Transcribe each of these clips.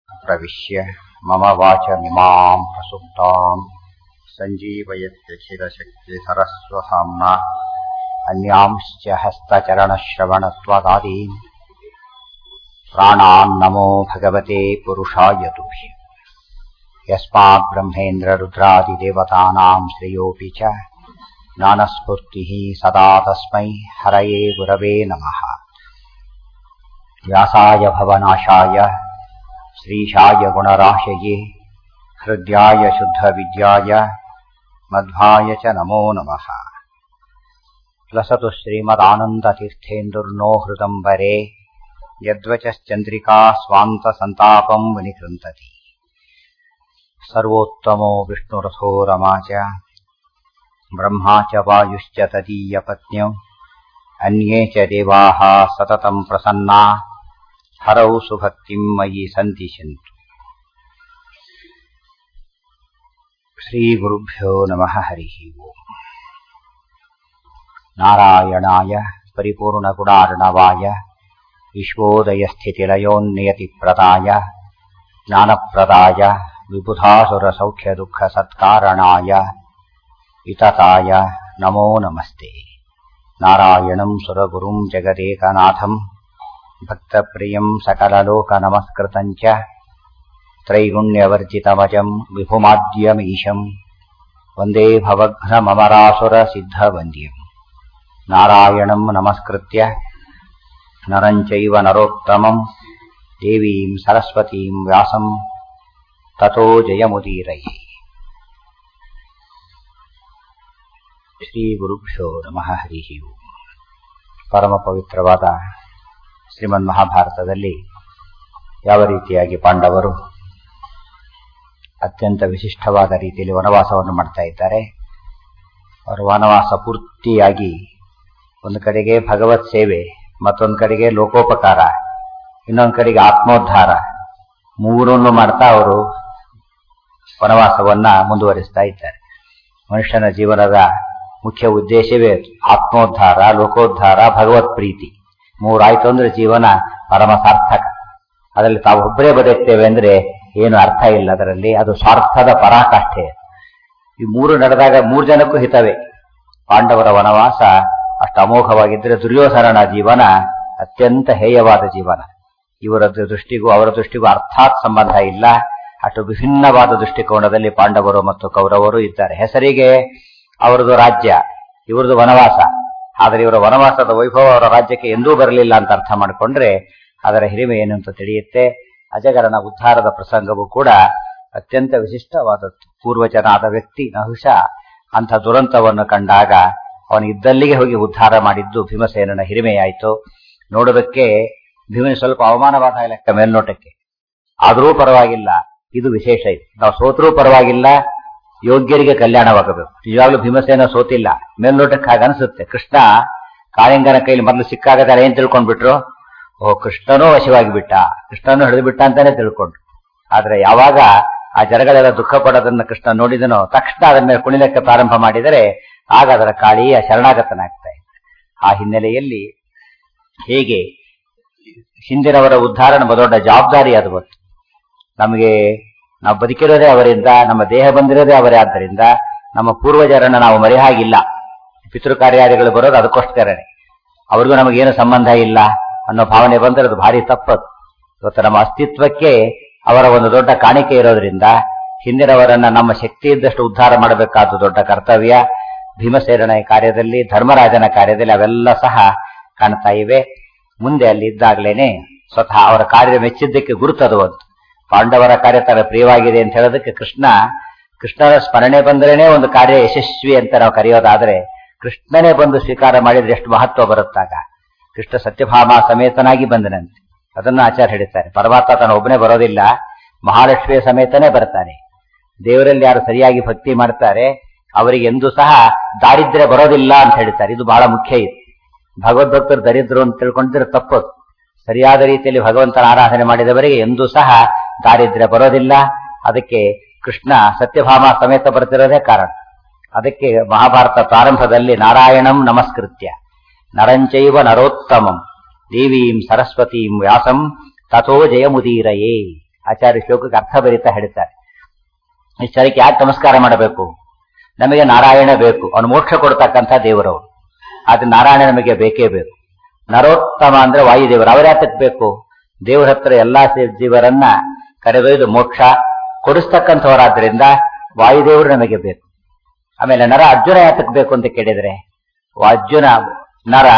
प्रविश्य मम वाचमिमाम् प्रसुप्ताम् सञ्जीवयत्यखिलशक्तिधरस्वधाम्ना अन्यांश्च हस्तचरणश्रवणत्वदादीन् प्राणान्नमो भगवते पुरुषाय तुभ्य यस्मात् ब्रह्मेन्द्ररुद्रादिदेवतानाम् श्रेयोऽपि च ज्ञानस्फूर्तिः सदा तस्मै हरये गुरवे नमः व्यासाय भवनाशाय श्रीशाय गुणराशये हृद्याय शुद्धविद्याय मध्वाय च नमो नमः लसतु श्रीमदानन्दतीर्थेन्दुर्नो हृदम्बरे यद्वचश्चन्द्रिका स्वान्तसन्तापम् विनिकृन्तति सर्वोत्तमो विष्णुरथो रमा च ब्रह्मा च वायुश्च तदीयपत्न्यौ अन्ये च देवाः सततम् प्रसन्ना हरौ सुभक्तिम् मयि सन्दिशन्तु श्रीगुरुभ्यो नमः हरिः ओम् नारायणाय परिपूर्णगुणार्णवाय विश्वोदयस्थितिलयोन्नियतिप्रदाय ज्ञानप्रदाय विबुधासुरसौख्यदुःखसत्कारणाय वितताय नमो नमस्ते नारायणम् सुरगुरुम् जगदेकनाथम् भक्तप्रियम् सकललोकनमस्कृतम् च त्रैगुण्यवर्जितमजम् विभुमाद्यमीशम् वन्दे भवघ्नममरासुरसिद्धवन्द्यम् नारायणम् नमस्कृत्य नरम् चैव नरोत्तमम् देवीम् सरस्वतीम् व्यासम् ततो जयमुदीरये ಶ್ರೀಗುರುಭ್ಯೋ ನಮಃ ಹರಿ ಓಂ ಪರಮ ಪವಿತ್ರವಾದ ಶ್ರೀಮನ್ ಮಹಾಭಾರತದಲ್ಲಿ ಯಾವ ರೀತಿಯಾಗಿ ಪಾಂಡವರು ಅತ್ಯಂತ ವಿಶಿಷ್ಟವಾದ ರೀತಿಯಲ್ಲಿ ವನವಾಸವನ್ನು ಮಾಡ್ತಾ ಇದ್ದಾರೆ ಅವರು ವನವಾಸ ಪೂರ್ತಿಯಾಗಿ ಒಂದು ಕಡೆಗೆ ಭಗವತ್ ಸೇವೆ ಮತ್ತೊಂದು ಕಡೆಗೆ ಲೋಕೋಪಕಾರ ಇನ್ನೊಂದು ಕಡೆಗೆ ಆತ್ಮೋದ್ಧಾರ ಮೂರನ್ನು ಮಾಡ್ತಾ ಅವರು ವನವಾಸವನ್ನ ಮುಂದುವರಿಸ್ತಾ ಇದ್ದಾರೆ ಮನುಷ್ಯನ ಜೀವನದ ಮುಖ್ಯ ಉದ್ದೇಶವೇ ಆತ್ಮೋದ್ಧಾರ ಲೋಕೋದ್ಧಾರ ಭಗವತ್ ಪ್ರೀತಿ ಮೂರಾಯ್ತು ಅಂದ್ರೆ ಜೀವನ ಪರಮ ಸಾರ್ಥಕ ಅದರಲ್ಲಿ ತಾವು ಒಬ್ಬರೇ ಬದುಕ್ತೇವೆ ಅಂದ್ರೆ ಏನು ಅರ್ಥ ಇಲ್ಲ ಅದರಲ್ಲಿ ಅದು ಸ್ವಾರ್ಥದ ಪರಾಕಾಷ್ಠೆ ಈ ಮೂರು ನಡೆದಾಗ ಮೂರು ಜನಕ್ಕೂ ಹಿತವೇ ಪಾಂಡವರ ವನವಾಸ ಅಷ್ಟು ಅಮೋಘವಾಗಿದ್ದರೆ ದುರ್ಯೋಧನನ ಜೀವನ ಅತ್ಯಂತ ಹೇಯವಾದ ಜೀವನ ಇವರ ದೃಷ್ಟಿಗೂ ಅವರ ದೃಷ್ಟಿಗೂ ಅರ್ಥಾತ್ ಸಂಬಂಧ ಇಲ್ಲ ಅಷ್ಟು ವಿಭಿನ್ನವಾದ ದೃಷ್ಟಿಕೋನದಲ್ಲಿ ಪಾಂಡವರು ಮತ್ತು ಕೌರವರು ಇದ್ದಾರೆ ಹೆಸರಿಗೆ ಅವರದು ರಾಜ್ಯ ಇವರದು ವನವಾಸ ಆದರೆ ಇವರ ವನವಾಸದ ವೈಭವ ಅವರ ರಾಜ್ಯಕ್ಕೆ ಎಂದೂ ಬರಲಿಲ್ಲ ಅಂತ ಅರ್ಥ ಮಾಡಿಕೊಂಡ್ರೆ ಅದರ ಹಿರಿಮೆ ಏನು ಅಂತ ತಿಳಿಯುತ್ತೆ ಅಜಗರನ ಉದ್ಧಾರದ ಪ್ರಸಂಗವೂ ಕೂಡ ಅತ್ಯಂತ ವಿಶಿಷ್ಟವಾದದ್ದು ಪೂರ್ವಜನಾದ ವ್ಯಕ್ತಿ ನಹುಷ ಅಂಥ ದುರಂತವನ್ನು ಕಂಡಾಗ ಅವನು ಇದ್ದಲ್ಲಿಗೆ ಹೋಗಿ ಉದ್ಧಾರ ಮಾಡಿದ್ದು ಭೀಮಸೇನನ ಹಿರಿಮೆಯಾಯಿತು ನೋಡೋದಕ್ಕೆ ಭೀಮನ ಸ್ವಲ್ಪ ಅವಮಾನವಾದ ಲೆಕ್ಕ ಮೇಲ್ನೋಟಕ್ಕೆ ಆದರೂ ಪರವಾಗಿಲ್ಲ ಇದು ವಿಶೇಷ ಇದು ನಾವು ಸೋತರೂ ಪರವಾಗಿಲ್ಲ ಯೋಗ್ಯರಿಗೆ ಕಲ್ಯಾಣವಾಗಬೇಕು ನಿಜವಾಗ್ಲೂ ಭೀಮಸೇನ ಸೋತಿಲ್ಲ ಮೇಲ್ನೋಟಕ್ಕೆ ಹಾಗೆ ಅನಿಸುತ್ತೆ ಕೃಷ್ಣ ಕಾಳಿಂಗನ ಕೈಲಿ ಮೊದಲು ಸಿಕ್ಕಾಗದ ಏನ್ ತಿಳ್ಕೊಂಡ್ಬಿಟ್ರು ಓ ಕೃಷ್ಣನೂ ವಶವಾಗಿ ಬಿಟ್ಟ ಕೃಷ್ಣನೂ ಹಿಡಿದು ಬಿಟ್ಟ ಅಂತಾನೆ ತಿಳ್ಕೊಂಡ್ರು ಆದ್ರೆ ಯಾವಾಗ ಆ ಜನಗಳೆಲ್ಲ ದುಃಖ ಪಡೋದನ್ನ ಕೃಷ್ಣ ನೋಡಿದನೋ ತಕ್ಷಣ ಅದರ ಮೇಲೆ ಕುಣಿಲಕ್ಕೆ ಪ್ರಾರಂಭ ಮಾಡಿದರೆ ಆಗ ಅದರ ಕಾಳಿಯ ಶರಣಾಗತನಾಗ್ತಾ ಇದ್ದ ಆ ಹಿನ್ನೆಲೆಯಲ್ಲಿ ಹೇಗೆ ಹಿಂದಿನವರ ಉದ್ಧಾರ ನಮ್ಮ ದೊಡ್ಡ ಜವಾಬ್ದಾರಿ ಅದು ಗೊತ್ತು ನಮಗೆ ನಾವು ಬದುಕಿರೋದೇ ಅವರಿಂದ ನಮ್ಮ ದೇಹ ಬಂದಿರೋದೇ ಅವರೇ ಆದ್ದರಿಂದ ನಮ್ಮ ಪೂರ್ವಜರನ್ನ ನಾವು ಮರೆಯಾಗಿಲ್ಲ ಪಿತೃ ಕಾರ್ಯಾದಿಗಳು ಬರೋದು ಅದಕ್ಕೋಸ್ಕರನೇ ಅವ್ರಿಗೂ ನಮಗೇನು ಸಂಬಂಧ ಇಲ್ಲ ಅನ್ನೋ ಭಾವನೆ ಬಂದರೆ ಅದು ಭಾರಿ ತಪ್ಪದು ಇವತ್ತು ನಮ್ಮ ಅಸ್ತಿತ್ವಕ್ಕೆ ಅವರ ಒಂದು ದೊಡ್ಡ ಕಾಣಿಕೆ ಇರೋದ್ರಿಂದ ಹಿಂದಿನವರನ್ನ ನಮ್ಮ ಶಕ್ತಿ ಇದ್ದಷ್ಟು ಉದ್ಧಾರ ಮಾಡಬೇಕಾದ ದೊಡ್ಡ ಕರ್ತವ್ಯ ಭೀಮಸೇನ ಕಾರ್ಯದಲ್ಲಿ ಧರ್ಮರಾಜನ ಕಾರ್ಯದಲ್ಲಿ ಅವೆಲ್ಲ ಸಹ ಕಾಣ್ತಾ ಇವೆ ಮುಂದೆ ಅಲ್ಲಿ ಇದ್ದಾಗಲೇನೆ ಸ್ವತಃ ಅವರ ಕಾರ್ಯ ಮೆಚ್ಚಿದ್ದಕ್ಕೆ ಗುರುತದು ಅಂತ ಪಾಂಡವರ ಕಾರ್ಯ ತರ ಪ್ರಿಯವಾಗಿದೆ ಅಂತ ಹೇಳೋದಕ್ಕೆ ಕೃಷ್ಣ ಕೃಷ್ಣನ ಸ್ಮರಣೆ ಬಂದ್ರೇನೆ ಒಂದು ಕಾರ್ಯ ಯಶಸ್ವಿ ಅಂತ ನಾವು ಕರೆಯೋದಾದ್ರೆ ಕೃಷ್ಣನೇ ಬಂದು ಸ್ವೀಕಾರ ಮಾಡಿದ್ರೆ ಎಷ್ಟು ಮಹತ್ವ ಬರುತ್ತಾಗ ಕೃಷ್ಣ ಸತ್ಯಭಾಮ ಸಮೇತನಾಗಿ ಬಂದನಂತೆ ಅದನ್ನು ಆಚಾರ್ಯ ಹೇಳ್ತಾರೆ ಪರಮಾತ್ಮ ತಾನು ಒಬ್ಬನೇ ಬರೋದಿಲ್ಲ ಮಹಾಲಕ್ಷ್ಮಿಯ ಸಮೇತನೇ ಬರ್ತಾನೆ ದೇವರಲ್ಲಿ ಯಾರು ಸರಿಯಾಗಿ ಭಕ್ತಿ ಮಾಡ್ತಾರೆ ಅವರಿಗೆ ಎಂದೂ ಸಹ ದಾರಿದ್ರ್ಯ ಬರೋದಿಲ್ಲ ಅಂತ ಹೇಳ್ತಾರೆ ಇದು ಬಹಳ ಮುಖ್ಯ ಇದು ಭಗವದ್ಭಕ್ತರು ದರಿದ್ರು ಅಂತ ತಿಳ್ಕೊಂಡಿದ್ರೆ ತಪ್ಪದು ಸರಿಯಾದ ರೀತಿಯಲ್ಲಿ ಭಗವಂತನ ಆರಾಧನೆ ಮಾಡಿದವರಿಗೆ ಎಂದೂ ಸಹ ದಾರಿದ್ರ್ಯ ಬರೋದಿಲ್ಲ ಅದಕ್ಕೆ ಕೃಷ್ಣ ಸತ್ಯಭಾಮ ಸಮೇತ ಬರ್ತಿರೋದೇ ಕಾರಣ ಅದಕ್ಕೆ ಮಹಾಭಾರತ ಪ್ರಾರಂಭದಲ್ಲಿ ನಾರಾಯಣಂ ನಮಸ್ಕೃತ್ಯ ನರಂಚೈವ ನರೋತ್ತಮಂ ದೇವೀಂ ಸರಸ್ವತೀಂ ವ್ಯಾಸಂ ತಥೋ ಜಯಮುದೀರಯೇ ಆಚಾರ್ಯ ಶ್ಲೋಕಕ್ಕೆ ಅರ್ಥ ಬರೀತಾ ಹೇಳ್ತಾರೆ ಈ ಶರೀರಕ್ಕೆ ಯಾಕೆ ನಮಸ್ಕಾರ ಮಾಡಬೇಕು ನಮಗೆ ನಾರಾಯಣ ಬೇಕು ಅವನು ಮೋಕ್ಷ ಕೊಡ್ತಕ್ಕಂಥ ದೇವರವರು ಆದ್ರೆ ನಾರಾಯಣ ನಮಗೆ ಬೇಕೇ ಬೇಕು ನರೋತ್ತಮ ಅಂದ್ರೆ ವಾಯುದೇವರು ಅವರ್ಯಾತಕ್ ಬೇಕು ದೇವರ ಹತ್ರ ಎಲ್ಲಾ ಸಿ- ಜೀವರನ್ನ ಕರೆದೊಯ್ದು ಮೋಕ್ಷ ಕೊಡಿಸ್ತಕ್ಕಂಥವರಾದ್ರಿಂದ ವಾಯುದೇವರು ನಮಗೆ ಬೇಕು ಆಮೇಲೆ ನರ ಅರ್ಜುನ ಯಾತಕ್ ಬೇಕು ಅಂತ ಕೇಳಿದ್ರೆ ಅರ್ಜುನ ನರ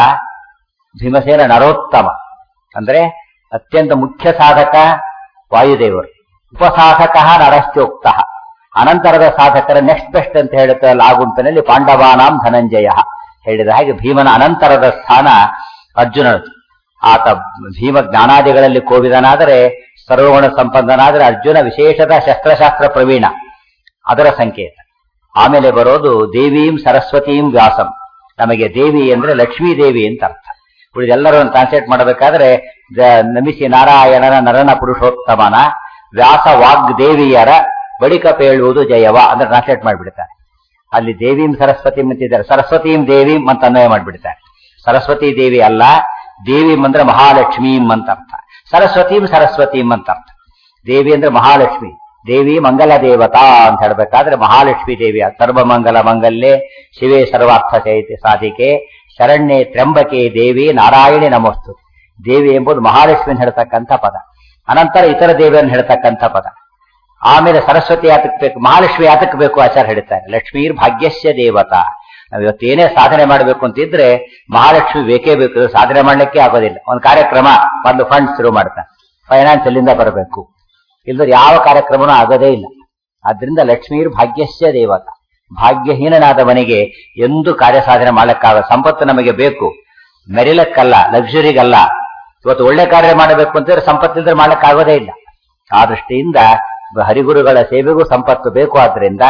ಭೀಮಸೇನ ನರೋತ್ತಮ ಅಂದ್ರೆ ಅತ್ಯಂತ ಮುಖ್ಯ ಸಾಧಕ ವಾಯುದೇವರು ಉಪಸಾಧಕ ನರಶ್ಚೋಕ್ತ ಅನಂತರದ ಸಾಧಕರ ನೆಕ್ಸ್ಟ್ ಬೆಸ್ಟ್ ಅಂತ ಹೇಳುತ್ತಲ್ಲ ಆ ಗುಂಪಿನಲ್ಲಿ ಪಾಂಡವಾನಾಂ ಧನಂಜಯ ಹೇಳಿದ ಹಾಗೆ ಭೀಮನ ಅನಂತರದ ಸ್ಥಾನ ಅರ್ಜುನನದು ಆತ ಭೀಮ ಜ್ಞಾನಾದಿಗಳಲ್ಲಿ ಕೋವಿದನಾದರೆ ಸರ್ವಗುಣ ಸಂಪನ್ನನಾದರೆ ಅರ್ಜುನ ವಿಶೇಷದ ಶಸ್ತ್ರಶಾಸ್ತ್ರ ಪ್ರವೀಣ ಅದರ ಸಂಕೇತ ಆಮೇಲೆ ಬರೋದು ದೇವೀಂ ಸರಸ್ವತೀಂ ವ್ಯಾಸಂ ನಮಗೆ ದೇವಿ ಅಂದ್ರೆ ಲಕ್ಷ್ಮೀ ದೇವಿ ಅಂತ ಅರ್ಥ ಉಳಿದೆಲ್ಲರೂ ಟ್ರಾನ್ಸ್ಲೇಟ್ ಮಾಡಬೇಕಾದ್ರೆ ದ- ನಮಿಸಿ ನಾರಾಯಣನ ನರನ ಪುರುಷೋತ್ತಮನ ವ್ಯಾಸ ವಾಗ್ದೇವಿಯರ ಬಳಿಕ ಪೇಳುವುದು ಜಯವ ಅಂದ್ರೆ ಟ್ರಾನ್ಸ್ಲೇಟ್ ಮಾಡಿಬಿಡ್ತಾರೆ ಅಲ್ಲಿ ದೇವೀಂ ಸರಸ್ವತಿ ಅಂತಿದ್ದಾರೆ ಸರಸ್ವತೀಂ ದೇವೀಂ ಅಂತ ಅನ್ವಯ ಮಾಡಿಬಿಡ್ತಾರೆ ಸರಸ್ವತಿ ದೇವಿ ಅಲ್ಲ ದೇವೀಂ ಅಂದ್ರೆ ಮಹಾಲಕ್ಷ್ಮೀಂ ಅಂತ ಅರ್ಥ ಸರಸ್ವತೀಂ ಸರಸ್ವತೀಂ ಅಂತ ಅರ್ಥ ದೇವಿ ಅಂದ್ರೆ ಮಹಾಲಕ್ಷ್ಮಿ ದೇವಿ ಮಂಗಲ ದೇವತಾ ಅಂತ ಹೇಳ್ಬೇಕಾದ್ರೆ ಮಹಾಲಕ್ಷ್ಮಿ ದೇವಿಯ ಸರ್ವಮಂಗಲ ಮಂಗಲ್ಯೆ ಶಿವೇ ಸರ್ವಾರ್ಥ ಚೈತ್ಯ ಸಾಧಿಕೆ ಶರಣ್ಯೆ ತ್ರ್ಯಂಬಕೆ ದೇವಿ ನಾರಾಯಣಿ ನಮಸ್ತು ದೇವಿ ಎಂಬುದು ಮಹಾಲಕ್ಷ್ಮಿ ಹೇಳ್ತಕ್ಕಂಥ ಪದ ಅನಂತರ ಇತರ ದೇವಿಯನ್ನು ಹೇಳ್ತಕ್ಕಂಥ ಪದ ಆಮೇಲೆ ಸರಸ್ವತಿ ಯಾತಕ್ ಬೇಕು ಮಹಾಲಕ್ಷ್ಮಿ ಯಾತಕ್ ಬೇಕು ಆಚಾರ ಹೇಳ್ತಾರೆ ಲಕ್ಷ್ಮೀರ್ ಭಾಗ್ಯಸ್ಯ ದೇವತಾ ನಾವು ಇವತ್ತೇನೇ ಸಾಧನೆ ಮಾಡಬೇಕು ಅಂತಿದ್ರೆ ಮಹಾಲಕ್ಷ್ಮಿ ಬೇಕೇ ಬೇಕು ಇದು ಸಾಧನೆ ಮಾಡ್ಲಿಕ್ಕೆ ಆಗೋದಿಲ್ಲ ಒಂದು ಕಾರ್ಯಕ್ರಮ ಒಂದು ಫಂಡ್ ಶುರು ಮಾಡ್ತಾನೆ ಫೈನಾನ್ಸ್ ಅಲ್ಲಿಂದ ಬರಬೇಕು ಇಲ್ಲದ್ರೆ ಯಾವ ಕಾರ್ಯಕ್ರಮನೂ ಆಗೋದೇ ಇಲ್ಲ ಆದ್ರಿಂದ ಲಕ್ಷ್ಮೀರ್ ಭಾಗ್ಯಸ್ಯ ದೇವತಾ ಭಾಗ್ಯಹೀನನಾದವನಿಗೆ ಎಂದು ಕಾರ್ಯ ಸಾಧನೆ ಮಾಡಕ್ಕಾಗ ಸಂಪತ್ತು ನಮಗೆ ಬೇಕು ಮೆರಿಲಕ್ಕಲ್ಲ ಲಕ್ಸುರಿಗಲ್ಲ ಇವತ್ತು ಒಳ್ಳೆ ಕಾರ್ಯ ಮಾಡಬೇಕು ಅಂತಂದ್ರೆ ಸಂಪತ್ತಿಲ್ಲದ್ರೆ ಮಾಡಕ್ಕಾಗೋದೇ ಇಲ್ಲ ಆ ದೃಷ್ಟಿಯಿಂದ ಹರಿಗುರುಗಳ ಸೇವೆಗೂ ಸಂಪತ್ತು ಬೇಕು ಆದ್ರಿಂದ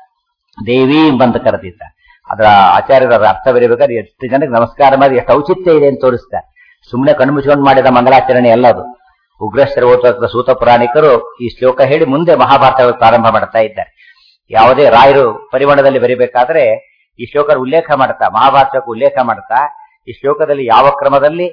ದೇವಿ ಬಂತ ಕರೆದಿದ್ದ ಅದರ ಆಚಾರ್ಯರ ಅರ್ಥ ಬರೀಬೇಕಾದ್ರೆ ಎಷ್ಟು ಜನಕ್ಕೆ ನಮಸ್ಕಾರ ಮಾಡಿ ಎಷ್ಟು ಔಚಿತ್ಯ ಇದೆ ಅಂತ ತೋರಿಸ್ತಾರೆ ಸುಮ್ಮನೆ ಕಣ್ಮುಚ್ಕೊಂಡು ಮಾಡಿದ ಮಂಗಲಾಚರಣೆ ಅಲ್ಲ ಅದು ಉಗ್ರಶ್ವರ ಓತ ಸೂತ ಪುರಾಣಿಕರು ಈ ಶ್ಲೋಕ ಹೇಳಿ ಮುಂದೆ ಮಹಾಭಾರತ ಪ್ರಾರಂಭ ಮಾಡ್ತಾ ಇದ್ದಾರೆ ಯಾವುದೇ ರಾಯರು ಪರಿಮಾಣದಲ್ಲಿ ಬರಿಬೇಕಾದ್ರೆ ಈ ಶ್ಲೋಕ ಉಲ್ಲೇಖ ಮಾಡ್ತಾ ಮಹಾಭಾರತಕ್ಕೆ ಉಲ್ಲೇಖ ಮಾಡ್ತಾ ಈ ಶ್ಲೋಕದಲ್ಲಿ ಯಾವ ಕ್ರಮದಲ್ಲಿ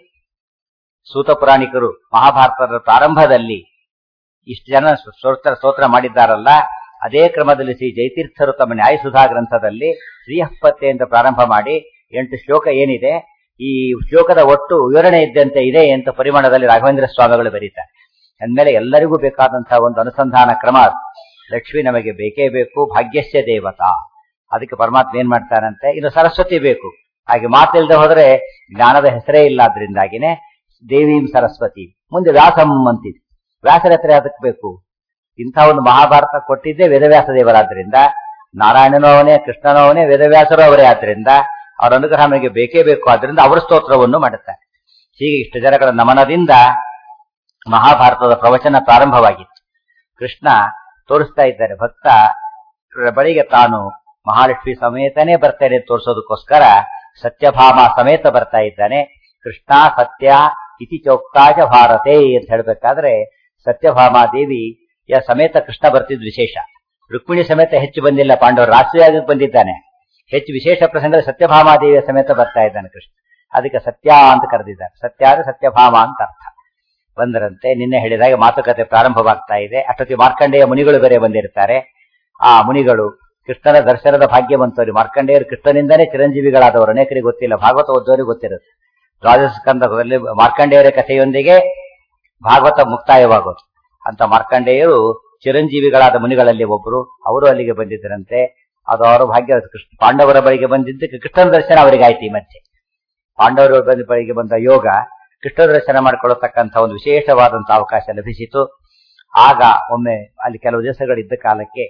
ಸೂತ ಪುರಾಣಿಕರು ಮಹಾಭಾರತದ ಪ್ರಾರಂಭದಲ್ಲಿ ಇಷ್ಟು ಜನ ಸ್ತೋತ್ರ ಸ್ತೋತ್ರ ಮಾಡಿದ್ದಾರಲ್ಲ ಅದೇ ಕ್ರಮದಲ್ಲಿ ಶ್ರೀ ಜಯತೀರ್ಥರು ತಮ್ಮ ನ್ಯಾಯಸುಧಾ ಗ್ರಂಥದಲ್ಲಿ ಶ್ರೀಹಪ್ಪತ್ತೆ ಅಂತ ಪ್ರಾರಂಭ ಮಾಡಿ ಎಂಟು ಶ್ಲೋಕ ಏನಿದೆ ಈ ಶ್ಲೋಕದ ಒಟ್ಟು ವಿವರಣೆ ಇದ್ದಂತೆ ಇದೆ ಅಂತ ಪರಿಮಾಣದಲ್ಲಿ ರಾಘವೇಂದ್ರ ಸ್ವಾಮಿಗಳು ಬರೀತಾರೆ ಅಂದಮೇಲೆ ಎಲ್ಲರಿಗೂ ಬೇಕಾದಂತಹ ಒಂದು ಅನುಸಂಧಾನ ಕ್ರಮ ಅದು. ಲಕ್ಷ್ಮಿ ನಮಗೆ ಬೇಕೇ ಬೇಕು ಭಾಗ್ಯಸ್ಯ ದೇವತಾ ಅದಕ್ಕೆ ಪರಮಾತ್ಮ ಏನ್ ಮಾಡ್ತಾನಂತೆ ಇನ್ನು ಸರಸ್ವತಿ ಬೇಕು ಹಾಗೆ ಮಾತಿಲ್ದೆ ಹೋದ್ರೆ ಜ್ಞಾನದ ಹೆಸರೇ ಇಲ್ಲ ಆದ್ರಿಂದಾಗಿನೇ ದೇವೀಂ ಸರಸ್ವತಿ ಮುಂದೆ ವ್ಯಾಸಂ ಅಂತಿದೆ ವ್ಯಾಸರ ಹತ್ರ ಅದಕ್ಕೆ ಬೇಕು ಇಂಥ ಒಂದು ಮಹಾಭಾರತ ಕೊಟ್ಟಿದ್ದೇ ವೇದವ್ಯಾಸ ದೇವರಾದ್ರಿಂದ ನಾರಾಯಣನೂ ಅವನೇ ಕೃಷ್ಣನೂ ಅವನೇ ವೇದವ್ಯಾಸರು ಅವರೇ ಆದ್ರಿಂದ ಅವರ ಅನುಗ್ರಹ ನಮಗೆ ಬೇಕೇ ಬೇಕು ಆದ್ರಿಂದ ಅವರ ಸ್ತೋತ್ರವನ್ನು ಮಾಡುತ್ತಾರೆ ಹೀಗೆ ಇಷ್ಟು ಜನಗಳ ನಮನದಿಂದ ಮಹಾಭಾರತದ ಪ್ರವಚನ ಪ್ರಾರಂಭವಾಗಿತ್ತು ಕೃಷ್ಣ ತೋರಿಸ್ತಾ ಇದ್ದಾರೆ ಭಕ್ತ ಬಳಿಗೆ ತಾನು ಮಹಾಲಕ್ಷ್ಮಿ ಸಮೇತನೇ ಬರ್ತೇನೆ ಅಂತ ತೋರಿಸೋದಕ್ಕೋಸ್ಕರ ಸತ್ಯಭಾಮ ಸಮೇತ ಬರ್ತಾ ಇದ್ದಾನೆ ಕೃಷ್ಣ ಸತ್ಯ ಇತಿ ಚೌಕ್ತಾಜ ಭಾರತೆ ಅಂತ ಹೇಳ್ಬೇಕಾದ್ರೆ ಸತ್ಯಭಾಮಾ ದೇವಿ ಯ ಸಮೇತ ಕೃಷ್ಣ ಬರ್ತಿದ್ ವಿಶೇಷ ರುಕ್ಮಿಣಿ ಸಮೇತ ಹೆಚ್ಚು ಬಂದಿಲ್ಲ ಪಾಂಡವರು ರಾಷ್ಟ್ರೀಯಾಗಿ ಬಂದಿದ್ದಾನೆ ಹೆಚ್ಚು ವಿಶೇಷ ಪ್ರಸಂಗದಲ್ಲಿ ಸತ್ಯಭಾಮಾ ದೇವಿಯ ಸಮೇತ ಬರ್ತಾ ಇದ್ದಾನೆ ಕೃಷ್ಣ ಅದಕ್ಕೆ ಸತ್ಯ ಅಂತ ಕರೆದಿದ್ದಾರೆ ಸತ್ಯ ಅಂದ್ರೆ ಸತ್ಯಭಾಮ ಅಂತ ಅರ್ಥ ಬಂದರಂತೆ ನಿನ್ನೆ ಹೇಳಿದಾಗ ಮಾತುಕತೆ ಪ್ರಾರಂಭವಾಗ್ತಾ ಇದೆ ಅಷ್ಟೊತ್ತಿ ಮಾರ್ಕಂಡೇಯ ಮುನಿಗಳು ಬೇರೆ ಬಂದಿರ್ತಾರೆ ಆ ಮುನಿಗಳು ಕೃಷ್ಣನ ದರ್ಶನದ ಭಾಗ್ಯವಂತವರು ಮಾರ್ಕಂಡೇಯರು ಕೃಷ್ಣನಿಂದನೇ ಚಿರಂಜೀವಿಗಳಾದವರು ಅನೇಕರಿಗೆ ಗೊತ್ತಿಲ್ಲ ಭಾಗವತ ಓದೋರಿಗೆ ಗೊತ್ತಿರುತ್ತೆ ದ್ವಾದಶಸ್ಕಂದದಲ್ಲಿ ಮಾರ್ಕಂಡೇಯರ ಕಥೆಯೊಂದಿಗೆ ಭಾಗವತ ಮುಕ್ತಾಯವಾಗೋದು ಅಂತ ಮಾರ್ಕಂಡೇಯರು ಚಿರಂಜೀವಿಗಳಾದ ಮುನಿಗಳಲ್ಲಿ ಒಬ್ಬರು ಅವರು ಅಲ್ಲಿಗೆ ಬಂದಿದ್ದರಂತೆ ಅದು ಅವರ ಭಾಗ್ಯ ಕೃಷ್ಣ ಪಾಂಡವರ ಬಳಿಗೆ ಬಂದಿದ್ದಕ್ಕೆ ಕೃಷ್ಣನ ದರ್ಶನ ಅವರಿಗೆ ಆಯ್ತು ಈ ಮಧ್ಯೆ ಪಾಂಡವರ ಬಂದ ಬಳಿಗೆ ಬಂದ ಯೋಗ ಕೃಷ್ಣ ದರ್ಶನ ಮಾಡಿಕೊಳ್ಳತಕ್ಕಂಥ ಒಂದು ವಿಶೇಷವಾದಂತಹ ಅವಕಾಶ ಲಭಿಸಿತು ಆಗ ಒಮ್ಮೆ ಅಲ್ಲಿ ಕೆಲವು ದಿವಸಗಳಿದ್ದ ಕಾಲಕ್ಕೆ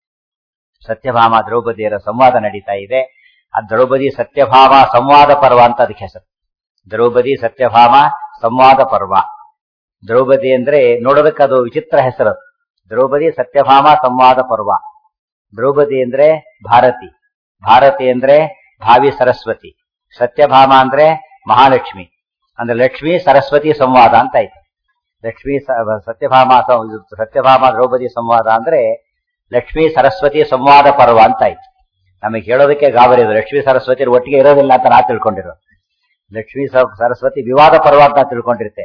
ಸತ್ಯಭಾಮ ದ್ರೌಪದಿಯರ ಸಂವಾದ ನಡೀತಾ ಇದೆ ಆ ದ್ರೌಪದಿ ಸತ್ಯಭಾಮ ಸಂವಾದ ಪರ್ವ ಅಂತ ಅದಕ್ಕೆ ಹೆಸರು ದ್ರೌಪದಿ ಸತ್ಯಭಾಮ ಸಂವಾದ ಪರ್ವ ದ್ರೌಪದಿ ಅಂದ್ರೆ ನೋಡೋದಕ್ಕೆ ಅದು ವಿಚಿತ್ರ ಹೆಸರು ದ್ರೌಪದಿ ಸತ್ಯಭಾಮ ಸಂವಾದ ಪರ್ವ ದ್ರೌಪದಿ ಅಂದ್ರೆ ಭಾರತಿ ಭಾರತಿ ಅಂದ್ರೆ ಭಾವಿ ಸರಸ್ವತಿ ಸತ್ಯಭಾಮ ಅಂದ್ರೆ ಮಹಾಲಕ್ಷ್ಮಿ ಅಂದ್ರೆ ಲಕ್ಷ್ಮಿ ಸರಸ್ವತಿ ಸಂವಾದ ಅಂತ ಆಯ್ತು ಲಕ್ಷ್ಮಿ ಸ- ಸತ್ಯಭಾಮ ಸಂ- ಇದು ಸತ್ಯಭಾಮ ದ್ರೌಪದಿ ಸಂವಾದ ಅಂದ್ರೆ ಲಕ್ಷ್ಮಿ ಸರಸ್ವತಿ ಸಂವಾದ ಪರ್ವ ಅಂತ ಆಯ್ತು ನಮಗೆ ಹೇಳೋದಕ್ಕೆ ಗಾಬರಿ ಇದು ಲಕ್ಷ್ಮಿ ಸರಸ್ವತಿ ಒಟ್ಟಿಗೆ ಇರೋದಿಲ್ಲ ಅಂತ ನಾ ತಿಳ್ಕೊಂಡಿರೋ ಲಕ್ಷ್ಮಿ ಸ- ಸರಸ್ವತಿ ವಿವಾದ ಪರ್ವ ಅಂತ ತಿಳ್ಕೊಂಡಿರ್ತೇವೆ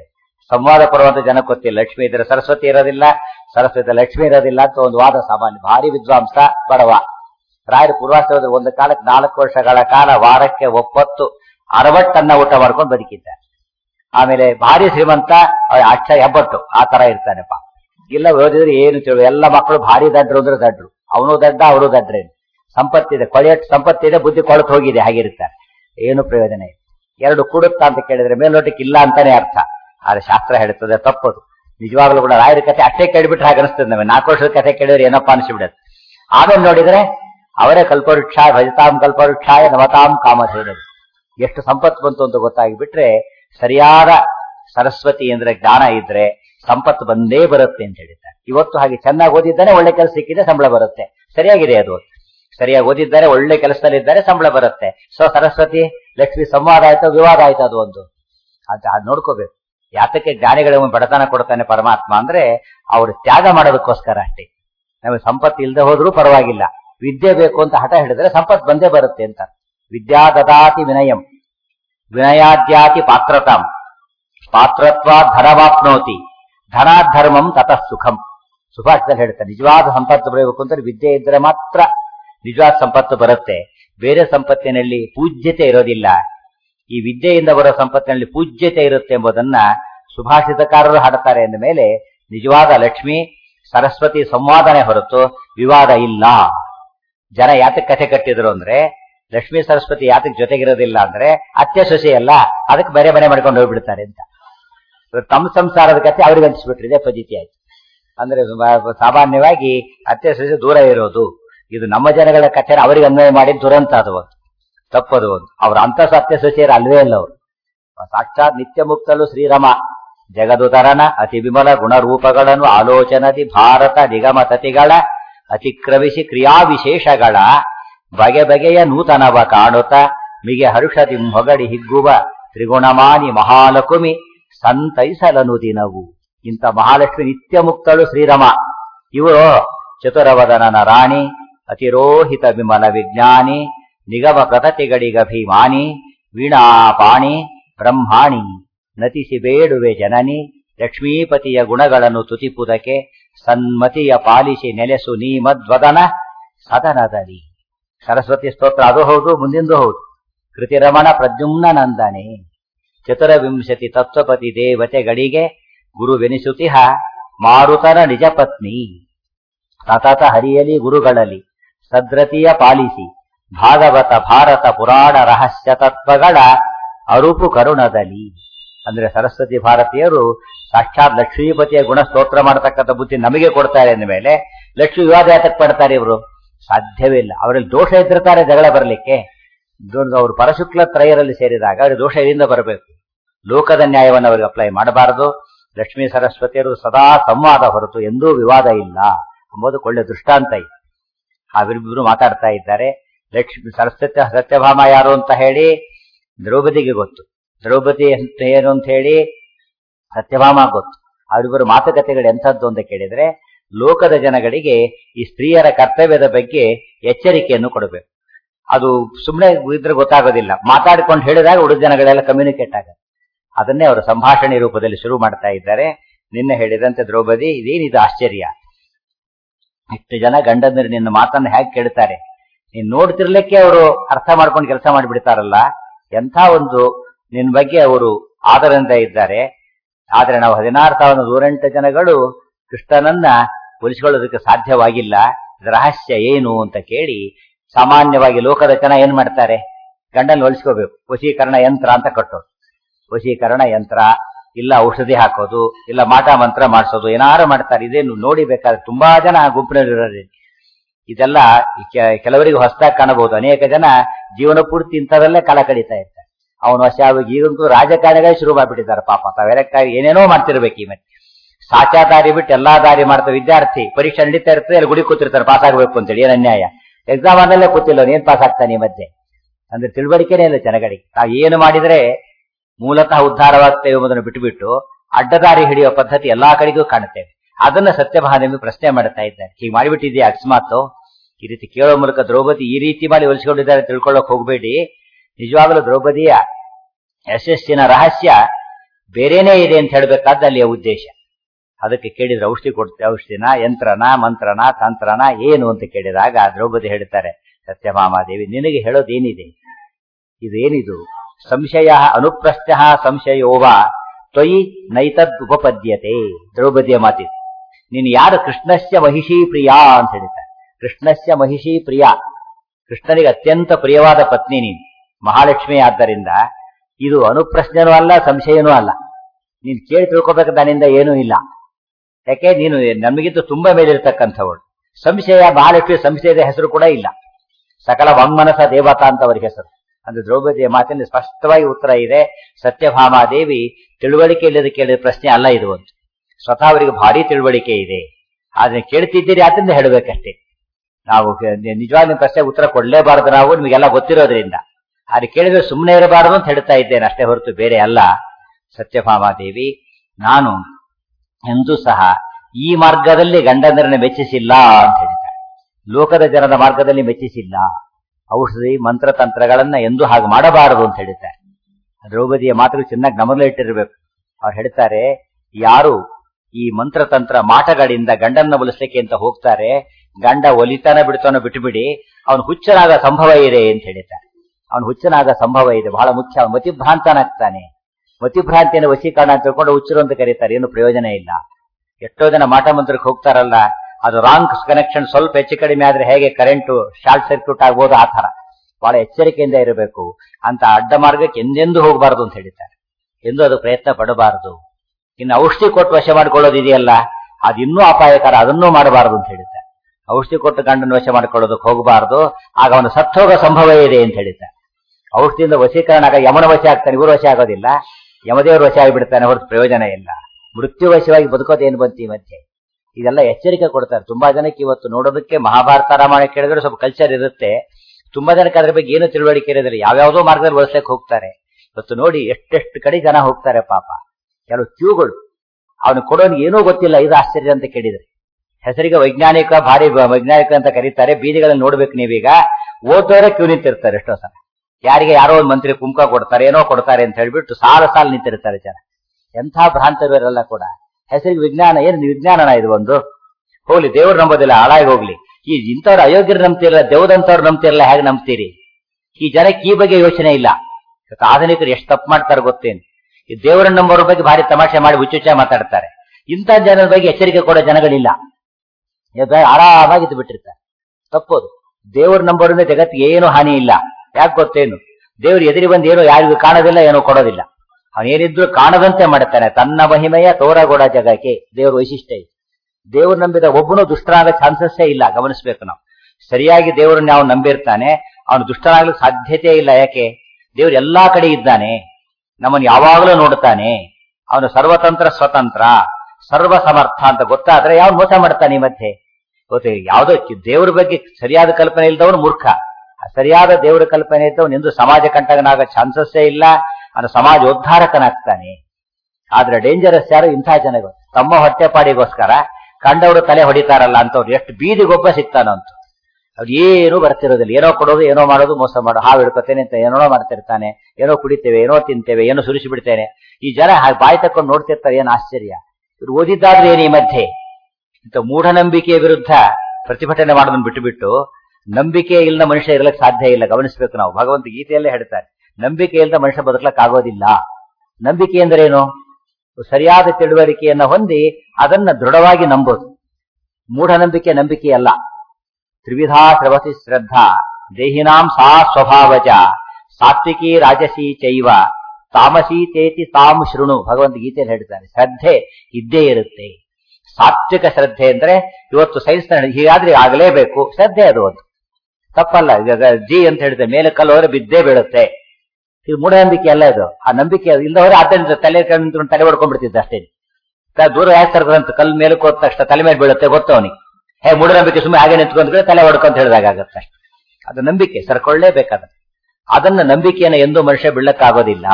ಸಂವಾದ ಕೊಡುವಂತ ಜನ ಗೊತ್ತಿಲ್ಲ ಲಕ್ಷ್ಮಿ ಇದ್ರೆ ಸರಸ್ವತಿ ಇರೋದಿಲ್ಲ ಸರಸ್ವತಿ ಲಕ್ಷ್ಮಿ ಇರೋದಿಲ್ಲ ಅಂತ ಒಂದು ವಾದ ಸಾಮಾನ್ಯ ಭಾರಿ ವಿದ್ವಾಂಸ ಬಡವ ರಾಯರು ಪೂರ್ವಾಶ್ರಮದ ಒಂದು ಕಾಲಕ್ಕೆ ನಾಲ್ಕು ವರ್ಷಗಳ ಕಾಲ ವಾರಕ್ಕೆ ಒಪ್ಪತ್ತು ಅರವತ್ತನ್ನ ಊಟ ಮಾಡ್ಕೊಂಡು ಬದುಕಿದ್ದಾರೆ ಆಮೇಲೆ ಭಾರಿ ಶ್ರೀಮಂತ ಅಚ್ಚ ಹೆಬ್ಬಟ್ಟು ಆ ತರ ಇರ್ತಾನೆಪ್ಪ ಇಲ್ಲ ಓದಿದ್ರೆ ಏನು ತಿಳು ಎಲ್ಲ ಮಕ್ಕಳು ಭಾರಿ ದಡ್ರು ಅಂದ್ರೆ ದಡ್ರು ಅವನು ದಡ್ಡ ಅವರು ದಡ್ರೇನು ಸಂಪತ್ತಿದೆ ಕೊಳೆಯಟ್ಟು ಸಂಪತ್ತಿದೆ ಬುದ್ಧಿ ಕೊಳತು ಹೋಗಿದೆ ಹಾಗಿರ್ತಾರೆ ಏನು ಪ್ರಯೋಜನ ಇಲ್ಲ ಎರಡು ಕೂಡುತ್ತಾ ಅಂತ ಕೇಳಿದ್ರೆ ಮೇಲ್ನೋಟಕ್ಕೆ ಇಲ್ಲ ಅಂತಾನೆ ಅರ್ಥ ಆದ್ರೆ ಶಾಸ್ತ್ರ ಹೇಳುತ್ತದೆ ತಪ್ಪದು ನಿಜವಾಗ್ಲೂ ಕೂಡ ರಾಯರ ಕಥೆ ಅಷ್ಟೇ ಕೇಳಿಬಿಟ್ರೆ ಹಾಗೆ ಅನಿಸ್ತದೆ ನಮಗೆ ನಾಲ್ಕು ವರ್ಷದ ಕಥೆ ಕೇಳಿದ್ರೆ ಏನಪ್ಪಾ ಅನಿಸ್ಬಿಡುತ್ತೆ ಆಮೇಲೆ ನೋಡಿದ್ರೆ ಅವರೇ ಕಲ್ಪವೃಕ್ಷ ಭಜತಾಂ ಕಲ್ಪವೃಕ್ಷಾಯ ನವತಾಂ ಕಾಮಧೇನು ಎಷ್ಟು ಸಂಪತ್ತು ಬಂತು ಅಂತ ಗೊತ್ತಾಗಿಬಿಟ್ರೆ ಸರಿಯಾದ ಸರಸ್ವತಿ ಅಂದ್ರೆ ಜ್ಞಾನ ಇದ್ರೆ ಸಂಪತ್ತು ಬಂದೇ ಬರುತ್ತೆ ಅಂತ ಹೇಳಿದ್ದಾರೆ ಇವತ್ತು ಹಾಗೆ ಚೆನ್ನಾಗಿ ಓದಿದ್ದಾನೆ ಒಳ್ಳೆ ಕೆಲಸ ಸಿಕ್ಕಿದೆ ಸಂಬಳ ಬರುತ್ತೆ ಸರಿಯಾಗಿದೆ ಅದು ಸರಿಯಾಗಿ ಓದಿದ್ದಾರೆ ಒಳ್ಳೆ ಕೆಲಸದಲ್ಲಿದ್ದಾರೆ ಸಂಬಳ ಬರುತ್ತೆ ಸೊ ಸರಸ್ವತಿ ಲಕ್ಷ್ಮಿ ಸಂವಾದ ಆಯ್ತು ವಿವಾದ ಆಯ್ತು ಅದು ಒಂದು ಅಂತ ಅದ್ ನೋಡ್ಕೋಬೇಕು ಯಾತಕ್ಕೆ ಜ್ಞಾನಿಗಳಿಗೆ ಬಡತನ ಕೊಡ್ತಾನೆ ಪರಮಾತ್ಮ ಅಂದ್ರೆ ಅವರು ತ್ಯಾಗ ಮಾಡೋದಕ್ಕೋಸ್ಕರ ಅಷ್ಟೇ ನಮಗೆ ಸಂಪತ್ತು ಇಲ್ಲದೆ ಹೋದ್ರೂ ಪರವಾಗಿಲ್ಲ ವಿದ್ಯೆ ಬೇಕು ಅಂತ ಹಠ ಹಿಡಿದ್ರೆ ಸಂಪತ್ತು ಬಂದೇ ಬರುತ್ತೆ ಅಂತ ವಿದ್ಯಾ ದದಾತಿ ವಿನಯಂ ವಿನಯಾದ್ಯಾತಿ ಪಾತ್ರತಾಂ ಪಾತ್ರತ್ವ ಧನವಾಪ್ನೋತಿ ಧನಾಧರ್ಮಂ ತತಃ ಸುಖಂ ಸುಭಾಷಿತಲ್ಲಿ ಹೇಳ್ತಾರೆ ನಿಜವಾದ ಸಂಪತ್ತು ಬರಬೇಕು ಅಂದ್ರೆ ವಿದ್ಯೆ ಇದ್ರೆ ಮಾತ್ರ ನಿಜವಾದ ಸಂಪತ್ತು ಬರುತ್ತೆ ಬೇರೆ ಸಂಪತ್ತಿನಲ್ಲಿ ಪೂಜ್ಯತೆ ಇರೋದಿಲ್ಲ ಈ ವಿದ್ಯೆಯಿಂದ ಬರೋ ಸಂಪತ್ತಿನಲ್ಲಿ ಪೂಜ್ಯತೆ ಇರುತ್ತೆ ಎಂಬುದನ್ನ ಸುಭಾಷಿತಕಾರರು ಹಾಡುತ್ತಾರೆ ಎಂದ ಮೇಲೆ ನಿಜವಾದ ಲಕ್ಷ್ಮಿ ಸರಸ್ವತಿ ಸಂವಾದನೆ ಹೊರತು ವಿವಾದ ಇಲ್ಲ ಜನ ಯಾತಕ್ ಕಥೆ ಕಟ್ಟಿದ್ರು ಅಂದ್ರೆ ಲಕ್ಷ್ಮೀ ಸರಸ್ವತಿ ಯಾತಕ್ ಜೊತೆಗಿರೋದಿಲ್ಲ ಅಂದ್ರೆ ಅತ್ಯ ಸೊಸೆ ಅಲ್ಲ ಅದಕ್ಕೆ ಬೇರೆ ಮನೆ ಮಾಡ್ಕೊಂಡು ಹೋಗ್ಬಿಡ್ತಾರೆ ಅಂತ ಇವ್ರು ತಮ್ಮ ಸಂಸಾರದ ಕಥೆ ಅವ್ರಿಗೆ ಅನ್ಸ್ಬಿಟ್ರಿ ಇದೇ ಪದ್ಧತಿ ಆಯ್ತು ಅಂದ್ರೆ ಮ- ಸಾಮಾನ್ಯವಾಗಿ ಅತ್ಯ ಸೊಸೆ ದೂರ ಇರೋದು ಇದು ನಮ್ಮ ಜನಗಳ ಕಥೆ ಅವರಿಗೆ ಅನ್ವಯ ಮಾಡಿ ದುರಂತ ಅದು ಒಂದು ತಪ್ಪದು ಒಂದು ಅವ್ರ ಅಂತ ಸತ್ಯ ಸೊಸೆಯರು ಅಲ್ವೇ ಇಲ್ಲ ಅವರು ಸಾಕ್ಷಾತ್ ನಿತ್ಯ ಮುಕ್ತಲು ಶ್ರೀರಾಮ ಜಗದುತರನ ಅತಿ ವಿಮಲ ಗುಣರೂಪಗಳನ್ನು ಆಲೋಚನದಿ ಭಾರತ ನಿಗಮತತಿಗಳ ಅತಿಕ್ರಮಿಸಿ ಕ್ರಿಯಾವಿಶೇಷಗಳ ಬಗೆ ಬಗೆಯ ನೂತನವ ಕಾಣುತ್ತ ಮಿಗೆ ಹರುಷದಿ ಹೊಗಡಿ ಹಿಗ್ಗುವ ತ್ರಿಗುಣಮಾನಿ ಮಹಾಲಕುಮಿ ಸಂತೈಸಲನು ದಿನವು ಇಂಥ ಮಹಾಲಕ್ಷ್ಮಿ ನಿತ್ಯ ಮುಕ್ತಳು ಶ್ರೀರಮ ಇವರು ಚತುರವದನನ ರಾಣಿ ಅತಿರೋಹಿತ ವಿಮಲ ವಿಜ್ಞಾನಿ ನಿಗಮ ಪ್ರತತಿಗಳಿಗಭಿಮಾನಿ ವೀಣಾಪಾಣಿ ಬ್ರಹ್ಮಾಣಿ ನತಿಸಿ ಬೇಡುವೆ ಜನನಿ ಲಕ್ಷ್ಮೀಪತಿಯ ಗುಣಗಳನ್ನು ತುತಿಪುದಕ್ಕೆ ಸನ್ಮತಿಯ ಪಾಲಿಸಿ ನೆಲೆಸು ನೀ ಮದ್ವದನ ಸದನದಲ್ಲಿ ಸರಸ್ವತಿ ಸ್ತೋತ್ರ ಅದು ಹೌದು ಮುಂದಿಂದು ಹೌದು ಕೃತಿರಮಣ ಪ್ರದ್ಯುಮ್ನ ನಂದನೆ ಚತುರವಿಂಶತಿ ತತ್ವಪತಿ ದೇವತೆಗಳಿಗೆ ಗುರುವೆನಿಸುತಿಹ ಮಾರುತನ ನಿಜ ಪತ್ನಿ ಸತತ ಹರಿಯಲಿ ಗುರುಗಳಲ್ಲಿ ಸದ್ರತಿಯ ಪಾಲಿಸಿ ಭಾಗವತ ಭಾರತ ಪುರಾಣ ರಹಸ್ಯ ತತ್ವಗಳ ಅರುಪು ಕರುಣದಲ್ಲಿ ಅಂದ್ರೆ ಸರಸ್ವತಿ ಭಾರತೀಯರು ಸಾಕ್ಷಾತ್ ಲಕ್ಷ್ಮೀಪತಿಯ ಗುಣ ಸ್ತೋತ್ರ ಮಾಡತಕ್ಕಂಥ ಬುದ್ಧಿ ನಮಗೆ ಕೊಡ್ತಾರೆ ಅಂದ ಮೇಲೆ ಲಕ್ಷ್ಮಿ ವಿವಾದ ಯಾತಕ್ಕೆ ಪಡ್ತಾರೆ ಇವರು ಸಾಧ್ಯವೇ ಇಲ್ಲ ಅವರಲ್ಲಿ ದೋಷ ಇದ್ದಿರ್ತಾರೆ ಜಗಳ ಬರಲಿಕ್ಕೆ ಅವರು ಪರಶುಕ್ಲ ತ್ರಯರಲ್ಲಿ ಸೇರಿದಾಗ ಅವರಿಗೆ ದೋಷ ಇದರಿಂದ ಬರಬೇಕು ಲೋಕದ ನ್ಯಾಯವನ್ನು ಅವರಿಗೆ ಅಪ್ಲೈ ಮಾಡಬಾರದು ಲಕ್ಷ್ಮೀ ಸರಸ್ವತಿಯರು ಸದಾ ಸಂವಾದ ಹೊರತು ಎಂದೂ ವಿವಾದ ಇಲ್ಲ ಎಂಬುದು ಒಳ್ಳೆ ದೃಷ್ಟಾಂತ ಇದೆ ಅವರಿಬ್ಬರು ಮಾತಾಡ್ತಾ ಇದ್ದಾರೆ ಲಕ್ಷ್ಮಿ ಸರಸ್ವತಿ ಸತ್ಯಭಾಮ ಯಾರು ಅಂತ ಹೇಳಿ ದ್ರೌಪದಿಗೆ ಗೊತ್ತು ದ್ರೌಪದಿ ಅಂತ ಏನು ಅಂತ ಹೇಳಿ ಸತ್ಯಭಾಮ ಗೊತ್ತು ಅವರಿಬ್ಬರು ಮಾತುಕತೆಗಳು ಎಂಥದ್ದು ಅಂತ ಕೇಳಿದ್ರೆ ಲೋಕದ ಜನಗಳಿಗೆ ಈ ಸ್ತ್ರೀಯರ ಕರ್ತವ್ಯದ ಬಗ್ಗೆ ಎಚ್ಚರಿಕೆಯನ್ನು ಕೊಡಬೇಕು ಅದು ಸುಮ್ಮನೆ ಇದ್ರೆ ಗೊತ್ತಾಗೋದಿಲ್ಲ ಮಾತಾಡಿಕೊಂಡು ಹೇಳಿದಾಗ ಉಳಿದ ಜನಗಳೆಲ್ಲ ಕಮ್ಯುನಿಕೇಟ್ ಆಗುತ್ತೆ ಅದನ್ನೇ ಅವರು ಸಂಭಾಷಣೆ ರೂಪದಲ್ಲಿ ಶುರು ಮಾಡ್ತಾ ಇದ್ದಾರೆ ನಿನ್ನೆ ಹೇಳಿದಂತೆ ದ್ರೌಪದಿ ಇದೇನಿದು ಆಶ್ಚರ್ಯ ಇಷ್ಟು ಜನ ಗಂಡಂದ್ರೆ ನಿನ್ನ ಮಾತನ್ನ ಹೇಗೆ ಕೇಳ್ತಾರೆ ನೀನ್ ನೋಡ್ತಿರ್ಲಿಕ್ಕೆ ಅವರು ಅರ್ಥ ಮಾಡ್ಕೊಂಡು ಕೆಲಸ ಮಾಡಿಬಿಡ್ತಾರಲ್ಲ ಎಂಥ ಒಂದು ನಿನ್ ಬಗ್ಗೆ ಅವರು ಆದರದಿಂದ ಇದ್ದಾರೆ ಆದ್ರೆ ನಾವು ಹದಿನಾರು ಸಾವಿರದ ನೂರೆಂಟು ಜನಗಳು ಕೃಷ್ಣನನ್ನ ಹೋಲಿಸಿಕೊಳ್ಳೋದಕ್ಕೆ ಸಾಧ್ಯವಾಗಿಲ್ಲ ಇದರ ರಹಸ್ಯ ಏನು ಅಂತ ಕೇಳಿ ಸಾಮಾನ್ಯವಾಗಿ ಲೋಕದ ಜನ ಏನ್ ಮಾಡ್ತಾರೆ ಗಂಡನ್ ಹೋಲಿಸ್ಕೋಬೇಕು ವಶೀಕರಣ ಯಂತ್ರ ಅಂತ ಕಟ್ಟೋದು ವಶೀಕರಣ ಯಂತ್ರ ಇಲ್ಲ ಔಷಧಿ ಹಾಕೋದು ಇಲ್ಲ ಮಾಟ ಮಂತ್ರ ಮಾಡಿಸೋದು ಏನಾರು ಮಾಡ್ತಾರೆ ಇದೇನು ನೋಡಿ ಬೇಕಾದ್ರೆ ತುಂಬಾ ಜನ ಗುಂಪಿನಲ್ಲಿರೋದು ಇದೆಲ್ಲ ಕೆ- ಕೆಲವರಿಗೆ ಹೊಸದಾಗಿ ಕಾಣಬಹುದು ಅನೇಕ ಜನ ಜೀವನ ಪೂರ್ತಿ ಇಂಥದಲ್ಲೇ ಕಾಲ ಕಳೀತಾ ಇರ್ತಾರೆ ಅವನು ವಶ ಆಗಿ ಈಗಂತೂ ರಾಜಕಾರಣಿಗಳೇ ಶುರು ಮಾಡ್ಬಿಟ್ಟಿದ್ದಾರೆ ಪಾಪ ತಾವೆರಕ್ಕಾಗಿ ಏನೇನೋ ಮಾಡ್ತಿರ್ಬೇಕು ಈ ಮತ್ತೆ ಸಾಚಾ ದಾರಿ ಬಿಟ್ಟು ಎಲ್ಲಾ ದಾರಿ ಮಾಡ್ತಾರೆ ವಿದ್ಯಾರ್ಥಿ ಪರೀಕ್ಷೆ ನಡೀತಾ ಇರ್ತದೆ ಅಲ್ಲಿ ಗುಡಿ ಕೂತಿರ್ತಾರೆ ಪಾಸ್ ಆಗ್ಬೇಕು ಅಂತೇಳಿ ಏನ್ ಅನ್ಯಾಯ ಎಕ್ಸಾಮ್ ಆದಲ್ಲೇ ಕೂತಿಲ್ಲ ಅವ್ನು ಏನ್ ಪಾಸ್ ಆಗ್ತಾನೆ ಈ ಮಧ್ಯೆ ಅಂದ್ರೆ ತಿಳುವಳಿಕೆನೇ ಇಲ್ಲ ಜನಗಳಿಗೆ ನಾವು ಏನು ಮಾಡಿದ್ರೆ ಮೂಲತಃ ಉದ್ಧಾರವಾಗ್ತೇವೆ ಎಂಬುದನ್ನು ಬಿಟ್ಟುಬಿಟ್ಟು ಅಡ್ಡದಾರಿ ಹಿಡಿಯುವ ಪದ್ಧತಿ ಎಲ್ಲಾ ಕಡೆಗೂ ಕಾಣುತ್ತೇವೆ ಅದನ್ನ ಸತ್ಯಭಾನವಿ ಪ್ರಶ್ನೆ ಮಾಡ್ತಾ ಇದ್ದಾರೆ ಹೀಗೆ ಮಾಡಿಬಿಟ್ಟಿದೆಯಾ ಅಕಸ್ಮಾತ್ ಈ ರೀತಿ ಕೇಳೋ ಮೂಲಕ ದ್ರೌಪದಿ ಈ ರೀತಿ ಮಾಡಿ ಹೊಲಿಸ್ಕೊಂಡಿದ್ದಾರೆ ತಿಳ್ಕೊಳ್ಳೋಕೆ ಹೋಗಬೇಡಿ ನಿಜವಾಗಲೂ ದ್ರೌಪದಿಯ ಯಶಸ್ಸಿನ ರಹಸ್ಯ ಬೇರೆನೇ ಇದೆ ಅಂತ ಹೇಳ್ಬೇಕಾದ ಅಲ್ಲಿಯ ಉದ್ದೇಶ ಅದಕ್ಕೆ ಕೇಳಿದ್ರೆ ಔಷಧಿ ಕೊಡ್ತೇವೆ ಔಷಧಿನ ಯಂತ್ರನ ಮಂತ್ರನ ತಂತ್ರನ ಏನು ಅಂತ ಕೇಳಿದಾಗ ದ್ರೌಪದಿ ಹೇಳ್ತಾರೆ ಸತ್ಯಭಾಮಾದೇವಿ ನಿನಗೆ ಹೇಳೋದೇನಿದೆ ಇದು ಏನಿದು ಸಂಶಯ ಅನುಪ್ರಶ್ನ ಸಂಶಯೋವ ತ್ವಯಿ ನೈತದ್ ಉಪಪದ್ಯತೆ ದ್ರೌಪದಿಯ ಮಾತಿದೆ ನೀನು ಯಾರು ಕೃಷ್ಣಸ್ಯ ಮಹಿಷಿ ಪ್ರಿಯ ಅಂತ ಹೇಳ್ತಾರೆ ಕೃಷ್ಣಸ್ಯ ಮಹಿಷಿ ಪ್ರಿಯ ಕೃಷ್ಣನಿಗೆ ಅತ್ಯಂತ ಪ್ರಿಯವಾದ ಪತ್ನಿ ನೀನು ಮಹಾಲಕ್ಷ್ಮಿ ಆದ್ದರಿಂದ ಇದು ಅನುಪ್ರಶ್ನೆನೂ ಅಲ್ಲ ಸಂಶಯನೂ ಅಲ್ಲ ನೀನು ಕೇಳಿ ತಿಳ್ಕೊಬೇಕು ನನ್ನಿಂದ ಏನೂ ಇಲ್ಲ ಯಾಕೆ ನೀನು ನಮಗಿಂತ ತುಂಬಾ ಮೇಲಿರ್ತಕ್ಕಂಥವಳು ಸಂಶಯ ಮಹಾಲಕ್ಷ್ಮಿ ಸಂಶಯದ ಹೆಸರು ಕೂಡ ಇಲ್ಲ ಸಕಲ ವನ್ಮನಸ ದೇವತಾ ಅಂತ ಅವರಿಗೆ ಹೆಸರು ಅಂದ್ರೆ ದ್ರೌಪದಿಯ ಮಾತಿನಲ್ಲಿ ಸ್ಪಷ್ಟವಾಗಿ ಉತ್ತರ ಇದೆ ಸತ್ಯಭಾಮಾದೇವಿ ತಿಳುವಳಿಕೆ ಇಲ್ಲದೆ ಕೇಳಿದ ಪ್ರಶ್ನೆ ಅಲ್ಲ ಇದು ಒಂದು ಸ್ವತಃ ಅವರಿಗೆ ಭಾರಿ ತಿಳುವಳಿಕೆ ಇದೆ ಆದ್ರೆ ಕೇಳ್ತಿದ್ದೀರಿ ಅದರಿಂದ ಹೇಳಬೇಕಷ್ಟೇ ನಾವು ನಿಜವಾದ ನಿಮ್ಮ ಪ್ರಶ್ನೆಗೆ ಉತ್ತರ ಕೊಡಲೇಬಾರದು ನಾವು ನಿಮಗೆಲ್ಲ ಗೊತ್ತಿರೋದ್ರಿಂದ ಆದ್ರೆ ಕೇಳಿದ್ರೆ ಸುಮ್ಮನೆ ಇರಬಾರದು ಅಂತ ಹೇಳ್ತಾ ಇದ್ದೇನೆ ಅಷ್ಟೇ ಹೊರತು ಬೇರೆ ಅಲ್ಲ ಸತ್ಯಭಾಮಾದೇವಿ ನಾನು ಎಂದೂ ಸಹ ಈ ಮಾರ್ಗದಲ್ಲಿ ಗಂಡಂದರನ್ನು ಮೆಚ್ಚಿಸಿಲ್ಲ ಅಂತ ಹೇಳಿದ್ದಾರೆ ಲೋಕದ ಜನರ ಮಾರ್ಗದಲ್ಲಿ ಮೆಚ್ಚಿಸಿಲ್ಲ ಔಷಧಿ ಮಂತ್ರತಂತ್ರಗಳನ್ನ ಎಂದೂ ಹಾಗೆ ಮಾಡಬಾರದು ಅಂತ ಹೇಳಿದ್ದಾರೆ ದ್ರೌಪದಿಯ ಮಾತುಗಳು ಚೆನ್ನಾಗಿ ಗಮನದಲ್ಲಿಟ್ಟಿರ್ಬೇಕು ಅವ್ರು ಹೇಳ್ತಾರೆ ಯಾರು ಈ ಮಂತ್ರತಂತ್ರ ಮಾಟಗಳಿಂದ ಗಂಡನ್ನ ಒಲಿಸ್ಲಿಕ್ಕೆ ಅಂತ ಹೋಗ್ತಾರೆ ಗಂಡ ಒಲಿತಾನ ಬಿಡ್ತಾನೋ ಬಿಟ್ಟುಬಿಡಿ ಅವನು ಹುಚ್ಚನಾಗ ಸಂಭವ ಇದೆ ಅಂತ ಹೇಳಿದ್ದಾರೆ ಅವನು ಹುಚ್ಚನಾಗ ಸಂಭವ ಇದೆ ಬಹಳ ಮುಖ್ಯ ಅವನು ಮತಿಭ್ರಾಂತನಾಗ್ತಾನೆ ಮತಿಭ್ರಾಂತಿಯನ್ನು ವಶೀಕರಣ ಅಂತ ತಿಳ್ಕೊಂಡು ಹುಚ್ಚರು ಅಂತ ಕರೀತಾರೆ ಏನು ಪ್ರಯೋಜನ ಇಲ್ಲ ಎಷ್ಟೋ ಜನ ಮಾಟ ಮಂತ್ರಕ್ಕೆ ಹೋಗ್ತಾರಲ್ಲ ಅದು ರಾಂಗ್ ಕನೆಕ್ಷನ್ ಸ್ವಲ್ಪ ಹೆಚ್ಚು ಕಡಿಮೆ ಆದ್ರೆ ಹೇಗೆ ಕರೆಂಟ್ ಶಾರ್ಟ್ ಸರ್ಕ್ಯೂಟ್ ಆಗ್ಬೋದು ಆ ತರ ಬಹಳ ಎಚ್ಚರಿಕೆಯಿಂದ ಇರಬೇಕು ಅಂತ ಅಡ್ಡ ಮಾರ್ಗಕ್ಕೆ ಎಂದೆಂದೂ ಹೋಗಬಾರದು ಅಂತ ಹೇಳಿದ್ದಾರೆ ಎಂದು ಅದು ಪ್ರಯತ್ನ ಪಡಬಾರದು ಇನ್ನು ಔಷಧಿ ಕೊಟ್ಟು ವಶ ಮಾಡ್ಕೊಳ್ಳೋದು ಇದೆಯಲ್ಲ ಅದು ಇನ್ನೂ ಅಪಾಯಕರ ಅದನ್ನೂ ಮಾಡಬಾರದು ಅಂತ ಹೇಳಿದ್ದಾರೆ ಔಷಧಿ ಕೊಟ್ಟು ಗಂಡನ ವಶ ಮಾಡ್ಕೊಳ್ಳೋದಕ್ಕೆ ಹೋಗಬಾರದು ಆಗ ಅವನು ಸತ್ತೋಗೋ ಸಂಭವ ಇದೆ ಅಂತ ಹೇಳಿದ್ದಾರೆ ಔಷಧಿಯಿಂದ ವಶೀಕರಣ ಆಗ ಯಮನ ವಶ ಆಗ್ತಾನೆ ಇವರು ವಶ ಆಗೋದಿಲ್ಲ ಯಮದೇವರು ವಶ ಆಗಿಬಿಡ್ತಾನೆ ಹೊರತು ಪ್ರಯೋಜನ ಇಲ್ಲ ಮೃತ್ಯು ವಶವಾಗಿ ಬದುಕೋದೇನು ಬಂತು ಈ ಮಧ್ಯೆ ಇದೆಲ್ಲ ಎಚ್ಚರಿಕೆ ಕೊಡ್ತಾರೆ ತುಂಬಾ ಜನಕ್ಕೆ ಇವತ್ತು ನೋಡೋದಕ್ಕೆ ಮಹಾಭಾರತ ರಾಮಾಯಣ ಕೇಳಿದ್ರೆ ಸ್ವಲ್ಪ ಕಲ್ಚರ್ ಇರುತ್ತೆ ತುಂಬಾ ಜನಕ್ಕೆ ಅದ್ರ ಬಗ್ಗೆ ಏನು ತಿಳುವಳಿಕೆ ಇರೋದಿಲ್ಲ ಯಾವ್ಯಾವುದೋ ಮಾರ್ಗದಲ್ಲಿ ಬಳಸ್ಲಿಕ್ಕೆ ಹೋಗ್ತಾರೆ ಇವತ್ತು ನೋಡಿ ಎಷ್ಟೆಷ್ಟು ಕಡೆ ಜನ ಹೋಗ್ತಾರೆ ಪಾಪ ಕೆಲವು ಕ್ಯೂಗಳು ಅವನು ಕೊಡೋನಿಗೆ ಏನೂ ಗೊತ್ತಿಲ್ಲ ಇದು ಆಶ್ಚರ್ಯ ಅಂತ ಕೇಳಿದ್ರೆ ಹೆಸರಿಗೆ ವೈಜ್ಞಾನಿಕ ಭಾರಿ ವೈಜ್ಞಾನಿಕ ಅಂತ ಕರೀತಾರೆ ಬೀದಿಗಳಲ್ಲಿ ನೋಡ್ಬೇಕು ನೀವೀಗ ಓದೋರೆ ಕ್ಯೂ ನಿಂತಿರ್ತಾರೆ ಎಷ್ಟೋ ಸಲ ಯಾರಿಗೆ ಯಾರೋ ಒಂದು ಮಂತ್ರಿ ಕುಂಕ ಕೊಡ್ತಾರೆ ಏನೋ ಕೊಡ್ತಾರೆ ಅಂತ ಹೇಳ್ಬಿಟ್ಟು ಸಾಲ ಸಾಲ ನಿಂತಿರ್ತಾರೆ ಜನ ಎಂಥ ಭ್ರಾಂತರಿರಲ್ಲ ಕೂಡ ಹೆಸರಿಗೆ ವಿಜ್ಞಾನ ಏನು ವಿಜ್ಞಾನನ ಇದು ಒಂದು ಹೋಗ್ಲಿ ದೇವ್ರು ನಂಬೋದಿಲ್ಲ ಹಾಳಾಗಿ ಹೋಗ್ಲಿ ಈ ಇಂಥವ್ರು ಅಯೋಗ್ಯರು ನಂಬ್ತಿರಲ್ಲ ದೇವದಂತವ್ರು ನಂಬ್ತಿರಲ್ಲ ಹೇಗೆ ನಂಬ್ತೀರಿ ಈ ಜನಕ್ಕೆ ಈ ಬಗ್ಗೆ ಯೋಚನೆ ಇಲ್ಲ ಆಧುನಿಕರು ಎಷ್ಟು ತಪ್ಪು ಮಾಡ್ತಾರೆ ಗೊತ್ತೇನು ಈ ದೇವರನ್ನ ನಂಬೋರ ಬಗ್ಗೆ ಭಾರಿ ತಮಾಷೆ ಮಾಡಿ ಹುಚ್ಚುಚ್ಚ ಮಾತಾಡ್ತಾರೆ ಇಂಥ ಜನರ ಬಗ್ಗೆ ಎಚ್ಚರಿಕೆ ಕೊಡೋ ಜನಗಳಿಲ್ಲ ಆರಾಮಾಗಿ ಬಿಟ್ಟಿರ್ತಾರೆ ತಪ್ಪೋದು ದೇವ್ರ ನಂಬೋರಿಂದ ಜಗತ್ತಿಗೆ ಏನು ಹಾನಿ ಇಲ್ಲ ಯಾಕೆ ಗೊತ್ತೇನು ದೇವ್ರು ಎದುರಿ ಬಂದು ಏನೋ ಯಾರಿಗೂ ಕಾಣೋದಿಲ್ಲ ಏನೋ ಕೊಡೋದಿಲ್ಲ ಅವನೇನಿದ್ರು ಕಾಣದಂತೆ ಮಾಡುತ್ತಾನೆ ತನ್ನ ಮಹಿಮೆಯ ತೋರಗೊಡ ಜಗಕ್ಕೆ ದೇವ್ರ ವೈಶಿಷ್ಟ್ಯ ಇದೆ ದೇವ್ರು ನಂಬಿದ ಒಬ್ಬನು ದುಷ್ಟನಾಗ ಚಾನ್ಸಸ್ಸೇ ಇಲ್ಲ ಗಮನಿಸ್ಬೇಕು ನಾವು ಸರಿಯಾಗಿ ದೇವರನ್ನ ಅವನು ನಂಬಿರ್ತಾನೆ ಅವನು ದುಷ್ಟನಾಗ್ಲಿಕ್ಕೆ ಸಾಧ್ಯತೆ ಇಲ್ಲ ಯಾಕೆ ದೇವ್ರು ಎಲ್ಲಾ ಕಡೆ ಇದ್ದಾನೆ ನಮ್ಮನ್ನು ಯಾವಾಗಲೂ ನೋಡ್ತಾನೆ ಅವನು ಸರ್ವತಂತ್ರ ಸ್ವತಂತ್ರ ಸರ್ವ ಸಮರ್ಥ ಅಂತ ಗೊತ್ತಾದ್ರೆ ಯಾವ ಮೋಸ ಮಾಡ್ತಾನೆ ಈ ಮಧ್ಯೆ ಗೊತ್ತೇ ಯಾವುದೋ ದೇವ್ರ ಬಗ್ಗೆ ಸರಿಯಾದ ಕಲ್ಪನೆ ಇಲ್ದವನು ಮೂರ್ಖ ಸರಿಯಾದ ದೇವರ ಕಲ್ಪನೆ ಇದ್ದವನು ಎಂದು ಸಮಾಜ ಕಂಟಕನಾಗ ಚಾನ್ಸಸ್ಸೇ ಇಲ್ಲ ಅವನು ಸಮಾಜ ಉದ್ಧಾರಕನಾಗ್ತಾನೆ ಆದ್ರೆ ಡೇಂಜರಸ್ ಯಾರು ಇಂಥ ಜನಗಳು ತಮ್ಮ ಹೊಟ್ಟೆಪಾಡಿಗೋಸ್ಕರ ಕಂಡವರು ತಲೆ ಹೊಡಿತಾರಲ್ಲ ಅಂತವ್ರು ಎಷ್ಟು ಬೀದಿಗೊಬ್ಬ ಸಿಗ್ತಾನಂತ ಅವ್ರು ಏನು ಬರ್ತಿರೋದಿಲ್ಲ ಏನೋ ಕೊಡೋದು ಏನೋ ಮಾಡೋದು ಮೋಸ ಮಾಡೋ ಹಾವು ಹಿಡ್ಕೊತೇನೆ ಅಂತ ಏನೋ ಮಾಡ್ತಿರ್ತಾನೆ ಏನೋ ಕುಡಿತೇವೆ ಏನೋ ತಿಂತೇವೆ ಏನೋ ಸುರಿಸಿ ಬಿಡ್ತೇನೆ ಈ ಜನ ಹಾಗೆ ಬಾಯಿ ತಕೊಂಡು ನೋಡ್ತಿರ್ತಾರೆ ಏನು ಆಶ್ಚರ್ಯ ಇವ್ರು ಓದಿದ್ದಾದ್ರೆ ಏನು ಈ ಮಧ್ಯೆ ಇಂಥ ಮೂಢನಂಬಿಕೆಯ ವಿರುದ್ಧ ಪ್ರತಿಭಟನೆ ಮಾಡೋದನ್ನ ಬಿಟ್ಟುಬಿಟ್ಟು ನಂಬಿಕೆ ಇಲ್ಲದ ಮನುಷ್ಯ ಇರಲಿಕ್ಕೆ ಸಾಧ್ಯ ಇಲ್ಲ ಗಮನಿಸಬೇಕು ನಾವು ಭಗವಂತ ಗೀತೆಯಲ್ಲೇ ಹೇಳ್ತಾರೆ ನಂಬಿಕೆ ಇಲ್ಲದ ಮನುಷ್ಯ ಬದುಕಲಕ್ ಆಗೋದಿಲ್ಲ ನಂಬಿಕೆ ಎಂದರೇನು ಸರಿಯಾದ ತಿಳುವಳಿಕೆಯನ್ನ ಹೊಂದಿ ಅದನ್ನ ದೃಢವಾಗಿ ನಂಬೋದು ಮೂಢನಂಬಿಕೆ ನಂಬಿಕೆ ಅಲ್ಲ ತ್ರಿವಿಧಾ ಶ್ರವತಿ ಶ್ರದ್ಧಾ ದೇಹಿನಾಂ ಸಾ ಸ್ವಭಾವಜ ಸಾತ್ವಿಕಿ ರಾಜಸಿ ಚೈವ ತಾಮಸಿ ತೇತಿ ತಾಮ್ ಶೃಣು ಭಗವಂತ ಗೀತೆಯಲ್ಲಿ ಹೇಳ್ತಾರೆ ಶ್ರದ್ಧೆ ಇದ್ದೇ ಇರುತ್ತೆ ಸಾತ್ವಿಕ ಶ್ರದ್ಧೆ ಅಂದ್ರೆ ಇವತ್ತು ಸೈನ್ಸ್ ಹೀಗಾದ್ರೆ ಆಗಲೇಬೇಕು ಶ್ರದ್ಧೆ ಅದು ಒಂದು ತಪ್ಪಲ್ಲ ಈಗ ಜಿ ಅಂತ ಹೇಳಿದ್ರೆ ಮೇಲೆ ಕಲ್ಲು ಹೋದ್ರೆ ಬಿದ್ದೇ ಬೀಳುತ್ತೆ ಇದು ಮೂಢನಂಬಿಕೆ ಅಲ್ಲ ಇದು ಆ ನಂಬಿಕೆ ಇಲ್ಲದವರೆ ಆದ್ದರಿಂದ ತಲೆ ನಿಂತ್ಕೊಂಡು ತಲೆ ಹೊಡ್ಕೊಂಡ್ಬಿಡ್ತಿದ್ದ ಅಷ್ಟೇ ದೂರ ಯಾಕೆ ತರದಂತ ಕಲ್ ಮೇಲೆ ಹೋದ ತಕ್ಷಣ ತಲೆ ಮೇಲೆ ಬೀಳುತ್ತೆ ಗೊತ್ತು ಅವನಿಗೆ ಹೇ ಮೂಢನಂಬಿಕೆ ಸುಮ್ಮನೆ ಹಾಗೆ ನಿಂತ್ಕೊಂಡ್ರೆ ತಲೆ ಹೊಡ್ಕೊಂತ ಹೇಳಿದಾಗ ಆಗತ್ತೆ ಅಷ್ಟೇ ಅದು ನಂಬಿಕೆ ಸರ್ಕೊಳ್ಳೇಬೇಕಾದ ಅದನ್ನ ನಂಬಿಕೆಯನ್ನು ಎಂದೂ ಮನುಷ್ಯ ಬೀಳಕ್ಕಾಗೋದಿಲ್ಲ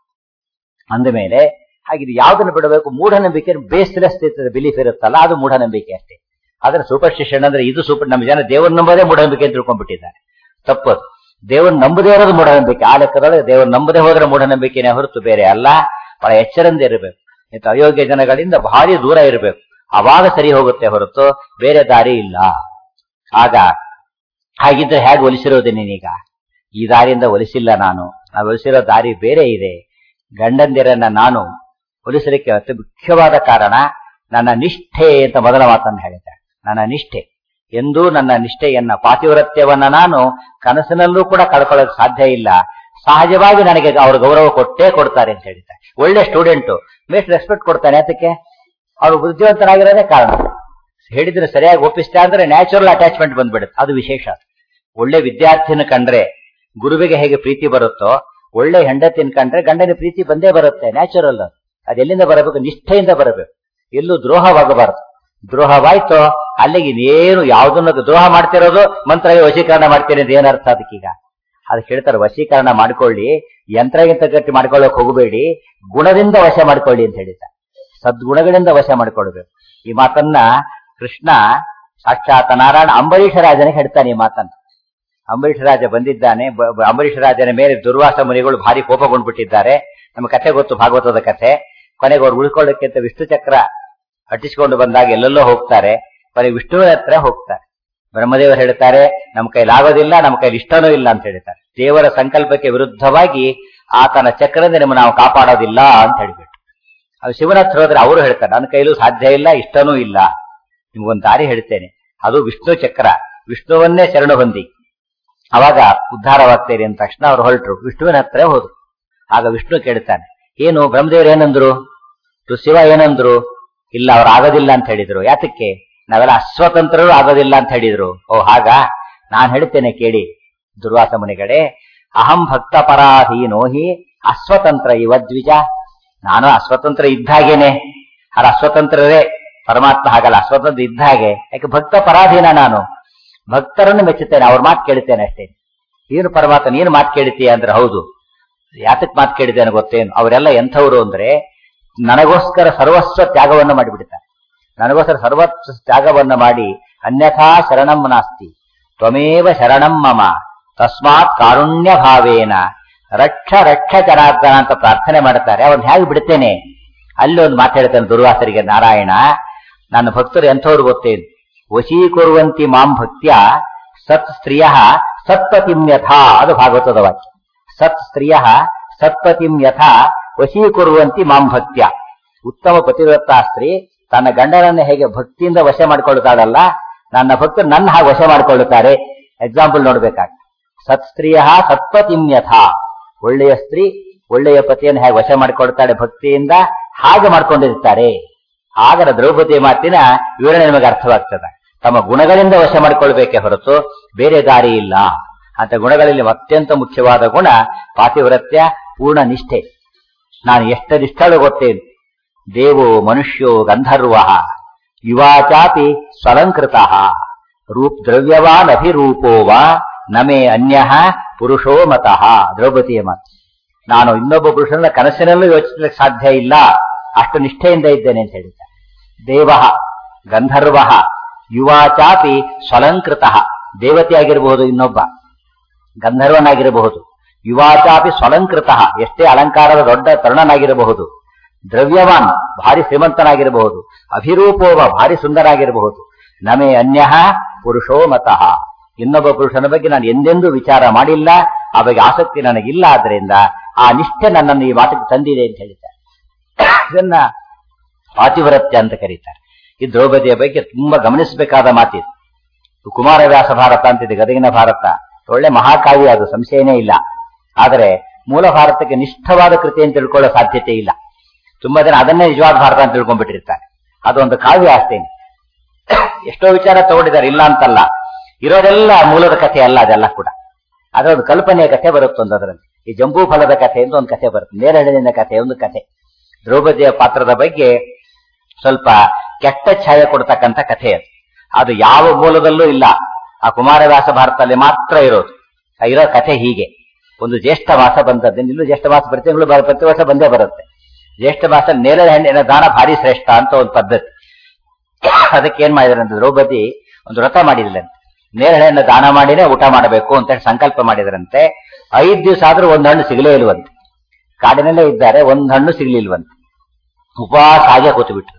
ಅಂದ ಮೇಲೆ ಹಾಗೆ ಯಾವ್ದನ್ನು ಬಿಡಬೇಕು ಮೂಢನಂಬಿಕೆ ಬೇಸ್ಲೆಸ್ ಬಿಲೀಫ್ ಇರುತ್ತಲ್ಲ ಅದು ಮೂಢನಂಬಿಕೆ ಅಷ್ಟೇ ಆದ್ರೆ ಸೂಪರ್ಸ್ಟಿಷನ್ ಅಂದ್ರೆ ಇದು ಸೂಪರ್ ನಮ್ಮ ಜನ ದೇವ್ರ ನಂಬೋದೇ ಮೂಢನಂಬಿಕೆ ಅಂತ ತಿಳ್ಕೊಂಡ್ಬಿಟ್ಟಿದ್ದಾರೆ ತಪ್ಪದು ದೇವ್ರ ನಂಬದೇ ಇರೋದು ಮೂಢನಂಬಿಕೆ ಆ ಲೆಕ್ಕದೊಳಗೆ ದೇವ್ರ ನಂಬದೇ ಹೋದ್ರೆ ಮೂಢನಂಬಿಕೆನೇ ಹೊರತು ಬೇರೆ ಅಲ್ಲ ಬಹಳ ಎಚ್ಚರಿಂದ ಇರಬೇಕು ಇಂಥ ಅಯೋಗ್ಯ ಜನಗಳಿಂದ ಭಾರಿ ದೂರ ಇರಬೇಕು ಅವಾಗ ಸರಿ ಹೋಗುತ್ತೆ ಹೊರತು ಬೇರೆ ದಾರಿ ಇಲ್ಲ ಆಗ ಹಾಗಿದ್ರೆ ಹೇಗೆ ಒಲಿಸಿರೋದು ನೀನೀಗ ಈ ದಾರಿಯಿಂದ ಒಲಿಸಿಲ್ಲ ನಾನು ನಾನು ಒಲಿಸಿರೋ ದಾರಿ ಬೇರೆ ಇದೆ ಗಂಡಂದಿರನ್ನ ನಾನು ಒಲಿಸಲಿಕ್ಕೆ ಅತಿ ಮುಖ್ಯವಾದ ಕಾರಣ ನನ್ನ ನಿಷ್ಠೆ ಅಂತ ಮೊದಲ ಮಾತನ್ನು ಹೇಳಿದ್ದೆ ನನ್ನ ನಿಷ್ಠೆ ಎಂದೂ ನನ್ನ ನಿಷ್ಠೆಯನ್ನ ಪಾತಿವ್ರತ್ಯವನ್ನ ನಾನು ಕನಸಿನಲ್ಲೂ ಕೂಡ ಕಳ್ಕೊಳ್ಳೋಕೆ ಸಾಧ್ಯ ಇಲ್ಲ ಸಹಜವಾಗಿ ನನಗೆ ಅವ್ರ ಗೌರವ ಕೊಟ್ಟೇ ಕೊಡ್ತಾರೆ ಅಂತ ಹೇಳಿದ್ದಾರೆ ಒಳ್ಳೆ ಸ್ಟೂಡೆಂಟು ಮೇಸ್ಟ್ ರೆಸ್ಪೆಕ್ಟ್ ಕೊಡ್ತಾನೆ ಅದಕ್ಕೆ ಅವ್ರು ಬುದ್ಧಿವಂತರಾಗಿರೋದೇ ಕಾರಣ ಹೇಳಿದ್ರೆ ಸರಿಯಾಗಿ ಒಪ್ಪಿಸ್ತಾ ಅಂದ್ರೆ ನ್ಯಾಚುರಲ್ ಅಟ್ಯಾಚ್ಮೆಂಟ್ ಬಂದ್ಬಿಡುತ್ತೆ ಅದು ವಿಶೇಷ ಒಳ್ಳೆ ವಿದ್ಯಾರ್ಥಿನ ಕಂಡ್ರೆ ಗುರುವಿಗೆ ಹೇಗೆ ಪ್ರೀತಿ ಬರುತ್ತೋ ಒಳ್ಳೆ ಹೆಂಡತಿನ ಕಂಡ್ರೆ ಗಂಡನ ಪ್ರೀತಿ ಬಂದೇ ಬರುತ್ತೆ ನ್ಯಾಚುರಲ್ ಅದೆಲ್ಲಿಂದ ಬರಬೇಕು ನಿಷ್ಠೆಯಿಂದ ಬರಬೇಕು ಎಲ್ಲೂ ದ್ರೋಹವಾಗಬಾರದು ದ್ರೋಹವಾಯ್ತೋ ಅಲ್ಲಿಗೆ ಇನ್ನೇನು ಯಾವುದನ್ನ ದ್ರೋಹ ಮಾಡ್ತಿರೋದು ಮಂತ್ರ ವಶೀಕರಣ ಮಾಡ್ತೀನಿ ಅಂತ ಏನರ್ಥ ಅದಕ್ಕೀಗ ಅದಕ್ಕೆ ಹೇಳ್ತಾರೆ ವಶೀಕರಣ ಮಾಡ್ಕೊಳ್ಳಿ ಯಂತ್ರಗಿಂತ ಗಟ್ಟಿ ಮಾಡ್ಕೊಳ್ಳೋಕೆ ಹೋಗಬೇಡಿ ಗುಣದಿಂದ ವಶ ಮಾಡ್ಕೊಳ್ಳಿ ಅಂತ ಹೇಳಿದ್ದಾರೆ ಸದ್ಗುಣಗಳಿಂದ ವಶ ಮಾಡ್ಕೊಳ್ಬೇಕು ಈ ಮಾತನ್ನ ಕೃಷ್ಣ ಸಾಕ್ಷಾತ್ ನಾರಾಯಣ ಅಂಬರೀಷ ರಾಜನಿಗೆ ಹೇಳ್ತಾನೆ ಈ ಮಾತನ್ನ ಅಂಬರೀಷ ರಾಜ ಬಂದಿದ್ದಾನೆ ಬ- ಬ- ಅಂಬರೀಷ ರಾಜನ ಮೇಲೆ ದುರ್ವಾಸ ಮುನಿಗಳು ಭಾರಿ ಕೋಪಗೊಂಡ್ಬಿಟ್ಟಿದ್ದಾರೆ ನಮ್ಮ ಕಥೆ ಗೊತ್ತು ಭಾಗವತದ ಕಥೆ ಕೊನೆಗೆ ಅವ್ರು ಉಳ್ಕೊಳ್ಳೋಕೆ ಅಂತ ವಿಷ್ಣು ಚಕ್ರ ಅಟ್ಟಿಸಿಕೊಂಡು ಬಂದಾಗ ಎಲ್ಲೆಲ್ಲೋ ಹೋಗ್ತಾರೆ ಕೊನೆಗೆ ವಿಷ್ಣುವಿನ ಹತ್ರ ಹೋಗ್ತಾರೆ ಬ್ರಹ್ಮದೇವರು ಹೇಳ್ತಾರೆ ನಮ್ಮ ಕೈಲಾಗೋದಿಲ್ಲ ನಮ್ಮ ಕೈಲಿ ಇಷ್ಟನೂ ಇಲ್ಲ ಅಂತ ಹೇಳ್ತಾರೆ ದೇವರ ಸಂಕಲ್ಪಕ್ಕೆ ವಿರುದ್ಧವಾಗಿ ಆತನ ಚಕ್ರದಿಂದ ನಿಮ್ಮನ್ನು ನಾವು ಕಾಪಾಡೋದಿಲ್ಲ ಅಂತ ಹೇಳ್ಬಿಟ್ಟು ಅದು ಶಿವನ ಹತ್ರ ಹೋದ್ರೆ ಅವರು ಹೇಳ್ತಾರೆ ನನ್ನ ಕೈಲೂ ಸಾಧ್ಯ ಇಲ್ಲ ಇಷ್ಟನೂ ಇಲ್ಲ ನಿಮ್ಗೊಂದು ದಾರಿ ಹೇಳ್ತೇನೆ ಅದು ವಿಷ್ಣು ಚಕ್ರ ವಿಷ್ಣುವನ್ನೇ ಶರಣು ಹೊಂದಿ ಅವಾಗ ಉದ್ಧಾರವಾಗ್ತೀರಿ ಅಂದ ತಕ್ಷಣ ಅವ್ರು ಹೊರಟರು ವಿಷ್ಣುವಿನ ಹತ್ರ ಹೋದ್ರು ಆಗ ವಿಷ್ಣು ಕೇಳ್ತಾನೆ ಏನು ಬ್ರಹ್ಮದೇವರು ಏನಂದ್ರು ತು ಶಿವ ಏನಂದ್ರು ಇಲ್ಲ ಅವ್ರು ಆಗೋದಿಲ್ಲ ಅಂತ ಹೇಳಿದ್ರು ಯಾತಕ್ಕೆ ನಾವೆಲ್ಲ ಅಸ್ವತಂತ್ರರು ಆಗೋದಿಲ್ಲ ಅಂತ ಹೇಳಿದ್ರು ಓ ಹಾಗ ನಾನ್ ಹೇಳ್ತೇನೆ ಕೇಳಿ ದುರ್ವಾಸ ಮುನಿಗಳೇ ಅಹಂ ಭಕ್ತ ಪರಾಧೀನೋ ಹಿ ಅಸ್ವತಂತ್ರ ಇವ ದ್ವಿಜ ನಾನು ಅಸ್ವತಂತ್ರ ಇದ್ದ ಹಾಗೇನೆ ಅವ್ರ ಅಸ್ವತಂತ್ರರೇ ಪರಮಾತ್ಮ ಹಾಗಲ್ಲ ಅಸ್ವತಂತ್ರ ಇದ್ದ ಹಾಗೆ ಯಾಕೆ ಭಕ್ತ ಪರಾಧೀನ ನಾನು ಭಕ್ತರನ್ನು ಮೆಚ್ಚುತ್ತೇನೆ ಅವ್ರ ಮಾತು ಕೇಳುತ್ತೇನೆ ಅಷ್ಟೇ ಏನು ಪರಮಾತ್ಮ ನೀನು ಮಾತು ಕೇಳ್ತೀಯ ಅಂದ್ರೆ ಹೌದು ಯಾತಕ್ ಮಾತು ಕೇಳಿದ್ದೇನೆ ಗೊತ್ತೇನು ಅವರೆಲ್ಲ ಎಂಥವ್ರು ಅಂದ್ರೆ ನನಗೋಸ್ಕರ ಸರ್ವಸ್ವ ತ್ಯಾಗವನ್ನು ಮಾಡಿಬಿಡ್ತಾರೆ ನನಗೋಸ್ಕರ ಸರ್ವಸ್ವ ತ್ಯಾಗವನ್ನು ಮಾಡಿ ಅನ್ಯಥಾ ಶರಣಂ ನಾಸ್ತಿ ತ್ವಮೇವ ಶರಣಂ ಮಮ ತಸ್ಮಾತ್ ಕಾರುಣ್ಯ ಭಾವೇನ ರಕ್ಷ ರಕ್ಷ ಜನಾರ್ದನ ಅಂತ ಪ್ರಾರ್ಥನೆ ಮಾಡ್ತಾರೆ ಅವ್ರನ್ನ ಹೇಗೆ ಬಿಡ್ತೇನೆ ಅಲ್ಲಿ ಒಂದು ಮಾತಾಡ್ತಾನೆ ದುರ್ವಾಸರಿಗೆ ನಾರಾಯಣ ನನ್ನ ಭಕ್ತರು ಎಂಥವ್ರು ಗೊತ್ತೇನು ವಶೀಕುರುವಂತಿ ಮಾಂ ಭಕ್ತ್ಯ ಸತ್ ಸ್ತ್ರೀಯ ಸತ್ಪತಿಂ ಯಥಾ ಅದು ಭಾಗವತದ ವಾಕ್ಯ ಸತ್ ಸ್ತ್ರೀಯ ಸತ್ಪತಿಂ ಯಥಾ ವಶೀಕುರುವಂತಿ ಮಾಂ ಭಕ್ತ್ಯ ಉತ್ತಮ ಪತಿವ್ರತಾ ಸ್ತ್ರೀ ತನ್ನ ಗಂಡನನ್ನ ಹೇಗೆ ಭಕ್ತಿಯಿಂದ ವಶ ಮಾಡಿಕೊಳ್ಳುತ್ತಾಳಲ್ಲ ನನ್ನ ಭಕ್ತರು ನನ್ನ ಹಾಗೆ ವಶ ಮಾಡಿಕೊಳ್ಳುತ್ತಾರೆ ಎಕ್ಸಾಂಪಲ್ ನೋಡ್ಬೇಕಾಗ್ತದೆ ಸತ್ ಸ್ತ್ರೀಯ ಸತ್ಪತಿಂ ಯಥಾ ಒಳ್ಳೆಯ ಸ್ತ್ರೀ ಒಳ್ಳೆಯ ಪತಿಯನ್ನು ಹೇಗೆ ವಶ ಮಾಡಿಕೊಳ್ತಾಳೆ ಭಕ್ತಿಯಿಂದ ಹಾಗೆ ಮಾಡ್ಕೊಂಡಿರ್ತಾರೆ ಆಗ ದ್ರೌಪದಿ ಮಾತಿನ ವಿವರಣೆ ನಿಮಗೆ ಅರ್ಥವಾಗ್ತದೆ ತಮ್ಮ ಗುಣಗಳಿಂದ ವಶ ಮಾಡಿಕೊಳ್ಬೇಕೇ ಹೊರತು ಬೇರೆ ದಾರಿ ಇಲ್ಲ ಅಂತ ಗುಣಗಳಲ್ಲಿ ಅತ್ಯಂತ ಮುಖ್ಯವಾದ ಗುಣ ಪಾತಿವ್ರತ್ಯ ಪೂರ್ಣ ನಿಷ್ಠೆ ನಾನು ಎಷ್ಟು ನಿಷ್ಠಳು ಗೊತ್ತೇನು ದೇವೋ ಮನುಷ್ಯೋ ಗಂಧರ್ವ ಯುವಾಚಾಪಿ ಸ್ವಲಂಕೃತ ರೂಪ್ ದ್ರವ್ಯವಾನ್ ಅಭಿರೂಪೋ ವಾ ನಮೇ ಅನ್ಯ ಪುರುಷೋ ಮತಃ ದ್ರೌಪದಿಯ ಮಾತು ನಾನು ಇನ್ನೊಬ್ಬ ಪುರುಷನ ಕನಸಿನಲ್ಲೂ ಯೋಚಿಸಲಿಕ್ಕೆ ಸಾಧ್ಯ ಇಲ್ಲ ಅಷ್ಟು ನಿಷ್ಠೆಯಿಂದ ಇದ್ದೇನೆ ಅಂತ ಹೇಳಿದ್ದಾರೆ ದೇವ ಗಂಧರ್ವ ಯುವಾಚಾಪಿ ಸ್ವಲಂಕೃತ ದೇವತೆಯಾಗಿರಬಹುದು ಇನ್ನೊಬ್ಬ ಗಂಧರ್ವನಾಗಿರಬಹುದು ಯುವಾಚಾಪಿ ಸ್ವಲಂಕೃತ ಎಷ್ಟೇ ಅಲಂಕಾರದ ದೊಡ್ಡ ತರುಣನಾಗಿರಬಹುದು ದ್ರವ್ಯವಾನ್ ಭಾರಿ ಶ್ರೀಮಂತನಾಗಿರಬಹುದು ಅಭಿರೂಪೋವ ಭಾರಿ ಸುಂದರಾಗಿರಬಹುದು ನಮೇ ಅನ್ಯ ಪುರುಷೋ ಮತಃ ಇನ್ನೊಬ್ಬ ಪುರುಷನ ಬಗ್ಗೆ ನಾನು ಎಂದೆಂದೂ ವಿಚಾರ ಮಾಡಿಲ್ಲ ಆ ಬಗ್ಗೆ ಆಸಕ್ತಿ ನನಗಿಲ್ಲ ಆದ್ರಿಂದ ಆ ನಿಷ್ಠೆ ನನ್ನನ್ನು ಈ ಮಾತಿಗೆ ತಂದಿದೆ ಅಂತ ಹೇಳಿದ್ದಾರೆ ಇದನ್ನ ಪಾತಿವ್ರತ್ಯ ಅಂತ ಕರೀತಾರೆ ಈ ದ್ರೌಪದಿಯ ಬಗ್ಗೆ ತುಂಬಾ ಗಮನಿಸಬೇಕಾದ ಮಾತಿದು ಕುಮಾರವ್ಯಾಸ ಭಾರತ ಅಂತಿದೆ ಗದಗಿನ ಭಾರತ ಒಳ್ಳೆ ಮಹಾಕಾವ್ಯ ಅದು ಸಂಶಯನೇ ಇಲ್ಲ ಆದರೆ ಮೂಲ ಭಾರತಕ್ಕೆ ನಿಷ್ಠವಾದ ಕೃತಿ ಅಂತ ತಿಳ್ಕೊಳ್ಳೋ ಸಾಧ್ಯತೆ ಇಲ್ಲ ತುಂಬಾ ಜನ ಅದನ್ನೇ ನಿಜವಾದ ಭಾರತ ಅಂತ ತಿಳ್ಕೊಂಡ್ಬಿಟ್ಟಿರ್ತಾರೆ ಅದೊಂದು ಕಾವ್ಯ ಅಷ್ಟೇನೆ ಎಷ್ಟೋ ವಿಚಾರ ತಗೊಂಡಿದ್ದಾರೆ ಇಲ್ಲ ಅಂತಲ್ಲ ಇರೋದೆಲ್ಲ ಮೂಲದ ಕಥೆ ಅಲ್ಲ ಅದೆಲ್ಲ ಕೂಡ ಅದರ ಒಂದು ಕಲ್ಪನೆಯ ಕಥೆ ಬರುತ್ತೊಂದು ಅದರಲ್ಲಿ ಈ ಜಂಬೂ ಫಲದ ಕಥೆ ಅಂತ ಒಂದು ಕಥೆ ಬರುತ್ತೆ ನೇರಳೆಣ್ಣಿನ ಕಥೆ ಒಂದು ಕಥೆ ದ್ರೌಪದಿಯ ಪಾತ್ರದ ಬಗ್ಗೆ ಸ್ವಲ್ಪ ಕೆಟ್ಟ ಛಾಯೆ ಕೊಡ್ತಕ್ಕಂಥ ಕಥೆ ಅದು ಅದು ಯಾವ ಮೂಲದಲ್ಲೂ ಇಲ್ಲ ಆ ಕುಮಾರವ್ಯಾಸ ಭಾರತದಲ್ಲಿ ಮಾತ್ರ ಇರೋದು ಆ ಇರೋ ಕಥೆ ಹೀಗೆ ಒಂದು ಜ್ಯೇಷ್ಠ ಮಾಸ ಬಂದದ್ದು ಇಲ್ಲೂ ಜ್ಯೇಷ್ಠ ಮಾಸ ಪ್ರತಿ ತಿಂಗಳು ಬ- ಪ್ರತಿ ವರ್ಷ ಬಂದೇ ಬರುತ್ತೆ ಜ್ಯೇಷ್ಠ ಮಾಸ ನೇರಳೆ ಹಣ್ಣಿನ ದಾನ ಭಾರಿ ಶ್ರೇಷ್ಠ ಅಂತ ಒಂದು ಪದ್ಧತಿ ಅದಕ್ಕೆ ಏನ್ ಮಾಡಿದ್ರೆ ಅಂತ ದ್ರೌಪದಿ ಒಂದು ವ್ರತ ಮಾಡಿದ್ಲಂತೆ ನೇರಳೆ ಹಣ್ಣು ದಾನ ಮಾಡಿನೇ ಊಟ ಮಾಡಬೇಕು ಅಂತ ಹೇಳಿ ಸಂಕಲ್ಪ ಮಾಡಿದ್ರಂತೆ ಐದ್ ದಿವಸ ಆದ್ರೂ ಒಂದು ಹಣ್ಣು ಸಿಗಲೇ ಇಲ್ವಂತೆ ಕಾಡಿನಲ್ಲೇ ಇದ್ದಾರೆ ಒಂದ್ ಹಣ್ಣು ಸಿಗ್ಲಿಲ್ವಂತೆ ಉಪವಾಸ ಹಾಗೆ ಕೂತು ಬಿಟ್ರು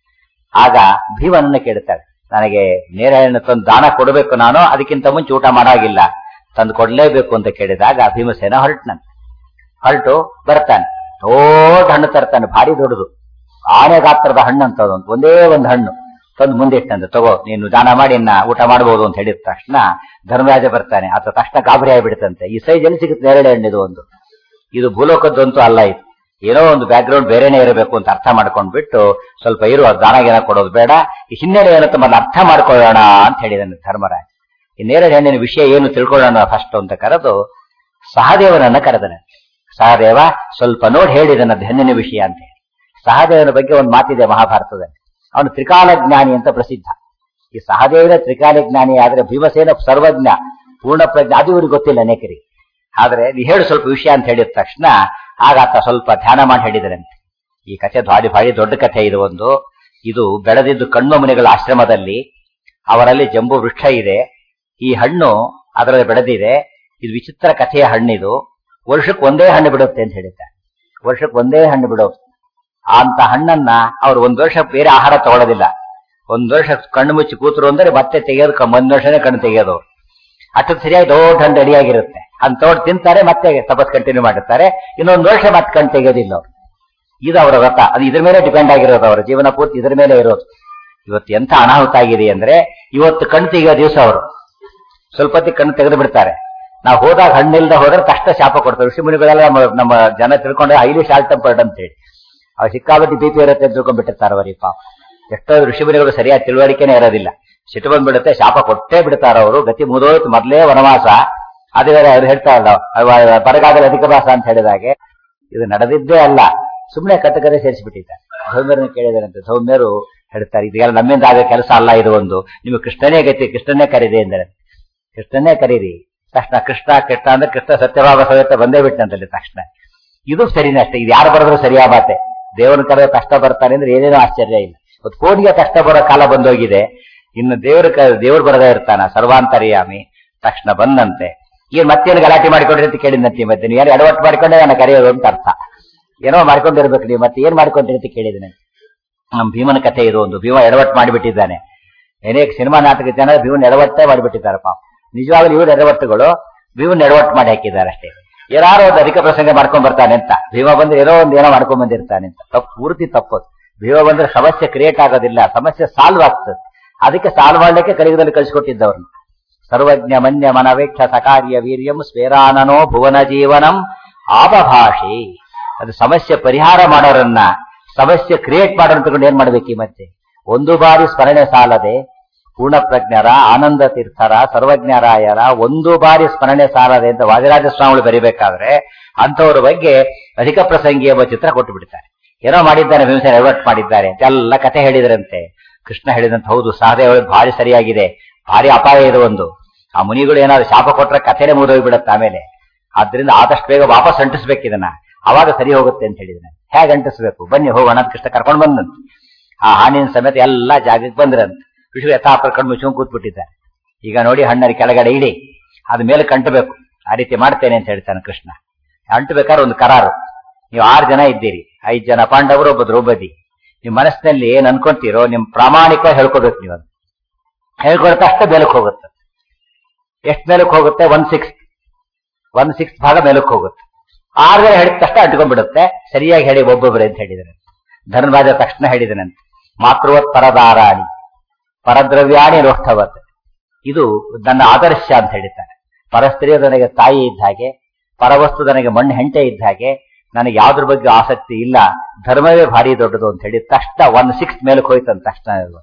ಆಗ ಭೀಮನನ್ನ ಕೇಳ್ತಾಳೆ ನನಗೆ ನೇರ ಹಣ್ಣು ತಂದು ದಾನ ಕೊಡಬೇಕು ನಾನು ಅದಕ್ಕಿಂತ ಮುಂಚೆ ಊಟ ಮಾಡಾಗಿಲ್ಲ ತಂದು ಕೊಡ್ಲೇಬೇಕು ಅಂತ ಕೇಳಿದಾಗ ಭೀಮಸೇನ ಹೊರಟ್ನಂತೆ ಹೊರಟು ಬರ್ತಾನೆ ದೊಡ್ಡ ಹಣ್ಣು ತರ್ತಾನೆ ಭಾರಿ ದೊಡ್ಡದು ಆನೆ ಗಾತ್ರದ ಹಣ್ಣು ಅಂತ ಅದೊಂದು ಒಂದೇ ಒಂದು ಹಣ್ಣು ತಂದು ಮುಂದಿಟ್ಟಂತೆ ತಗೋ ನೀನು ದಾನ ಮಾಡಿ ಇನ್ನ ಊಟ ಮಾಡಬಹುದು ಅಂತ ಹೇಳಿದ ತಕ್ಷಣ ಧರ್ಮರಾಜ ಬರ್ತಾನೆ ಆತ ತಕ್ಷಣ ಗಾಬರಿ ಆಗಿಬಿಡುತ್ತಂತೆ ಈ ಸೈಜ್ ಎಲ್ಲಿ ಸಿಗುತ್ತೆ ನೇರಳೆ ಹಣ್ಣಿದು ಒಂದು ಇದು ಭೂಲೋಕದ್ದಂತೂ ಅಲ್ಲ ಇದು ಏನೋ ಒಂದು ಬ್ಯಾಕ್ ಗ್ರೌಂಡ್ ಬೇರೆನೇ ಇರಬೇಕು ಅಂತ ಅರ್ಥ ಮಾಡ್ಕೊಂಡ್ಬಿಟ್ಟು ಸ್ವಲ್ಪ ಇರು ಅದು ದಾನಗೇನ ಕೊಡೋದು ಬೇಡ ಈ ಹಿನ್ನೆಲೆ ಏನಂತ ಮೊದಲು ಅರ್ಥ ಮಾಡ್ಕೊಳ್ಳೋಣ ಅಂತ ಹೇಳಿದಾನೆ ಧರ್ಮರಾಜ ಈ ನೇರಳೆ ಹಣ್ಣಿನ ವಿಷಯ ಏನು ತಿಳ್ಕೊಳ್ಳೋಣ ಫಸ್ಟ್ ಅಂತ ಕರೆದು ಸಹದೇವನನ್ನ ಕರೆದನೆ ಸಹದೇವ ಸ್ವಲ್ಪ ನೋಡಿ ಹೇಳಿದನ ಹಣ್ಣಿನ ವಿಷಯ ಅಂತ ಹೇಳಿ ಸಹದೇವನ ಬಗ್ಗೆ ಒಂದು ಮಾತಿದೆ ಮಹಾಭಾರತದಲ್ಲಿ ಅವನು ತ್ರಿಕಾಲ ಜ್ಞಾನಿ ಅಂತ ಪ್ರಸಿದ್ಧ ಈ ಸಹದೇವನ ತ್ರಿಕಾಲ ಜ್ಞಾನಿ ಆದ್ರೆ ಭೀಮಸೇನ ಸರ್ವಜ್ಞ ಪೂರ್ಣ ಪ್ರಜ್ಞೆ ಅದು ಇವ್ರಿಗೆ ಗೊತ್ತಿಲ್ಲ ಅನೇಕರಿಗೆ ಆದ್ರೆ ನೀ ಹೇಳು ಸ್ವಲ್ಪ ವಿಷಯ ಅಂತ ಹೇಳಿದ ತಕ್ಷಣ ಆಗ ಆತ ಸ್ವಲ್ಪ ಧ್ಯಾನ ಮಾಡಿ ಹೇಳಿದರಂತೆ ಈ ಕಥೆ ಭಾರಿ ಭಾರಿ ದೊಡ್ಡ ಕಥೆ ಇದು ಒಂದು ಇದು ಬೆಳೆದಿದ್ದು ಕಣ್ವ ಮುನಿಗಳ ಆಶ್ರಮದಲ್ಲಿ ಅವರಲ್ಲಿ ಜಂಬು ವೃಕ್ಷ ಇದೆ ಈ ಹಣ್ಣು ಅದರಲ್ಲಿ ಬೆಳೆದಿದೆ ಇದು ವಿಚಿತ್ರ ಕಥೆಯ ಹಣ್ಣಿದು ವರ್ಷಕ್ಕೆ ಒಂದೇ ಹಣ್ಣು ಬಿಡುತ್ತೆ ಅಂತ ಹೇಳಿದ್ದಾರೆ ವರ್ಷಕ್ಕೆ ಒಂದೇ ಹಣ್ಣು ಬಿಡೋದು ಅಂತ ಹಣ್ಣನ್ನ ಅವ್ರು ಒಂದ್ ವರ್ಷ ಬೇರೆ ಆಹಾರ ತಗೊಳ್ಳೋದಿಲ್ಲ ಒಂದ್ ವರ್ಷ ಕಣ್ಣು ಮುಚ್ಚಿ ಕೂತರು ಅಂದ್ರೆ ಮತ್ತೆ ತೆಗೆಯೋದು ಕ- ಒಂದ್ ವರ್ಷನೇ ಕಣ್ಣು ತೆಗೆಯೋದು ಅವ್ರು. ಅಷ್ಟೊಂದು ಸರಿಯಾಗಿ ದೊಡ್ಡ ಹಣ್ಣು ರೆಡಿಯಾಗಿರುತ್ತೆ ಅಂತ ತೋಡ್ ತಿಂತಾರೆ ಮತ್ತೆ ತಪಸ್ ಕಂಟಿನ್ಯೂ ಮಾಡುತ್ತಾರೆ ಇನ್ನೊಂದು ವರ್ಷ ಮತ್ತೆ ಕಣ್ಣು ತೆಗೆಯೋದಿಲ್ಲ ಅವ್ರು ಇದು ಅವರ ವ್ರತ ಅದು ಇದ್ರ ಮೇಲೆ ಡಿಪೆಂಡ್ ಆಗಿರೋದು ಅವರ ಜೀವನ ಪೂರ್ತಿ ಇದ್ರ ಮೇಲೆ ಇರೋದು ಇವತ್ತು ಎಂತ ಅನಾಹುತ ಆಗಿದೆ ಅಂದ್ರೆ ಇವತ್ತು ಕಣ್ಣು ತೆಗೆಯೋ ದಿವಸ ಅವರು ಸ್ವಲ್ಪ ಹೊತ್ತಿಗೆ ಕಣ್ಣು ತೆಗೆದು ಬಿಡ್ತಾರೆ ನಾವು ಹೋದಾಗ ಹಣ್ಣಿಲ್ದ ಹೋದ್ರೆ ಕಷ್ಟ ಶಾಪ ಕೊಡ್ತಾರೆ ಋಷಿ ಮುನಿಗಳೆಲ್ಲ ನಮ್ಮ ನಮ್ಮ ಜನ ತಿಳ್ಕೊಂಡ್ರೆ ಹೈಲಿ ಶಾರ್ಟ್ ಟೆಂಪರ್ಡ್ ಅಂತ ಹೇಳಿ ಅವ್ರು ಸಿಕ್ಕಾಪಟ್ಟಿ ಬಿ ಪಿ ಇರುತ್ತೆ ಅಂತ ತಿಳ್ಕೊಂಡ್ಬಿಟ್ಟಿರ್ತಾರೆ ಅವರಿಗೆ ಪಾಪ ಎಷ್ಟೋ ಋಷಿ ಮುನಿಗಳು ಸರಿಯಾದ ತಿಳುವಳಿಕೆನೇ ಇರೋದಿಲ್ಲ ಸಿಟ್ಟು ಬಂದ್ಬಿಡುತ್ತೆ ಶಾಪ ಕೊಟ್ಟೇ ಬಿಡ್ತಾರ ಅವರು ಗತಿ ಮುದೋಯ್ತು ಮೊದಲೇ ವನವಾಸ ಅದು ಬೇರೆ ಅವ್ರು ಹೇಳ್ತಾರಲ್ಲ ಅವ- ಬರಗಾಗಲಿ ಅಧಿಕ ಭಾಸ ಅಂತ ಹೇಳಿದಾಗೆ ಇದು ನಡೆದಿದ್ದೇ ಅಲ್ಲ ಸುಮ್ಮನೆ ಕತೆ ಸೇರಿಸಿಬಿಟ್ಟಿದ್ದಾರೆ ಸೌಮ್ಯರನ್ನ ಕೇಳಿದಾರಂತೆ ಸೌಮ್ಯರು ಹೇಳ್ತಾರೆ ಇದೆಲ್ಲ ನಮ್ಮಿಂದ ಆಗ ಕೆಲಸ ಅಲ್ಲ ಇದು ಒಂದು ನಿಮಗೆ ಕೃಷ್ಣನೇ ಗತಿ ಕೃಷ್ಣನೇ ಕರೀರಿ ಎಂದರೆ ಕೃಷ್ಣನೇ ಕರೀರಿ ತಕ್ಷಣ ಕೃಷ್ಣ ಕೃಷ್ಣ ಅಂದ್ರೆ ಕೃಷ್ಣ ಸತ್ಯಭಾವ ಸಮೇತ ಬಂದೇ ಬಿಟ್ಟಂತಲ್ಲಿ ತಕ್ಷಣ ಇದು ಸರಿನೇ ಅಷ್ಟೇ ಇದು ಯಾರು ಬರೆದ್ರು ಸರಿಯಾ ಮಾತೆ ದೇವರ ಕರೆದ ಕಷ್ಟ ಬರ್ತಾನೆ ಅಂದ್ರೆ ಏನೇನೋ ಆಶ್ಚರ್ಯ ಇಲ್ಲ ಇವತ್ತು ಕೋಟಿಗೆ ಕಷ್ಟ ಬರೋ ಕಾಲ ಬಂದೋಗಿದೆ ಇನ್ನು ದೇವ್ರ ಕ ದೇವ್ರು ಬರದೇ ಇರ್ತಾನ ಸರ್ವಾಂತರ್ಯಾಮಿ ತಕ್ಷಣ ಬಂದಂತೆ ಏನ್ ಮತ್ತೇನು ಗಲಾಟೆ ಮಾಡಿಕೊಂಡ್ರಿ ಅಂತ ಕೇಳಿದಂತೆ ಈ ಮಧ್ಯೆ ನೀವು ಯಾರು ಎಡವಟ್ಟು ಮಾಡಿಕೊಂಡೆ ನನ್ನ ಕರೆಯೋದು ಅಂತ ಅರ್ಥ ಏನೋ ಮಾಡ್ಕೊಂಡಿರ್ಬೇಕು ನೀವು ಮತ್ತೆ ಏನ್ ಮಾಡ್ಕೊಂಡ್ರಿ ಅಂತ ಕೇಳಿದ್ದೇನೆ ನಮ್ ಭೀಮನ ಕಥೆ ಇದು ಒಂದು ಭೀಮ ಎಡವಟ್ಟು ಮಾಡಿಬಿಟ್ಟಿದ್ದಾನೆ ಅನೇಕ ಸಿನಿಮಾ ನಾಟಕ ಜನ ಭೀಮನ್ ಎಡವಟ್ಟೇ ಮಾಡಿಬಿಟ್ಟಿದ್ದಾರೆ ಪಾಪ ನಿಜವಾಗ್ಲೂ ಇವರು ಎಡವಟ್ಟುಗಳು ಭೀಮನ್ ಎಡವಟ್ಟು ಮಾಡಿ ಹಾಕಿದ್ದಾರೆ ಅಷ್ಟೇ ಯಾರೋ ಒಂದು ಅಧಿಕ ಪ್ರಸಂಗ ಮಾಡ್ಕೊಂಡ್ ಬರ್ತಾನೆ ಅಂತ ಭೀಮ ಬಂದ್ರೆ ಏನೋ ಒಂದು ಏನೋ ಮಾಡ್ಕೊಂಡ್ ಬಂದಿರ್ತಾನೆ ಅಂತ ತಪ್ಪು ಪೂರ್ತಿ ತಪ್ಪು ಭೀಮ ಬಂದ್ರೆ ಸಮಸ್ಯೆ ಕ್ರಿಯೇಟ್ ಆಗೋದಿಲ್ಲ ಸಮಸ್ಯೆ ಸಾಲ್ವ್ ಆಗ್ತದೆ ಅದಕ್ಕೆ ಸಾಲ್ವ್ ಮಾಡ್ಲಿಕ್ಕೆ ಕಲಿಯುಗದಲ್ಲಿ ಕಳಿಸ್ಕೊಟ್ಟಿದ್ದವ್ರನ್ನ ಸರ್ವಜ್ಞ ಮನ್ಯ ಮನವೇಕ್ಷ ಸಕಾರ್ಯ ವೀರ್ಯಂ ಸ್ವೇರಾನನೋ ಭುವನ ಜೀವನಂ ಆಬಭಾಷೆ ಅದು ಸಮಸ್ಯೆ ಪರಿಹಾರ ಮಾಡೋರನ್ನ ಸಮಸ್ಯೆ ಕ್ರಿಯೇಟ್ ಮಾಡೋರ್ ತಗೊಂಡು ಏನ್ ಮಾಡ್ಬೇಕು ಈ ಮತ್ತೆ ಒಂದು ಬಾರಿ ಸ್ಮರಣೆ ಸಾಲದೆ ಪೂರ್ಣಪ್ರಜ್ಞರ ಆನಂದ ತೀರ್ಥರ ಸರ್ವಜ್ಞರಾಯರ ಒಂದು ಬಾರಿ ಸ್ಮರಣೆ ಸಾಲದೆ ಅಂತ ವಾದಿರಾಜ ಸ್ವಾಮಿಗಳು ಬರಿಬೇಕಾದ್ರೆ ಅಂತವರ ಬಗ್ಗೆ ಅಧಿಕ ಪ್ರಸಂಗಿ ಎಂಬ ಚಿತ್ರ ಕೊಟ್ಟು ಬಿಡ್ತಾರೆ ಏನೋ ಮಾಡಿದ್ದಾನೆ ಭೀಮಸೇನ ಎಡವಟ್ ಮಾಡಿದ್ದಾರೆ ಎಲ್ಲ ಕಥೆ ಹೇಳಿದ್ರಂತೆ ಕೃಷ್ಣ ಹೇಳಿದಂತ ಹೌದು ಸಹದೇವ ಭಾರಿ ಸರಿಯಾಗಿದೆ ಭಾರಿ ಅಪಾಯ ಇದು ಒಂದು ಆ ಮುನಿಗಳು ಏನಾದ್ರು ಶಾಪ ಕೊಟ್ರೆ ಕಥೆನೇ ಮುಗಿದೋಗ್ಬಿಡತ್ತೆ ಆಮೇಲೆ ಆದ್ರಿಂದ ಆದಷ್ಟು ಬೇಗ ವಾಪಸ್ ಅಂಟಿಸ್ಬೇಕು ಇದನ್ನ ಅವಾಗ ಸರಿ ಹೋಗುತ್ತೆ ಅಂತ ಹೇಳಿದ್ರೆ ಹೇಗೆ ಅಂಟಿಸ್ಬೇಕು ಬನ್ನಿ ಹೋಗೋಣ ಅಂತ ಕೃಷ್ಣ ಕರ್ಕೊಂಡು ಬಂದಂತ ಆ ಹಾನಿನ ಸಮೇತ ಎಲ್ಲಾ ಜಾಗಕ್ಕೆ ಬಂದ್ರಂತ ವಿಶ್ವ ಯಥಾಪರ ಕಣ್ಣು ಮುಚ್ಕೊಂಡು ಕೂತ್ಬಿಟ್ಟಿದ್ದಾರೆ ಈಗ ನೋಡಿ ಹಣ್ಣರಿ ಕೆಳಗಡೆ ಇಡಿ ಅದ ಮೇಲೆ ಕಂಟಬೇಕು ಆ ರೀತಿ ಮಾಡ್ತೇನೆ ಅಂತ ಹೇಳ್ತಾನೆ ಕೃಷ್ಣ ಅಂಟಬೇಕಾದ್ರೆ ಒಂದು ಕರಾರು ನೀವು ಆರು ಜನ ಇದ್ದೀರಿ ಐದ್ ಜನ ಪಾಂಡವರು ಒಬ್ಬ ದ್ರೌಪದಿ ನಿಮ್ ಮನಸ್ಸಿನಲ್ಲಿ ಏನ್ ಅನ್ಕೊಂತೀರೋ ನಿಮ್ ಪ್ರಾಮಾಣಿಕ ಹೇಳ್ಕೋಬೇಕು ನೀವು ಅದು ಹೇಳ್ಕೊಳ್ತಾ ಅಷ್ಟೇ ಮೇಲಕ್ಕೆ ಹೋಗುತ್ತೆ ಎಷ್ಟು ಮೇಲಕ್ಕೆ ಹೋಗುತ್ತೆ ಒನ್ ಸಿಕ್ಸ್ ಒನ್ ಸಿಕ್ಸ್ ಭಾಗ ಮೇಲಕ್ಕೆ ಹೋಗುತ್ತೆ ಆರು ಜನ ಹೇಳಿದ ತಕ್ಷಣ ಅಂಟ್ಕೊಂಡ್ಬಿಡುತ್ತೆ ಸರಿಯಾಗಿ ಹೇಳಿ ಒಬ್ಬೊಬ್ಬರೇ ಅಂತ ಹೇಳಿದಾನೆ ಧರ್ಮರಾಜ ತಕ್ಷಣ ಹೇಳಿದನಂತೆ ಮಾತೃವತ್ ಪರದಾರಾಣಿ ಪರದ್ರವ್ಯಾಣಿ ರೋಷ್ಠವತ್ ಇದು ನನ್ನ ಆದರ್ಶ ಅಂತ ಹೇಳಿದ್ದಾರೆ ಪರಸ್ತ್ರೀಯ ನನಗೆ ತಾಯಿ ಇದ್ದ ಹಾಗೆ ಪರವಸ್ತು ನನಗೆ ಮಣ್ಣು ಹೆಂಟೆ ಇದ್ದ ಹಾಗೆ ನನಗೆ ಯಾವ್ದ್ರ ಬಗ್ಗೆ ಆಸಕ್ತಿ ಇಲ್ಲ ಧರ್ಮವೇ ಭಾರಿ ದೊಡ್ಡದು ಅಂತ ಹೇಳಿ ತಕ್ಷಣ ಒನ್ ಸಿಕ್ಸ್ ಮೇಲಕ್ಕೆ ಹೋಯ್ತಂತ ತಕ್ಷಣ ಇದು.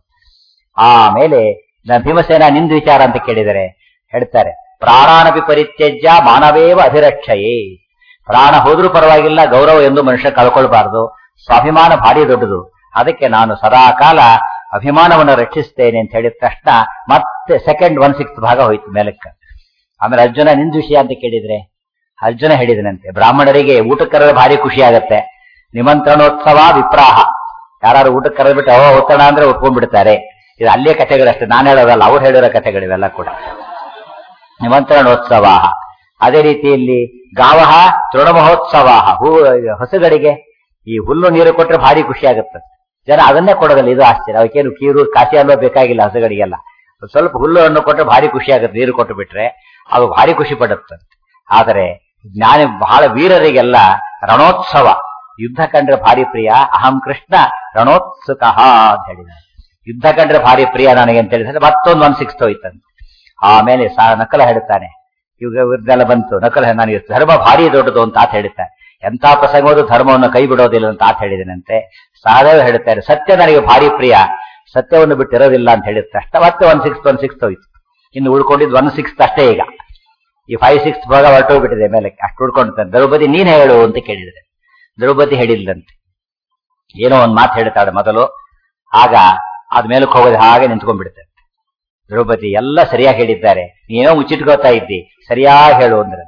ಆಮೇಲೆ ನಾನು ಭೀಮಸೇನ ನಿಂದು ವಿಚಾರ ಅಂತ ಕೇಳಿದರೆ ಹೇಳ್ತಾರೆ ಪ್ರಾಣಾನಪಿ ಪರಿತ್ಯಜ್ಯ ಮಾನವೇವ ಅಭಿರಕ್ಷಯೇ ಪ್ರಾಣ ಹೋದ್ರೂ ಪರವಾಗಿಲ್ಲ ಗೌರವ ಎಂದು ಮನುಷ್ಯ ಕಳ್ಕೊಳ್ಬಾರ್ದು ಸ್ವಾಭಿಮಾನ ಭಾರಿ ದೊಡ್ಡದು ಅದಕ್ಕೆ ನಾನು ಸದಾ ಕಾಲ ಅಭಿಮಾನವನ್ನು ರಕ್ಷಿಸ್ತೇನೆ ಅಂತ ಹೇಳಿದ ತಕ್ಷಣ ಮತ್ತೆ ಸೆಕೆಂಡ್ ಒನ್ ಸಿಕ್ಸ್ ಭಾಗ ಹೋಯ್ತು ಮೇಲಕ್ಕೆ ಆಮೇಲೆ ಅರ್ಜುನ ನಿಂದು ವಿಷಯ ಅಂತ ಕೇಳಿದ್ರೆ ಅರ್ಜುನ ಹೇಳಿದನಂತೆ ಬ್ರಾಹ್ಮಣರಿಗೆ ಊಟಕ್ಕೆ ಕರೆದ್ರೆ ಭಾರಿ ಖುಷಿ ಆಗತ್ತೆ ನಿಮಂತ್ರಣೋತ್ಸವ ವಿಪ್ರಾಹ ಯಾರು ಊಟಕ್ಕೆ ಕರೆದ್ಬಿಟ್ಟು ಅವ ಒತ್ತಡ ಅಂದ್ರೆ ಒಪ್ಕೊಂಡ್ಬಿಡ್ತಾರೆ ಇದು ಅಲ್ಲೇ ಕಥೆಗಳಷ್ಟೇ ನಾನು ಹೇಳೋದಲ್ಲ ಅವ್ರು ಹೇಳಿರೋ ಕಥೆಗಳಿವೆಲ್ಲ ಕೂಡ ನಿಮಂತ್ರಣೋತ್ಸವ ಅದೇ ರೀತಿಯಲ್ಲಿ ಗಾವಹ ತೃಣಮಹೋತ್ಸವ ಹೂ ಹಸುಗಳಿಗೆ ಈ ಹುಲ್ಲು ನೀರು ಕೊಟ್ರೆ ಭಾರಿ ಖುಷಿ ಆಗುತ್ತೆ ಜನ ಅದನ್ನೇ ಕೊಡೋದಿಲ್ಲ ಇದು ಆಶ್ಚರ್ಯ ಅವಕ್ಕೇನು ಕೀರು ಕಾಸಿ ಅನ್ನೋ ಬೇಕಾಗಿಲ್ಲ ಹಸುಗಳಿಗೆಲ್ಲ ಸ್ವಲ್ಪ ಹುಲ್ಲು ಹಣ್ಣು ಕೊಟ್ರೆ ಭಾರಿ ಖುಷಿ ಆಗುತ್ತೆ ನೀರು ಕೊಟ್ಟು ಬಿಟ್ರೆ ಅದು ಭಾರಿ ಖುಷಿ ಪಡುತ್ತೆ ಆದರೆ ಜ್ಞಾನಿ ಬಹಳ ವೀರರಿಗೆಲ್ಲ ರಣೋತ್ಸವ ಯುದ್ಧ ಕಂಡ್ರೆ ಭಾರಿ ಪ್ರಿಯ ಅಹಂ ಕೃಷ್ಣ ರಣೋತ್ಸುಕ ಅಂತ ಹೇಳಿದ ಯುದ್ಧ ಕಂಡ್ರೆ ಭಾರಿ ಪ್ರಿಯ ನನಗೆ ಅಂತ ಹೇಳಿದ್ರೆ ಮತ್ತೊಂದು ಒನ್ ಸಿಕ್ಸ್ ಹೋಯ್ತಂತೆ ಆಮೇಲೆ ಸಾ ನಕಲ ಹೇಳ್ತಾನೆ ಇವಾಗ ಇವ್ರದ್ದೆಲ್ಲ ಬಂತು ನಕಲ ನನಗೆ ಧರ್ಮ ಭಾರಿ ದೊಡ್ಡದು ಅಂತ ಆತ ಹೇಳ್ತಾನೆ ಎಂಥ ಪ್ರಸಂಗವಾದ ಧರ್ಮವನ್ನು ಕೈ ಬಿಡೋದಿಲ್ಲ ಅಂತ ಆತ ಹೇಳಿದನಂತೆ ಸಹದೇವ ಹೇಳ್ತಾರೆ ಸತ್ಯ ನನಗೆ ಭಾರಿ ಪ್ರಿಯ ಸತ್ಯವನ್ನು ಬಿಟ್ಟಿರೋದಿಲ್ಲ ಅಂತ ಹೇಳಿದ ಅಷ್ಟ ಮತ್ತೆ ಒನ್ ಸಿಕ್ಸ್ ಒನ್ ಸಿಕ್ಸ್ ಹೋಯ್ತು ಇನ್ನು ಉಳ್ಕೊಂಡಿದ್ದು ಒನ್ ಸಿಕ್ಸ್ ಅಷ್ಟೇ ಈಗ ಈ ಫೈವ್ ಸಿಕ್ಸ್ ಭಾಗ ಹೊರಟೋಗ್ಬಿಟ್ಟಿದೆ ಮೇಲೆ ಅಷ್ಟು ಉಳ್ಕೊಂಡಿರ್ತಾನೆ ದ್ರೌಪದಿ ನೀನ್ ಹೇಳು ಅಂತ ಕೇಳಿದ್ರೆ ದ್ರೌಪದಿ ಹೇಳಿಲ್ಲಂತೆ ಏನೋ ಒಂದು ಮಾತು ಹೇಳ್ತಾಳೆ ಮೊದಲು ಆಗ ಅದ್ ಮೇಲಕ್ಕೆ ಹೋಗೋದು ಹಾಗೆ ನಿಂತ್ಕೊಂಡ್ಬಿಡುತ್ತೆ ದ್ರೌಪದಿ ಎಲ್ಲ ಸರಿಯಾಗಿ ಹೇಳಿದ್ದಾರೆ ನೀನೋ ಮುಚ್ಚಿಟ್ಕೋತಾ ಇದ್ದಿ ಸರಿಯಾಗಿ ಹೇಳು ಅಂದ್ರೆ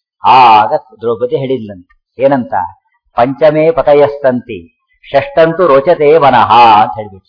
ಆಗ ದ್ರೌಪದಿ ಹೇಳಿದ್ಲಂತೆ ಏನಂತ ಪಂಚಮೇ ಪತಯಸ್ತಂತಿ ಷಷ್ಟಂತು ರೋಚತೆ ವನಃ ಅಂತ ಹೇಳ್ಬಿಟ್ಟು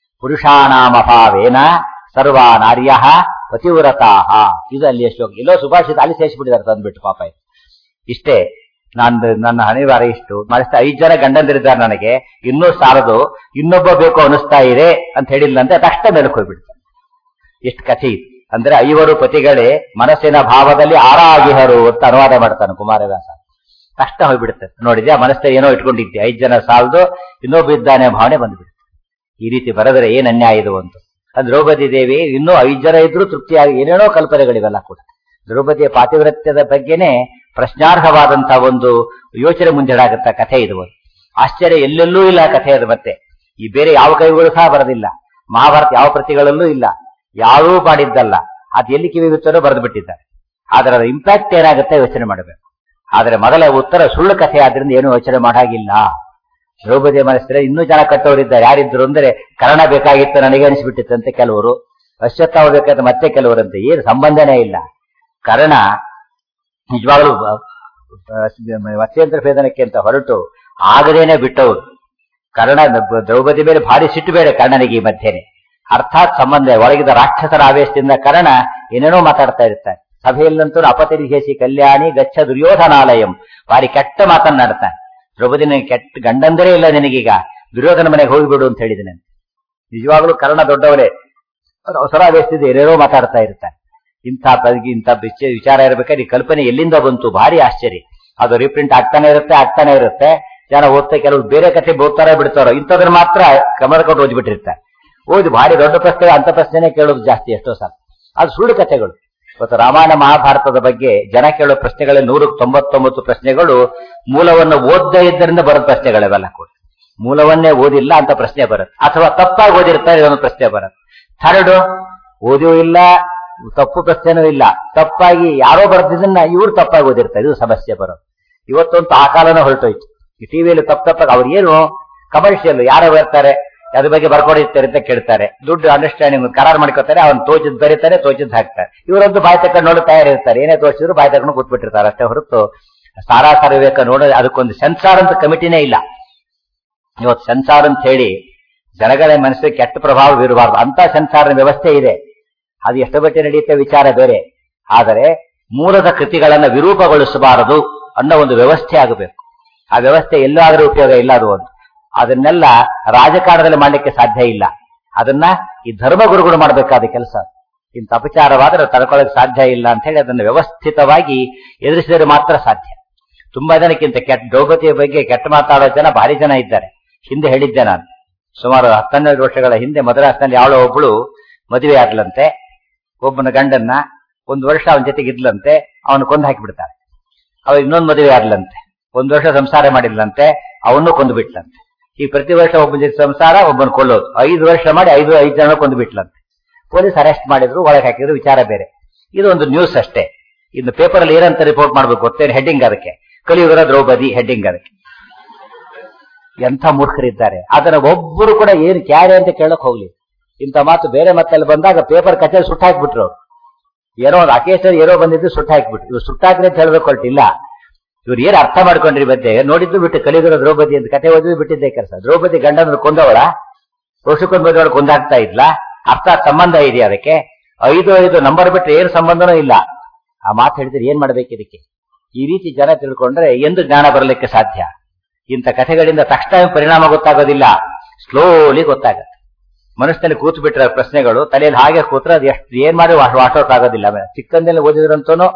ಪುರುಷಾನಾಮಭಾವೇನ ಸರ್ವಾ ನಾರ್ಯ ಪತಿವ್ರತಾಹ ಇದು ಅಲ್ಲಿ ಶ್ಲೋಕ ಇಲ್ಲೋ ಸುಭಾಷಿತ ಅಲ್ಲಿ ಸೇರಿಸ್ಬಿಟ್ಟಿದ್ದಾರೆ ತಂದ್ಬಿಟ್ಟು ಪಾಪ ಇದು. ಇಷ್ಟೇ ನಾನು ನನ್ನ ಹಣಿವಾರ ಇಷ್ಟು ಮಾಡಿಸ್ತಾ ಐದ್ ಜನ ಗಂಡಂದಿರಿದ್ದಾರೆ ನನಗೆ ಇನ್ನೂ ಸಾಲದು ಇನ್ನೊಬ್ಬ ಬೇಕು ಅನಿಸ್ತಾ ಇದೆ ಅಂತ ಹೇಳಿಲ್ಲಂತೆ ತಕ್ಷಣ ಮೇಲಕ್ಕೆ ಹೋಗ್ಬಿಡ್ತಾರೆ ಎಷ್ಟು ಕಥೆ ಇದು ಅಂದ್ರೆ ಐವರು ಪತಿಗಳೇ ಮನಸ್ಸಿನ ಭಾವದಲ್ಲಿ ಆರಾಗಿಹರು ಅಂತ ಅನುವಾದ ಮಾಡ್ತಾನೆ ಕುಮಾರವ್ಯಾಸ ಕಷ್ಟ ಹೋಗ್ಬಿಡುತ್ತೆ ನೋಡಿದ್ಯಾ ಮನಸ್ಸಲ್ಲಿ ಏನೋ ಇಟ್ಕೊಂಡಿದ್ದೆ ಐದ್ ಜನ ಸಾಲದು ಇನ್ನೊಬ್ಬ ಇದ್ದಾನೆ ಭಾವನೆ ಬಂದ್ಬಿಡುತ್ತೆ ಈ ರೀತಿ ಬರೆದರೆ ಏನ್ ಅನ್ಯಾಯ ಇದು ಅಂತ ಅದು ದ್ರೌಪದಿ ದೇವಿ ಇನ್ನೂ ಐದ್ ಜನ ಇದ್ರೂ ತೃಪ್ತಿಯಾಗಿ ಏನೇನೋ ಕಲ್ಪನೆಗಳಿವೆಲ್ಲ ಕೂಡ ದ್ರೌಪದಿಯ ಪಾತಿವ್ರತ್ಯದ ಬಗ್ಗೆನೇ ಪ್ರಶ್ನಾರ್ಹವಾದಂತಹ ಒಂದು ಯೋಚನೆ ಮುಂದೆಡಾಗತ್ತ ಕಥೆ ಇದು ಒಂದು. ಆಶ್ಚರ್ಯ ಎಲ್ಲೆಲ್ಲೂ ಇಲ್ಲ ಆ ಕಥೆ ಅದು ಮತ್ತೆ ಈ ಬೇರೆ ಯಾವ ಕೈಗಳು ಸಹ ಬರದಿಲ್ಲ ಮಹಾಭಾರತ ಯಾವ ಪ್ರತಿಗಳಲ್ಲೂ ಇಲ್ಲ ಯಾರೂ ಮಾಡಿದ್ದಲ್ಲ ಅದು ಎಲ್ಲಿ ಕಿವಿ ಬಿತ್ತರೋ ಬರೆದು ಬಿಟ್ಟಿದ್ದಾರೆ ಆದ್ರೆ ಅದರ ಇಂಪ್ಯಾಕ್ಟ್ ಏನಾಗುತ್ತೆ ಯೋಚನೆ ಮಾಡಬೇಕು ಆದ್ರೆ ಮೊದಲ ಉತ್ತರ ಸುಳ್ಳು ಕಥೆ ಆದ್ರಿಂದ ಏನು ಯೋಚನೆ ಮಾಡಾಗಿಲ್ಲ ದ್ರೌಪದಿ ಮನಸ್ಸಿದ್ರೆ ಇನ್ನೂ ಜನ ಕಟ್ಟೋರಿದ್ದಾರೆ ಯಾರಿದ್ರು ಅಂದ್ರೆ ಕರ್ಣ ಬೇಕಾಗಿತ್ತು ನನಗೆ ಅನಿಸ್ಬಿಟ್ಟಿತ್ತಂತೆ ಕೆಲವರು ಅಶ್ವತ್ಥಾವ ಬೇಕಾದ ಮತ್ತೆ ಕೆಲವರಂತೆ ಏನು ಸಂಬಂಧನೇ ಇಲ್ಲ ಕರ್ಣ ನಿಜವಾಗ್ಲೂ ಮತ್ಸ್ಯಂತ್ರ ಭೇದನಕ್ಕೆ ಅಂತ ಹೊರಟು ಆಗದೇನೆ ಬಿಟ್ಟವರು ಕರ್ಣ ದ್ರೌಪದಿ ಮೇಲೆ ಭಾರಿ ಸಿಟ್ಟು ಬೇಡ ಕರ್ಣನಿಗೆ ಈ ಮಧ್ಯೆನೆ ಅರ್ಥಾತ್ ಸಂಬಂಧ ಒಳಗಿದ ರಾಕ್ಷಸರ ಆವೇಶದಿಂದ ಕರ್ಣ ಏನೇನೋ ಮಾತಾಡ್ತಾ ಇರ್ತಾನೆ ಸಭೆಯಲ್ಲಂತೂ ಅಪತಿರಿಹೇಸಿ ಕಲ್ಯಾಣಿ ಗಚ್ಚ ದುರ್ಯೋಧನಾಲಯಂ ಭಾರಿ ಕೆಟ್ಟ ಮಾತನ್ನಾಡ್ತಾನೆ ದ್ರೌಪದಿನ ಕೆಟ್ಟ ಗಂಡಂದರೇ ಇಲ್ಲ ನಿನಗೀಗ ದುರ್ಯೋಧನ ಮನೆಗೆ ಹೋಗಿಬಿಡು ಅಂತ ಹೇಳಿದ್ದೇನೆ ನಿಜವಾಗ್ಲೂ ಕರ್ಣ ದೊಡ್ಡವರೇ ಅವಸರಾವೇಶದಿಂದ ಏನೇನೋ ಮಾತಾಡ್ತಾ ಇರ್ತಾನೆ ಇಂಥ ಬದುಕಿ ಇಂಥ ವಿಚ- ವಿಚಾರ ಇರ್ಬೇಕಾದ್ರೆ ಈ ಕಲ್ಪನೆ ಎಲ್ಲಿಂದ ಬಂತು ಭಾರಿ ಆಶ್ಚರ್ಯ ಅದು ರೀಪ್ರಿಂಟ್ ಆಗ್ತಾನೆ ಇರುತ್ತೆ ಆಗ್ತಾನೆ ಇರುತ್ತೆ ಜನ ಓದ್ತಾ ಕೆಲವು ಬೇರೆ ಕಥೆ ಓದ್ತಾರೋ ಬಿಡ್ತಾರೋ ಇಂಥದ್ರ ಮಾತ್ರ ಗಮನ ಕೊಟ್ಟು ಓದ್ಬಿಟ್ಟಿರ್ತಾರೆ ಓದಿ ಭಾರಿ ದೊಡ್ಡ ಪ್ರಶ್ನೆ ಅಂತ ಪ್ರಶ್ನೆನೇ ಕೇಳೋದು ಜಾಸ್ತಿ ಎಷ್ಟೋ ಸಲ ಅದು ಸುಳ್ಳು ಕಥೆಗಳು ಇವತ್ತು ರಾಮಾಯಣ ಮಹಾಭಾರತದ ಬಗ್ಗೆ ಜನ ಕೇಳೋ ಪ್ರಶ್ನೆಗಳಲ್ಲಿ ನೂರಕ್ಕೆ ತೊಂಬತ್ತೊಂಬತ್ತು ಪ್ರಶ್ನೆಗಳು ಮೂಲವನ್ನು ಓದದೇ ಇದ್ದರಿಂದ ಬರೋ ಪ್ರಶ್ನೆಗಳಿವೆಲ್ಲ ಕೂಡ ಮೂಲವನ್ನೇ ಓದಿಲ್ಲ ಅಂತ ಪ್ರಶ್ನೆ ಬರುತ್ತೆ ಅಥವಾ ತಪ್ಪಾಗಿ ಓದಿರ್ತಾರೆ ಇದೊಂದು ಪ್ರಶ್ನೆ ಬರುತ್ತೆ ಥರ್ಡ್ ಓದಿಯೂ ಇಲ್ಲ ತಪ್ಪು ಪ್ರಶ್ನೆನೂ ಇಲ್ಲ ತಪ್ಪಾಗಿ ಯಾರೋ ಬರ್ದಿದ್ದನ್ನ ಇವ್ರು ತಪ್ಪಾಗಿ ಓದಿರ್ತಾರೆ ಇದು ಸಮಸ್ಯೆ ಬರೋದು ಇವತ್ತಂತೂ ಆ ಕಾಲನೂ ಹೊರಟೋಯ್ತು ಈ ಟಿವಿಯಲ್ಲಿ ತಪ್ಪು ತಪ್ಪಾಗಿ ಅವ್ರು ಏನು ಕಮರ್ಷಿಯಲ್ ಯಾರೋ ಬರ್ತಾರೆ ಅದ್ರ ಬಗ್ಗೆ ಬರ್ಕೊಂಡಿರ್ತಾರೆ ಅಂತ ಕೇಳ್ತಾರೆ ದುಡ್ಡು ಅಂಡರ್ಸ್ಟ್ಯಾಂಡಿಂಗ್ ಕರಾರ್ ಮಾಡ್ಕೋತಾರೆ ಅವ್ನು ತೋಚಿದ್ ಬರೀತಾರೆ ತೋಚಿದ್ ಹಾಕ್ತಾರೆ ಇವರೊಂದು ಬಾಯಿ ತಕೊಂಡು ನೋಡೋ ತಯಾರಿರ್ತಾರೆ ಏನೇ ತೋರಿಸಿದ್ರು ಬಾಯಿ ತಕೊಂಡು ಕೂತ್ಬಿಟ್ಟಿರ್ತಾರೆ ಅಷ್ಟೇ ಹೊರತು ಸಾರಾಸಾರ ವಿವೇಕ ನೋಡೋದು ಅದಕ್ಕೊಂದು ಸೆನ್ಸಾರ್ ಅಂತ ಕಮಿಟಿನೇ ಇಲ್ಲ ಇವತ್ತು ಸೆನ್ಸಾರ್ ಅಂತ ಹೇಳಿ ಜನಗಳ ಮನಸ್ಸಿಗೆ ಕೆಟ್ಟ ಪ್ರಭಾವ ಬೀರಬಾರ್ದು ಅಂತ ಸೆನ್ಸಾರ್ನ ವ್ಯವಸ್ಥೆ ಇದೆ ಅದು ಎಷ್ಟು ಬಟ್ಟೆ ನಡೆಯುತ್ತೆ ವಿಚಾರ ಬೇರೆ ಆದರೆ ಮೂಲದ ಕೃತಿಗಳನ್ನ ವಿರೂಪಗೊಳಿಸಬಾರದು ಅನ್ನೋ ಒಂದು ವ್ಯವಸ್ಥೆ ಆಗಬೇಕು ಆ ವ್ಯವಸ್ಥೆ ಎಲ್ಲಾದರೂ ಉಪಯೋಗ ಇಲ್ಲ ಅದು ಒಂದು ಅದನ್ನೆಲ್ಲ ರಾಜಕಾರಣದಲ್ಲಿ ಮಾಡಲಿಕ್ಕೆ ಸಾಧ್ಯ ಇಲ್ಲ ಅದನ್ನ ಈ ಧರ್ಮಗುರುಗಳು ಮಾಡಬೇಕಾದ ಕೆಲಸ ಇಂಥ ಅಪಚಾರವಾದರೆ ತಡ್ಕೊಳ್ಳೋಕೆ ಸಾಧ್ಯ ಇಲ್ಲ ಅಂತ ಹೇಳಿ ಅದನ್ನು ವ್ಯವಸ್ಥಿತವಾಗಿ ಎದುರಿಸಿದರೆ ಮಾತ್ರ ಸಾಧ್ಯ ತುಂಬಾ ಜನಕ್ಕಿಂತ ಕೆಟ್ಟ ದ್ರೌಪದಿಯ ಬಗ್ಗೆ ಕೆಟ್ಟ ಮಾತಾಡೋ ಜನ ಭಾರಿ ಜನ ಇದ್ದಾರೆ ಹಿಂದೆ ಹೇಳಿದ್ದೆ ನಾನು ಸುಮಾರು ಹತ್ತನ್ನೆರಡು ವರ್ಷಗಳ ಹಿಂದೆ ಮದ್ರಾಸ್ನಲ್ಲಿ ಯಾವಳೋ ಒಬ್ಬಳು ಮದುವೆ ಆಗ್ಲಂತೆ ಒಬ್ಬನ ಗಂಡನ್ನ ಒಂದು ವರ್ಷ ಅವನ ಜೊತೆಗೆ ಇದ್ಲಂತೆ ಅವನು ಕೊಂದು ಹಾಕಿಬಿಡ್ತಾರೆ ಅವ ಇನ್ನೊಂದು ಮದುವೆ ಆಗ್ಲಂತೆ ಒಂದು ವರ್ಷ ಸಂಸಾರ ಮಾಡಿದ್ಲಂತೆ ಅವನು ಕೊಂದು ಬಿಟ್ಲಂತೆ ಈ ಪ್ರತಿ ವರ್ಷ ಒಬ್ಬನ ಜೊತೆ ಸಂಸಾರ ಒಬ್ಬನ ಕೊಲ್ಲೋದು ಐದು ವರ್ಷ ಮಾಡಿ ಐದು ಐದು ಜನ ಕೊಂದು ಬಿಟ್ಲಂತೆ ಪೊಲೀಸ್ ಅರೆಸ್ಟ್ ಮಾಡಿದ್ರು ಒಳಗೆ ಹಾಕಿದ್ರು ವಿಚಾರ ಬೇರೆ ಇದು ಒಂದು ನ್ಯೂಸ್ ಅಷ್ಟೇ ಇನ್ನು ಪೇಪರ್ ಅಲ್ಲಿ ಏನಂತ ರಿಪೋರ್ಟ್ ಮಾಡ್ಬೇಕು ಗೊತ್ತೇನು ಹೆಡ್ಡಿಂಗ್ ಅದಕ್ಕೆ ಕಲಿಯುಗರ ದ್ರೌಪದಿ ಹೆಡ್ಡಿಂಗ್ ಅದಕ್ಕೆ ಎಂಥ ಮೂರ್ಖರಿದ್ದಾರೆ ಅದನ್ನ ಒಬ್ಬರು ಕೂಡ ಏನು ಕ್ಯಾರೆ ಅಂತ ಕೇಳಕ್ ಹೋಗ್ಲಿ ಇಂಥ ಮಾತು ಬೇರೆ ಮತ್ತಲ್ಲಿ ಬಂದಾಗ ಪೇಪರ್ ಕಚೇರಿ ಸುಟ್ಟು ಹಾಕ್ಬಿಟ್ರು ಅವ್ರು. ಏನೋ ಒಂದು ಅಕೇಶನ್ ಏನೋ ಬಂದಿದ್ದು ಸುಟ್ಟು ಹಾಕ್ಬಿಟ್ರು ಇವ್ರು ಸುಟ್ಟಾಕ್ರಿ ಅಂತ ಹೇಳ್ಬೇಕು ಹೊರಟಿಲ್ಲ ಇವ್ರು ಏನ್ ಅರ್ಥ ಮಾಡ್ಕೊಂಡ್ರಿ ಮಧ್ಯೆ ನೋಡಿದ್ದು ಬಿಟ್ಟು ಕಲಿಯುಗರ ದ್ರೌಪದಿ ಅಂತ ಕತೆ ಓದಿದ್ದು ಬಿಟ್ಟಿದ್ದೆ ಕೆಲಸ ದ್ರೌಪದಿ ಗಂಡನ ಕೊಂದವಳ ವರ್ಷಕ್ಕೊಂದು ಮದುವೆ ಕೊಂದಾಗ್ತಾ ಇದ್ಲ ಅರ್ಥ ಸಂಬಂಧ ಇದೆಯಾ ಅದಕ್ಕೆ ಐದು ಐದು ನಂಬರ್ ಬಿಟ್ಟರೆ ಏನು ಸಂಬಂಧನೂ ಇಲ್ಲ ಆ ಮಾತು ಹೇಳಿದ್ರೆ ಏನ್ ಮಾಡ್ಬೇಕು ಇದಕ್ಕೆ ಈ ರೀತಿ ಜನ ತಿಳ್ಕೊಂಡ್ರೆ ಎಂದು ಜ್ಞಾನ ಬರಲಿಕ್ಕೆ ಸಾಧ್ಯ ಇಂಥ ಕಥೆಗಳಿಂದ ತಕ್ಷಣ ಪರಿಣಾಮ ಗೊತ್ತಾಗೋದಿಲ್ಲ ಸ್ಲೋಲಿ ಗೊತ್ತಾಗತ್ತೆ ಮನಸ್ಸಿನಲ್ಲಿ ಕೂತು ಬಿಟ್ರೆ ಪ್ರಶ್ನೆಗಳು ತಲೆಯಲ್ಲಿ ಹಾಗೆ ಕೂತ್ರೆ ಅದು ಎಷ್ಟು ಏನ್ ಮಾಡಿ ವಾಟೌಟ್ ಆಗೋದಿಲ್ಲ ಆಮೇಲೆ ಚಿಕ್ಕಂದಲ್ಲಿ ಓದಿದ್ರಂತೂ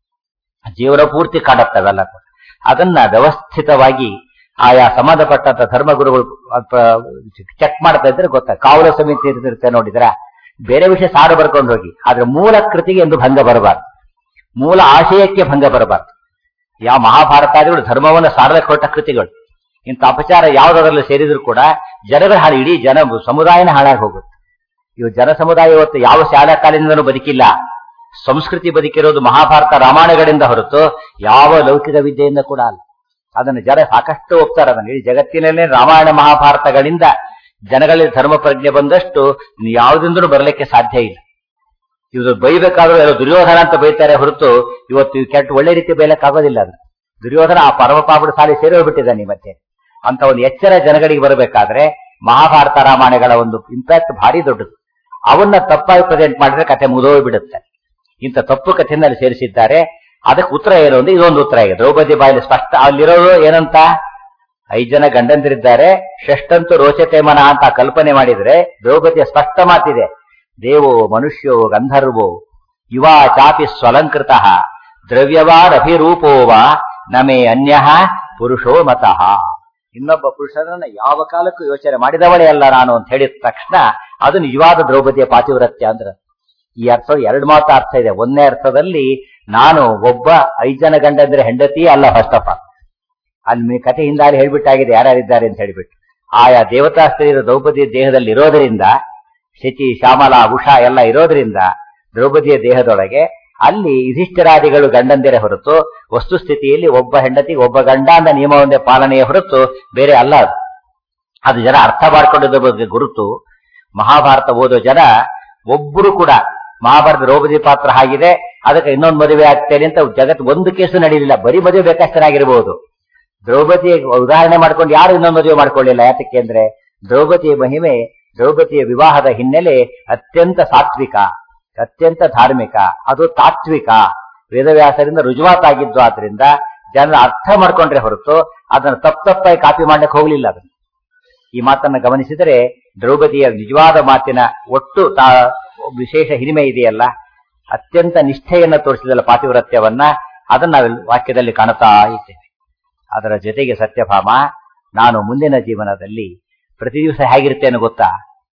ಜೀವನ ಪೂರ್ತಿ ಕಾಡುತ್ತವೆಲ್ಲ ಅದನ್ನ ವ್ಯವಸ್ಥಿತವಾಗಿ ಆಯಾ ಸಂಬಂಧಪಟ್ಟಂತ ಧರ್ಮಗುರುಗಳು ಚೆಕ್ ಮಾಡ್ತಾ ಇದ್ರೆ ಗೊತ್ತ ಕಾವಲ ಸಮಿತಿ ಇರ್ತಿರುತ್ತೆ ನೋಡಿದ್ರ ಬೇರೆ ವಿಷಯ ಸಾರು ಬರ್ಕೊಂಡು ಹೋಗಿ ಆದ್ರೆ ಮೂಲ ಕೃತಿಗೆ ಎಂದು ಭಂಗ ಬರಬಾರ್ದು ಮೂಲ ಆಶಯಕ್ಕೆ ಭಂಗ ಬರಬಾರ್ದು ಯಾವ ಮಹಾಭಾರತಾದಿಗಳು ಧರ್ಮವನ್ನು ಸಾರಲಿಕ್ಕೆ ಹೊರಟ ಕೃತಿಗಳು ಇಂಥ ಅಪಚಾರ ಯಾವುದರಲ್ಲಿ ಸೇರಿದ್ರು ಕೂಡ ಜನಗಳ ಹಾಳು ಇಡೀ ಜನ ಸಮುದಾಯನ ಹಾಳಾಗಿ ಹೋಗುತ್ತೆ ಇವು ಜನ ಸಮುದಾಯ ಇವತ್ತು ಯಾವ ಶಾಲಾ ಕಾಲಿನಿಂದನೂ ಬದುಕಿಲ್ಲ ಸಂಸ್ಕೃತಿ ಬದುಕಿರೋದು ಮಹಾಭಾರತ ರಾಮಾಯಣಗಳಿಂದ ಹೊರತು ಯಾವ ಲೌಕಿಕ ವಿದ್ಯೆಯಿಂದ ಕೂಡ ಅಲ್ಲ ಅದನ್ನು ಜನ ಸಾಕಷ್ಟು ಹೋಗ್ತಾರೆ ಅದನ್ನು ಇಡೀ ಜಗತ್ತಿನಲ್ಲೇ ರಾಮಾಯಣ ಮಹಾಭಾರತಗಳಿಂದ ಜನಗಳಲ್ಲಿ ಧರ್ಮ ಪ್ರಜ್ಞೆ ಬಂದಷ್ಟು ಯಾವುದಿಂದಲೂ ಬರಲಿಕ್ಕೆ ಸಾಧ್ಯ ಇಲ್ಲ ಇವರು ಬೈಬೇಕಾದ್ರೂ ಎಲ್ಲ ದುರ್ಯೋಧನ ಅಂತ ಬೈತಾರೆ ಹೊರತು ಇವತ್ತು ಇವ್ ಕೆಟ್ಟ ಒಳ್ಳೆ ರೀತಿ ಬೈಲಕ್ಕಾಗೋದಿಲ್ಲ ಅದು ದುರ್ಯೋಧನ ಆ ಪರಮಪಾಪದ ಸಾಲಿ ಸೇರಿ ಹೋಗ್ಬಿಟ್ಟಿದ್ದಾನೆ ಮತ್ತೆ ಅಂತ ಒಂದು ಎಚ್ಚರ ಜನಗಳಿಗೆ ಬರಬೇಕಾದ್ರೆ ಮಹಾಭಾರತ ರಾಮಾಯಣಗಳ ಒಂದು ಇಂಪ್ಯಾಕ್ಟ್ ಭಾರಿ ದೊಡ್ಡದು ಅವನ್ನ ತಪ್ಪಾಗಿ ಪ್ರೆಸೆಂಟ್ ಮಾಡಿದ್ರೆ ಕಥೆ ಮುಗಿದೋಗ್ಬಿಡುತ್ತೆ ಇಂಥ ತಪ್ಪು ಕಥೆಯಲ್ಲಿ ಸೇರಿಸಿದ್ದಾರೆ ಅದಕ್ಕೆ ಉತ್ತರ ಏನು ಅಂದ್ರೆ ಇದೊಂದು ಉತ್ತರ ಇದೆ ದ್ರೌಪದಿ ಬಾಯಲ್ಲಿ ಸ್ಪಷ್ಟ ಅಲ್ಲಿರೋರು ಏನಂತ ಐದ್ ಜನ ಗಂಡಂದಿರಿದ್ದಾರೆ ಷಷ್ಟಂತು ರೋಚತೆ ಮನ ಅಂತ ಕಲ್ಪನೆ ಮಾಡಿದ್ರೆ ದ್ರೌಪದಿಯ ಸ್ಪಷ್ಟ ಮಾತಿದೆ ದೇವೋ ಮನುಷ್ಯೋ ಗಂಧರ್ವೋ ಯುವಾ ಚಾಪಿ ಸ್ವಲಂಕೃತ ದ್ರವ್ಯವಾರಭಿರೂಪೋವ ನಮೇ ಅನ್ಯ ಪುರುಷೋ ಮತಃ ಇನ್ನೊಬ್ಬ ಪುರುಷರನ್ನ ಯಾವ ಕಾಲಕ್ಕೂ ಯೋಚನೆ ಮಾಡಿದವಳೇ ಅಲ್ಲ ನಾನು ಅಂತ ಹೇಳಿದ ತಕ್ಷಣ ಅದು ನಿಜವಾದ ದ್ರೌಪದಿಯ ಪಾತಿವ್ರತ್ಯ ಅಂದ್ರ ಈ ಅರ್ಥ ಎರಡು ಮಾತು ಅರ್ಥ ಇದೆ ಒಂದನೇ ಅರ್ಥದಲ್ಲಿ ನಾನು ಒಬ್ಬ ಐದ್ ಜನ ಗಂಡಂದ್ರೆ ಹೆಂಡತಿ ಅಲ್ಲ ಫಸ್ಟ್ ಆಫ್ ಆಲ್ ಅಲ್ಲಿ ಕಥೆ ಹಿಂದಾಲಿ ಹೇಳ್ಬಿಟ್ಟಾಗಿದೆ ಯಾರ್ಯಾರಿದ್ದಾರೆ ಅಂತ ಹೇಳ್ಬಿಟ್ಟು ಆಯಾ ದೇವತಾ ಸ್ತ್ರೀಯರು ದ್ರೌಪದಿಯ ದೇಹದಲ್ಲಿ ಇರೋದರಿಂದ ಶಚಿ ಶ್ಯಾಮಲ ಉಷಾ ಎಲ್ಲ ಇರೋದ್ರಿಂದ ದ್ರೌಪದಿಯ ದೇಹದೊಳಗೆ ಅಲ್ಲಿ ಯುಧಿಷ್ಠಿರಾದಿಗಳು ಗಂಡಂದಿರೆ ಹೊರತು ವಸ್ತುಸ್ಥಿತಿಯಲ್ಲಿ ಒಬ್ಬ ಹೆಂಡತಿ ಒಬ್ಬ ಗಂಡ ಅಂತ ನಿಯಮವೊಂದೇ ಪಾಲನೆಯ ಹೊರತು ಬೇರೆ ಅಲ್ಲ ಅದು ಅದು ಜನ ಅರ್ಥ ಮಾಡ್ಕೊಂಡಿದ್ದ ಬಗ್ಗೆ ಗುರುತು ಮಹಾಭಾರತ ಓದೋ ಜನ ಒಬ್ಬರು ಕೂಡ ಮಹಾಭಾರತ ದ್ರೌಪದಿ ಪಾತ್ರ ಆಗಿದೆ ಅದಕ್ಕೆ ಇನ್ನೊಂದು ಮದುವೆ ಆಗ್ತೇನೆ ಅಂತ ಜಗತ್ ಒಂದು ಕೇಸು ನಡೀಲಿಲ್ಲ ಬರೀ ಮದುವೆ ಬೇಕಷ್ಟನಾಗಿರ್ಬೋದು ದ್ರೌಪದಿ ಉದಾಹರಣೆ ಮಾಡ್ಕೊಂಡು ಯಾರು ಇನ್ನೊಂದು ಮದುವೆ ಮಾಡ್ಕೊಳ್ಳಿಲ್ಲ ಯಾತಕ್ಕೆ ಅಂದ್ರೆ ದ್ರೌಪದಿಯ ಮಹಿಮೆ ದ್ರೌಪದಿಯ ವಿವಾಹದ ಹಿನ್ನೆಲೆ ಅತ್ಯಂತ ಸಾತ್ವಿಕ ಅತ್ಯಂತ ಧಾರ್ಮಿಕ ಅದು ತಾತ್ವಿಕ ವೇದವ್ಯಾಸರಿಂದ ರುಜುವಾತಾಗಿದ್ದು ಆದ್ರಿಂದ ಜನರ ಅರ್ಥ ಮಾಡ್ಕೊಂಡ್ರೆ ಹೊರತು ಅದನ್ನು ತಪ್ಪ ತಪ್ಪಾಗಿ ಕಾಪಿ ಮಾಡಕ್ಕೆ ಹೋಗ್ಲಿಲ್ಲ ಅದನ್ನು ಈ ಮಾತನ್ನ ಗಮನಿಸಿದರೆ ದ್ರೌಪದಿಯ ನಿಜವಾದ ಮಾತಿನ ಒಟ್ಟು ತಾ ವಿಶೇಷ ಹಿರಿಮೆ ಇದೆಯಲ್ಲ ಅತ್ಯಂತ ನಿಷ್ಠೆಯನ್ನ ತೋರಿಸಿದಲ್ಲ ಪಾತಿವ್ರತ್ಯವನ್ನ ಅದನ್ನ ನಾವೆಲ್ಲ ವಾಕ್ಯದಲ್ಲಿ ಕಾಣುತ್ತಾ ಇದ್ದೇವೆ ಅದರ ಜೊತೆಗೆ ಸತ್ಯಭಾಮ ನಾನು ಮುಂದಿನ ಜೀವನದಲ್ಲಿ ಪ್ರತಿ ದಿವಸ ಹೇಗಿರ್ತೇನೆ ಗೊತ್ತಾ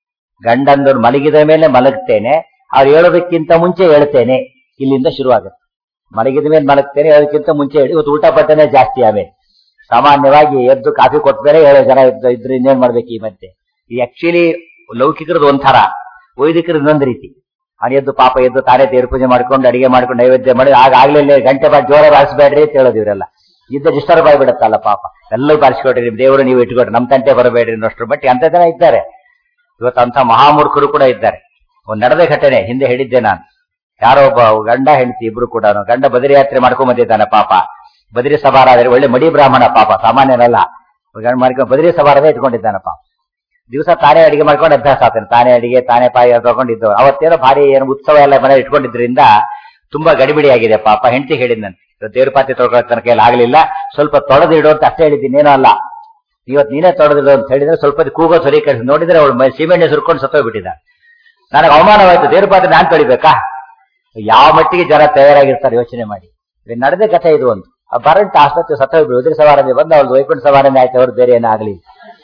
ಗಂಡಂದರು ಮಲಗಿದ ಮೇಲೆ ಮಲಗ್ತೇನೆ ಅವ್ರು ಹೇಳೋದಕ್ಕಿಂತ ಮುಂಚೆ ಹೇಳ್ತೇನೆ ಇಲ್ಲಿಂದ ಶುರುವಾಗುತ್ತೆ ಮಲಗಿದ ಮೇಲೆ ಮಲಗ್ತೇನೆ ಹೇಳೋದಕ್ಕಿಂತ ಮುಂಚೆ ಹೇಳಿ ಇವತ್ತು ಊಟ ಪಟ್ಟನೆ ಜಾಸ್ತಿ ಆಮೇಲೆ ಸಾಮಾನ್ಯವಾಗಿ ಎದ್ದು ಕಾಫಿ ಕೊಟ್ಮೇಲೆ ಹೇಳೋ ಜನ ಇದ್ದು ಇದ್ರೆ ಇನ್ನೇನ್ ಮಾಡ್ಬೇಕು ಈ ಮಧ್ಯೆ ಈ ಆಕ್ಚುಲಿ ಲೌಕಿಕರದ್ದು ಒಂಥರ ವೈದಿಕರದ್ದು ಇನ್ನೊಂದು ರೀತಿ ಅವ್ನು ಎದ್ದು ಪಾಪ ಎದ್ದು ತಾನೇ ದೇವ್ರ ಪೂಜೆ ಮಾಡ್ಕೊಂಡು ಅಡಿಗೆ ಮಾಡ್ಕೊಂಡು ನೈವೇದ್ಯ ಮಾಡಿ ಆಗ ಆಗ್ಲೇ ಗಂಟೆ ಬಾರಿ ಜೋರ ಬಾರಿಸಬೇಡ್ರಿ ಅಂತ ಹೇಳೋದು ಇವರೆಲ್ಲ ಇದ್ದ ಡಿಸ್ಟರ್ಬ್ ಆಗಿಬಿಡುತ್ತಲ್ಲ ಪಾಪ ಎಲ್ಲರೂ ಬಾರಿಸ್ಕೊಡ್ರಿ ನಿಮ್ ದೇವರು ನೀವು ಇಟ್ಕೊಡ್ರಿ ನಮ್ ತಂಟೆ ಬರಬೇಡ್ರಿ ಅನ್ನೋಷ್ಟ್ರ ಬಟ್ಟಿ ಅಂತ ಜನ ಇದ್ದಾರೆ ಇವತ್ತು ಅಂತ ಮಹಾಮೂರ್ಖರು ಕೂಡ ಇದ್ದಾರೆ ಒಂದು ನಡೆದ ಘಟನೆ ಹಿಂದೆ ಹೇಳಿದ್ದೆ ನಾನು ಯಾರೋ ಒಬ್ಬ ಗಂಡ ಹೆಂಡತಿ ಇಬ್ರು ಕೂಡ ಗಂಡ ಬದರಿ ಯಾತ್ರೆ ಮಾಡ್ಕೊಂಡ್ ಬಂದಿದ್ದಾನೆ ಪಾಪ ಬದರಿ ಸವಾರ ಆದ್ರೆ ಒಳ್ಳೆ ಮಡಿ ಬ್ರಾಹ್ಮಣ ಪಾಪ ಸಾಮಾನ್ಯನಲ್ಲ ಗಂಡ ಮಾಡ್ಕೊಂಡು ಬದರಿ ಸವಾರನೇ ಇಟ್ಕೊಂಡಿದ್ದಾನೆ ಪಾಪ ದಿವಸ ತಾನೇ ಅಡಿಗೆ ಮಾಡ್ಕೊಂಡು ಅಭ್ಯಾಸ ಆಗ್ತಾನೆ ತಾನೇ ಅಡಿಗೆ ತಾನೇ ಪಾಯ ತಗೊಂಡಿದ್ದು ಅವತ್ತೇನೋ ಭಾರಿ ಏನು ಉತ್ಸವ ಎಲ್ಲ ಮನೆ ಇಟ್ಕೊಂಡಿದ್ರಿಂದ ತುಂಬಾ ಗಡಿಬಿಡಿ ಆಗಿದೆ ಪಾಪ ಹೆಂಡತಿ ಹೇಳಿದ್ನಂತೆ ದೇವ್ರ ಪಾತ್ರೆ ತೊಳ್ಕೊಳ್ಳೋ ತನಕ ಎಲ್ಲ ಆಗ್ಲಿಲ್ಲ ಸ್ವಲ್ಪ ತೊಳೆದಿಡು ಅಂತ ಅಷ್ಟೇ ಹೇಳಿದ್ದೀನಿ ಏನೋ ಅಲ್ಲ ಇವತ್ತು ನೀನೇ ತೊಳೆದಿಡು ಅಂತ ಹೇಳಿದ್ರೆ ಸ್ವಲ್ಪ ಹೊತ್ತು ಕೂಗೋ ಸರಿ ಕಳಿಸಿ ನೋಡಿದ್ರೆ ಅವಳು ಸೀಮೆಣ್ಣೆ ಸುರ್ಕೊಂಡು ಸತ್ತೋಗ್ಬಿಟ್ಟಿದ್ದ ನನಗೆ ಅವಮಾನವಾಯ್ತು ದೇವ್ರ ಪಾತ್ರೆ ನಾನ್ ತೊಳಿಬೇಕಾ ಯಾವ ಮಟ್ಟಿಗೆ ಜನ ತಯಾರಾಗಿರ್ತಾರೆ ಯೋಚನೆ ಮಾಡಿ ಇದು ನಡೆದ ಕಥೆ ಇದು ಒಂದು ಬರಂಟ್ ಆಸ್ಪತ್ರೆ ಸತ್ತೋಗ್ಬಿಡು ಉದಿರ ಸವಾರನೆ ಬಂದು ಅವಳು ವೈಕುಂಠ ಸವಾರನೆ ಆಯ್ತು ಅವ್ರು ಬೇರೆ ಏನಾಗ್ಲಿಲ್ಲ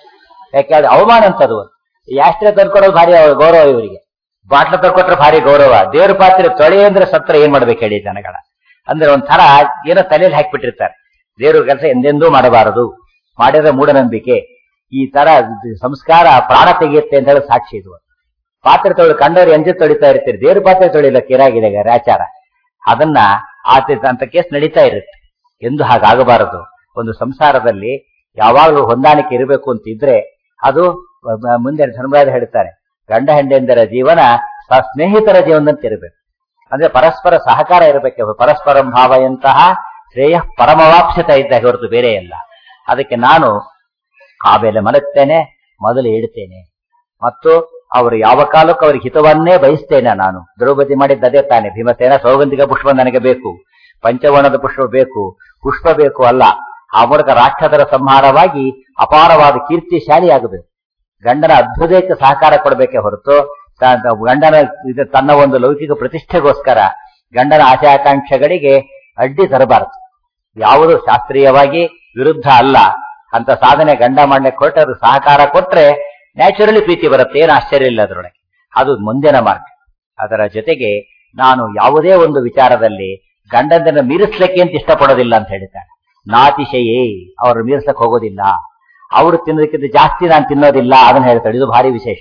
ಯಾಕೆ ಅವಮಾನ ಅಂತದು ಯಾಸ್ತ್ರೆ ತಂದ್ಕೊಡೋದು ಭಾರಿ ಅವ್ರ ಗೌರವ ಇವರಿಗೆ ಬಾಟ್ಲ ತಂದ್ಕೊಟ್ರೆ ಭಾರಿ ಗೌರವ ದೇವ್ರ ಪಾತ್ರೆ ತೊಳೆ ಅಂದ್ರೆ ಸತ್ರ ಏನ್ ಮಾಡ್ಬೇಕು ಹೇಳಿ ಜನಗಳ ಅಂದ್ರೆ ಒಂಥರ ಏನೋ ತಲೆಯಲ್ಲಿ ಹಾಕಿಬಿಟ್ಟಿರ್ತಾರೆ ದೇವ್ರ ಕೆಲಸ ಎಂದೆಂದೂ ಮಾಡಬಾರದು ಮಾಡಿದ್ರೆ ಮೂಢನಂಬಿಕೆ ಈ ತರ ಸಂಸ್ಕಾರ ಪ್ರಾಣ ತೆಗೆಯುತ್ತೆ ಅಂತ ಹೇಳಿ ಸಾಕ್ಷಿ ಇದು ಪಾತ್ರೆ ತೊಳೆ ಕಂಡವ್ರು ಎಂಜೆ ತೊಳಿತಾ ಇರ್ತೀರಿ ದೇವ್ರ ಪಾತ್ರೆ ತೊಳಿಲ್ಲ ಕೆರಾಗಿದೆ ಆಚಾರ ಅದನ್ನ ಆತ ಅಂತ ಕೇಸ್ ನಡೀತಾ ಇರುತ್ತೆ ಎಂದು ಹಾಗಾಗಬಾರದು ಒಂದು ಸಂಸಾರದಲ್ಲಿ ಯಾವಾಗಲೂ ಹೊಂದಾಣಿಕೆ ಇರಬೇಕು ಅಂತ ಇದ್ರೆ ಅದು ಮುಂದೆ ಧರ್ಮರಾಜ ಹೇಳ್ತಾರೆ ಗಂಡ ಹೆಂಡೆಂದರ ಜೀವನ ಸ್ನೇಹಿತರ ಜೀವನದಂತೆ ಇರಬೇಕು ಅಂದ್ರೆ ಪರಸ್ಪರ ಸಹಕಾರ ಇರಬೇಕು ಪರಸ್ಪರ ಭಾವಯಂತಹ ಶ್ರೇಯ ಪರಮವಾಪ್ಸತ ಇದ್ದಾಗ ಹೊರತು ಬೇರೆ ಇಲ್ಲ ಅದಕ್ಕೆ ನಾನು ಆಮೇಲೆ ಮಲಗ್ತೇನೆ ಮೊದಲು ಇಡ್ತೇನೆ ಮತ್ತು ಅವರು ಯಾವ ಕಾಲಕ್ಕೂ ಅವ್ರಿಗೆ ಹಿತವನ್ನೇ ಬಯಸ್ತೇನೆ ನಾನು ದ್ರೌಪದಿ ಮಾಡಿದ್ದ ಅದೇ ತಾನೆ ಭೀಮಸೇನ ಸೌಗಂಧಿಕ ಪುಷ್ಪ ನನಗೆ ಬೇಕು ಪಂಚವರ್ಣದ ಪುಷ್ಪ ಬೇಕು ಪುಷ್ಪ ಬೇಕು ಅಲ್ಲ ಆ ಮೂಲಕ ರಾಕ್ಷಸರ ಸಂಹಾರವಾಗಿ ಅಪಾರವಾದ ಕೀರ್ತಿಶಾಲಿಯಾಗಬೇಕು ಗಂಡನ ಅಭ್ಯುದಯಕ್ಕೆ ಸಹಕಾರ ಕೊಡಬೇಕೇ ಹೊರತು ತ- ಗಂಡನ ಇದು ತನ್ನ ಒಂದು ಲೌಕಿಕ ಪ್ರತಿಷ್ಠೆಗೋಸ್ಕರ ಗಂಡನ ಆಸೆ ಆಕಾಂಕ್ಷೆಗಳಿಗೆ ಅಡ್ಡಿ ತರಬಾರದು ಯಾವುದು ಶಾಸ್ತ್ರೀಯವಾಗಿ ವಿರುದ್ಧ ಅಲ್ಲ ಅಂತ ಸಾಧನೆ ಗಂಡ ಮಾಡ್ಲಿಕ್ಕೆ ಕೊಟ್ಟರೆ ಅದು ಸಹಕಾರ ಕೊಟ್ರೆ ನ್ಯಾಚುರಲಿ ಪ್ರೀತಿ ಬರುತ್ತೆ ಏನು ಆಶ್ಚರ್ಯ ಇಲ್ಲ ಅದರೊಳಗೆ ಅದು ಮುಂದಿನ ಮಾರ್ಗ ಅದರ ಜೊತೆಗೆ ನಾನು ಯಾವುದೇ ಒಂದು ವಿಚಾರದಲ್ಲಿ ಗಂಡಂದನ್ನ ಮೀರಿಸ್ಲಿಕ್ಕೆ ಅಂತ ಇಷ್ಟಪಡೋದಿಲ್ಲ ಅಂತ ಹೇಳಿದ್ದಾರೆ ನಾತಿಶಯೇ ಅವರು ಮೀರಿಸಕ್ ಹೋಗೋದಿಲ್ಲ ಅವರು ತಿನ್ನೋದಕ್ಕಿಂತ ಜಾಸ್ತಿ ನಾನು ತಿನ್ನೋದಿಲ್ಲ ಅದನ್ನ ಹೇಳ್ತಾಳೆ ಇದು ಭಾರಿ ವಿಶೇಷ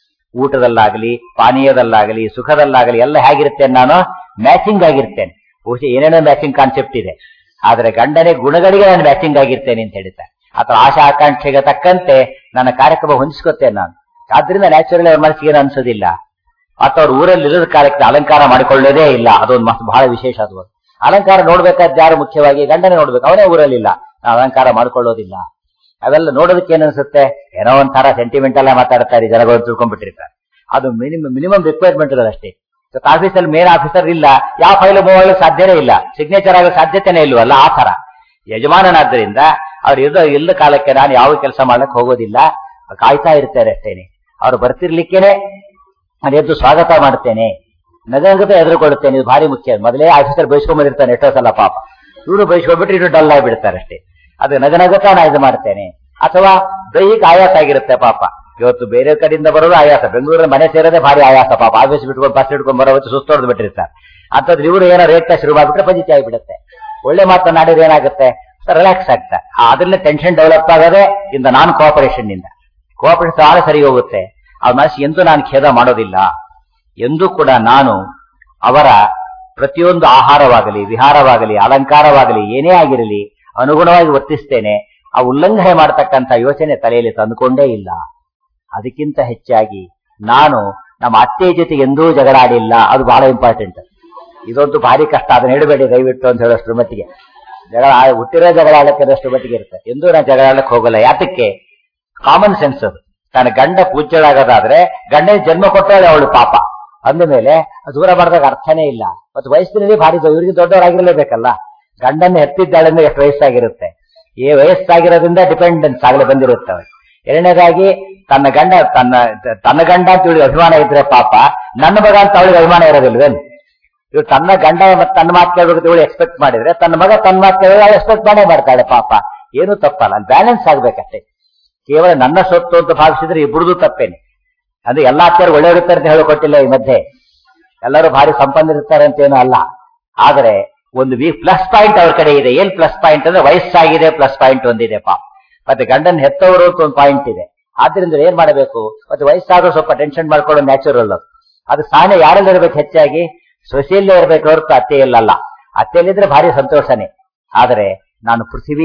ಊಟದಲ್ಲಾಗಲಿ ಪಾನೀಯದಲ್ಲಾಗಲಿ ಸುಖದಲ್ಲಾಗಲಿ ಎಲ್ಲ ಹೇಗಿರುತ್ತೆ ನಾನು ಮ್ಯಾಚಿಂಗ್ ಆಗಿರ್ತೇನೆ ಬಹುಶಃ ಏನೇನೋ ಮ್ಯಾಚಿಂಗ್ ಕಾನ್ಸೆಪ್ಟ್ ಇದೆ ಆದ್ರೆ ಗಂಡನೇ ಗುಣಗಳಿಗೆ ನಾನು ಮ್ಯಾಚಿಂಗ್ ಆಗಿರ್ತೇನೆ ಅಂತ ಹೇಳ್ತಾರೆ ಅಥವಾ ಆಶಾ ಆಕಾಂಕ್ಷೆಗೆ ತಕ್ಕಂತೆ ನನ್ನ ಕಾರ್ಯಕ್ರಮ ಹೊಂದಿಸ್ಕೊತೇನೆ ನಾನು ಆದ್ರಿಂದ ನ್ಯಾಚುರಲಿ ಅವ್ರ ಮನಸ್ಸಿಗೆ ಏನು ಅನ್ಸೋದಿಲ್ಲ ಅಥವಾ ಅವ್ರ ಊರಲ್ಲಿ ಇರೋದ ಕಾಲಕ್ಕೆ ಅಲಂಕಾರ ಮಾಡಿಕೊಳ್ಳೋದೇ ಇಲ್ಲ ಅದೊಂದು ಮಸ್ತ್ ಬಹಳ ವಿಶೇಷ ಅದು ಒಂದು. ಅಲಂಕಾರ ನೋಡ್ಬೇಕಾದ್ ಯಾರು ಮುಖ್ಯವಾಗಿ ಗಂಡನೇ ನೋಡ್ಬೇಕು ಅವನೇ ಊರಲ್ಲಿಲ್ಲ ನಾವು ಅಲಂಕಾರ ಮಾಡ್ಕೊಳ್ಳೋದಿಲ್ಲ ಅವೆಲ್ಲ ನೋಡೋದಕ್ಕೆ ಏನ್ ಅನ್ಸುತ್ತೆ ಏನೋ ಒಂಥರ ಸೆಂಟಿಮೆಂಟಲ್ ಮಾತಾಡ್ತಾರೆ ಜನಗಳು ತಿಳ್ಕೊಂಡ್ಬಿಟ್ಟಿರ್ತಾರೆ ಅದು ಮಿನಿಮಮ್ ಮಿನಿಮಮ್ ರಿಕ್ವೈರ್ಮೆಂಟ್ ಇದೆ ಅಷ್ಟೇ ಆಫೀಸಲ್ಲಿ ಮೇನ್ ಆಫೀಸರ್ ಇಲ್ಲ ಯಾವ ಫೈಲ್ ಮೂವ್ ಆಗಲು ಸಾಧ್ಯನೇ ಇಲ್ಲ ಸಿಗ್ನೇಚರ್ ಆಗೋ ಸಾಧ್ಯತೆನೇ ಇಲ್ವಲ್ಲ ಆ ತರ ಯಜಮಾನನಾದ್ದರಿಂದ ಅವ್ರು ಇರೋ ಇಲ್ಲ ಕಾಲಕ್ಕೆ ನಾನು ಯಾವ ಕೆಲಸ ಮಾಡ್ಲಿಕ್ಕೆ ಹೋಗೋದಿಲ್ಲ ಕಾಯ್ತಾ ಇರ್ತಾರೆ ಅಷ್ಟೇನೆ ಅವ್ರು ಬರ್ತಿರ್ಲಿಕ್ಕೇನೆ ನಾನು ಎದ್ದು ಸ್ವಾಗತ ಮಾಡ್ತೇನೆ ನಗನಗತ ಎದುರುಕೊಳ್ಳುತ್ತೇನೆ ಇದು ಭಾರಿ ಮುಖ್ಯ ಮೊದಲೇ ಆಫೀಸರ್ ಬಯಸ್ಕೊಂಡ್ಬಂದಿರ್ತಾನೆ ಎಷ್ಟೋ ಸಲ ಪಾಪ ಇವರು ಬಯಸ್ಕೊಂಡ್ಬಿಟ್ಟು ಇವರು ಡಲ್ ಆಗಿಬಿಡ್ತಾರೆ ಅಷ್ಟೇ ಅದು ನಗನಗತ ನಾ ಇದು ಮಾಡ್ತೇನೆ ಅಥವಾ ದೈಹಿಕ ಆಯಾಸ ಆಗಿರುತ್ತೆ ಪಾಪ ಇವತ್ತು ಬೇರೆ ಕಡೆಯಿಂದ ಬರೋದು ಆಯಾಸ ಬೆಂಗಳೂರಲ್ಲಿ ಮನೆ ಸೇರೋದೇ ಭಾರಿ ಆಯಾಸ ಪಾಪ ಆಫೀಸ್ ಬಿಟ್ಕೊಂಡು ಬಸ್ ಇಟ್ಕೊಂಡು ಬರೋ ಹೊತ್ತು ಸುಸ್ತೊಡೆದು ಬಿಟ್ಟಿರ್ತಾರೆ ಅಂತದ್ದು ಇವರು ಏನೋ ರೇಟ್ ಶುರು ಮಾಡ್ಬಿಟ್ರೆ ಪಂಚಾಯತಿ ಆಗಿಬಿಡುತ್ತೆ ಒಳ್ಳೆ ಮಾತನಾಡಿದ್ರೆ ಏನಾಗುತ್ತೆ ರಿಲ್ಯಾಕ್ಸ್ ಆಗ್ತಾರೆ ಅದ್ರಲ್ಲೇ ಟೆನ್ಷನ್ ಡೆವಲಪ್ ಆಗೋದೇ ಇಂದ ನಾನ್ ಕೋಆಪರೇಷನ್ ನಿಂದ ಕೋಆಪರೇಷನ್ ಬಹಳ ಸರಿ ಹೋಗುತ್ತೆ ಅವ್ರ ಮನಸ್ಸು ಎಂದೂ ನಾನು ಖೇದ ಮಾಡೋದಿಲ್ಲ ಎಂದೂ ಕೂಡ ನಾನು ಅವರ ಪ್ರತಿಯೊಂದು ಆಹಾರವಾಗಲಿ ವಿಹಾರವಾಗಲಿ ಅಲಂಕಾರವಾಗಲಿ ಏನೇ ಆಗಿರಲಿ ಅನುಗುಣವಾಗಿ ವರ್ತಿಸ್ತೇನೆ ಆ ಉಲ್ಲಂಘನೆ ಮಾಡತಕ್ಕಂಥ ಯೋಚನೆ ತಲೆಯಲ್ಲಿ ತಂದುಕೊಂಡೇ ಇಲ್ಲ ಅದಕ್ಕಿಂತ ಹೆಚ್ಚಾಗಿ ನಾನು ನಮ್ಮ ಅತ್ತೆ ಜೊತೆಗೆ ಎಂದೂ ಜಗಳ ಆಡಿಲ್ಲ ಅದು ಬಹಳ ಇಂಪಾರ್ಟೆಂಟ್ ಇದೊಂದು ಭಾರಿ ಕಷ್ಟ ಅದನ್ನ ಹೇಳಬೇಡಿ ದಯವಿಟ್ಟು ಅಂತ ಹೇಳೋಷ್ಟ್ರ ಮಟ್ಟಿಗೆ ಜಗಳ ಆ- ಹುಟ್ಟಿರೋ ಜಗಳ ಆಡಕ್ಕೆ ಅನ್ನೋಷ್ಟ್ರ ಮಟ್ಟಿಗೆ ಇರುತ್ತೆ ಎಂದೂ ನಾನು ಜಗಳ ಆಡಕ್ಕೆ ಹೋಗಲ್ಲ ಯಾತಕ್ಕೆ ಕಾಮನ್ ಸೆನ್ಸ್ ಅದು ತನ್ನ ಗಂಡ ಪೂಜ್ಯಳಾಗೋದಾದ್ರೆ ಗಂಡನ ಜನ್ಮ ಕೊಟ್ಟಾಳೆ ಅವಳು ಪಾಪ ಅಂದ ಮೇಲೆ ದೂರ ಮಾಡಿದಾಗ ಅರ್ಥನೇ ಇಲ್ಲ ಮತ್ತು ವಯಸ್ಸಿನಲ್ಲಿ ಭಾರಿ ದೊ- ಇವ್ರಿಗೆ ದೊಡ್ಡವರಾಗಿರ್ಲೇಬೇಕಲ್ಲ ಗಂಡನ್ನ ಎತ್ತಿದ್ದಾಳೆ ಅಂದ್ರೆ ಎಷ್ಟು ವಯಸ್ಸಾಗಿರುತ್ತೆ ಈ ವಯಸ್ಸಾಗಿರೋದ್ರಿಂದ ಡಿಪೆಂಡೆನ್ಸ್ ಆಗಲೇ ಬಂದಿರುತ್ತೆ ಅವಳು ಎರಡನೇದಾಗಿ ತನ್ನ ಗಂಡ ತನ್ನ ತನ್ನ ಗಂಡ ಅಂತ ಇವಳಿಗೆ ಅಭಿಮಾನ ಇದ್ರೆ ಪಾಪ ನನ್ನ ಮಗ ಅಂತ ಅವಳಿಗೆ ಅಭಿಮಾನ ಇರೋದಿಲ್ವೇನು ಇವ್ರು ತನ್ನ ಗಂಡ ಮತ್ತೆ ತನ್ನ ಮಾತು ಕೇಳಬೇಕು ಇವಳು ಎಕ್ಸ್ಪೆಕ್ಟ್ ಮಾಡಿದ್ರೆ ತನ್ನ ಮಗ ತನ್ನ ಮಾತು ಕೇಳಿದ್ರೆ ಅವಳು ಎಕ್ಸ್ಪೆಕ್ಟ್ ಮಾಡೇ ಮಾಡ್ತಾಳೆ ಪಾಪ ಏನು ತಪ್ಪಲ್ಲ ಬ್ಯಾಲೆನ್ಸ್ ಆಗ್ಬೇಕಷ್ಟೇ ಕೇವಲ ನನ್ನ ಸೊತ್ತು ಅಂತ ಭಾವಿಸಿದ್ರೆ ಇಬ್ಬರದು ತಪ್ಪೇನೆ ಅಂದ್ರೆ ಎಲ್ಲಾ ಅತ್ಯರು ಒಳ್ಳೆಯವರಿರ್ತಾರೆ ಅಂತ ಹೇಳಿಕೊಟ್ಟಿಲ್ಲ ಈ ಮಧ್ಯೆ ಎಲ್ಲರೂ ಭಾರಿ ಸಂಪನ್ನರಿರ್ತಾರೆ ಅಂತ ಏನೂ ಅಲ್ಲ ಆದ್ರೆ ಒಂದು ವಿ ಪ್ಲಸ್ ಪಾಯಿಂಟ್ ಅವ್ರ ಕಡೆ ಇದೆ ಏನ್ ಪ್ಲಸ್ ಪಾಯಿಂಟ್ ಅಂದ್ರೆ ವಯಸ್ಸಾಗಿದೆ ಪ್ಲಸ್ ಪಾಯಿಂಟ್ ಒಂದಿದೆ ಪಾಪ ಮತ್ತೆ ಗಂಡನ್ ಹೆತ್ತವರು ಅಂತ ಒಂದು ಪಾಯಿಂಟ್ ಇದೆ ಆದ್ರಿಂದ ಏನ್ ಮಾಡಬೇಕು ಮತ್ತೆ ವಯಸ್ಸಾದ್ರೂ ಸ್ವಲ್ಪ ಟೆನ್ಷನ್ ಮಾಡ್ಕೊಳ್ಳೋ ನ್ಯಾಚುರಲ್ ಅದು ಅದು ಸಹನೆ ಯಾರಲ್ಲಿ ಇರ್ಬೇಕು ಹೆಚ್ಚಾಗಿ ಸೊಸೆಯಲ್ಲೇ ಇರ್ಬೇಕು ಹೊರತು ಅತ್ತೆಯಲ್ಲಲ್ಲ ಅತ್ತೆಯಲ್ಲಿದ್ರೆ ಭಾರಿ ಸಂತೋಷನೇ ಆದರೆ ನಾನು ಪೃಥ್ವಿ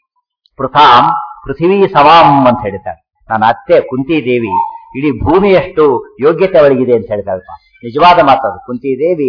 ಪೃಥಾಂ ಪೃಥ್ವಿ ಸಮಾಂ ಅಂತ ಹೇಳ್ತಾಳೆ ನನ್ನ ಅತ್ತೆ ಕುಂತಿ ದೇವಿ ಇಡೀ ಭೂಮಿಯಷ್ಟು ಯೋಗ್ಯತೆ ಅವಳಿಗಿದೆ ಅಂತ ಹೇಳ್ತಾಳೆ ನಿಜವಾದ ಮಾತದು ಕುಂತಿ ದೇವಿ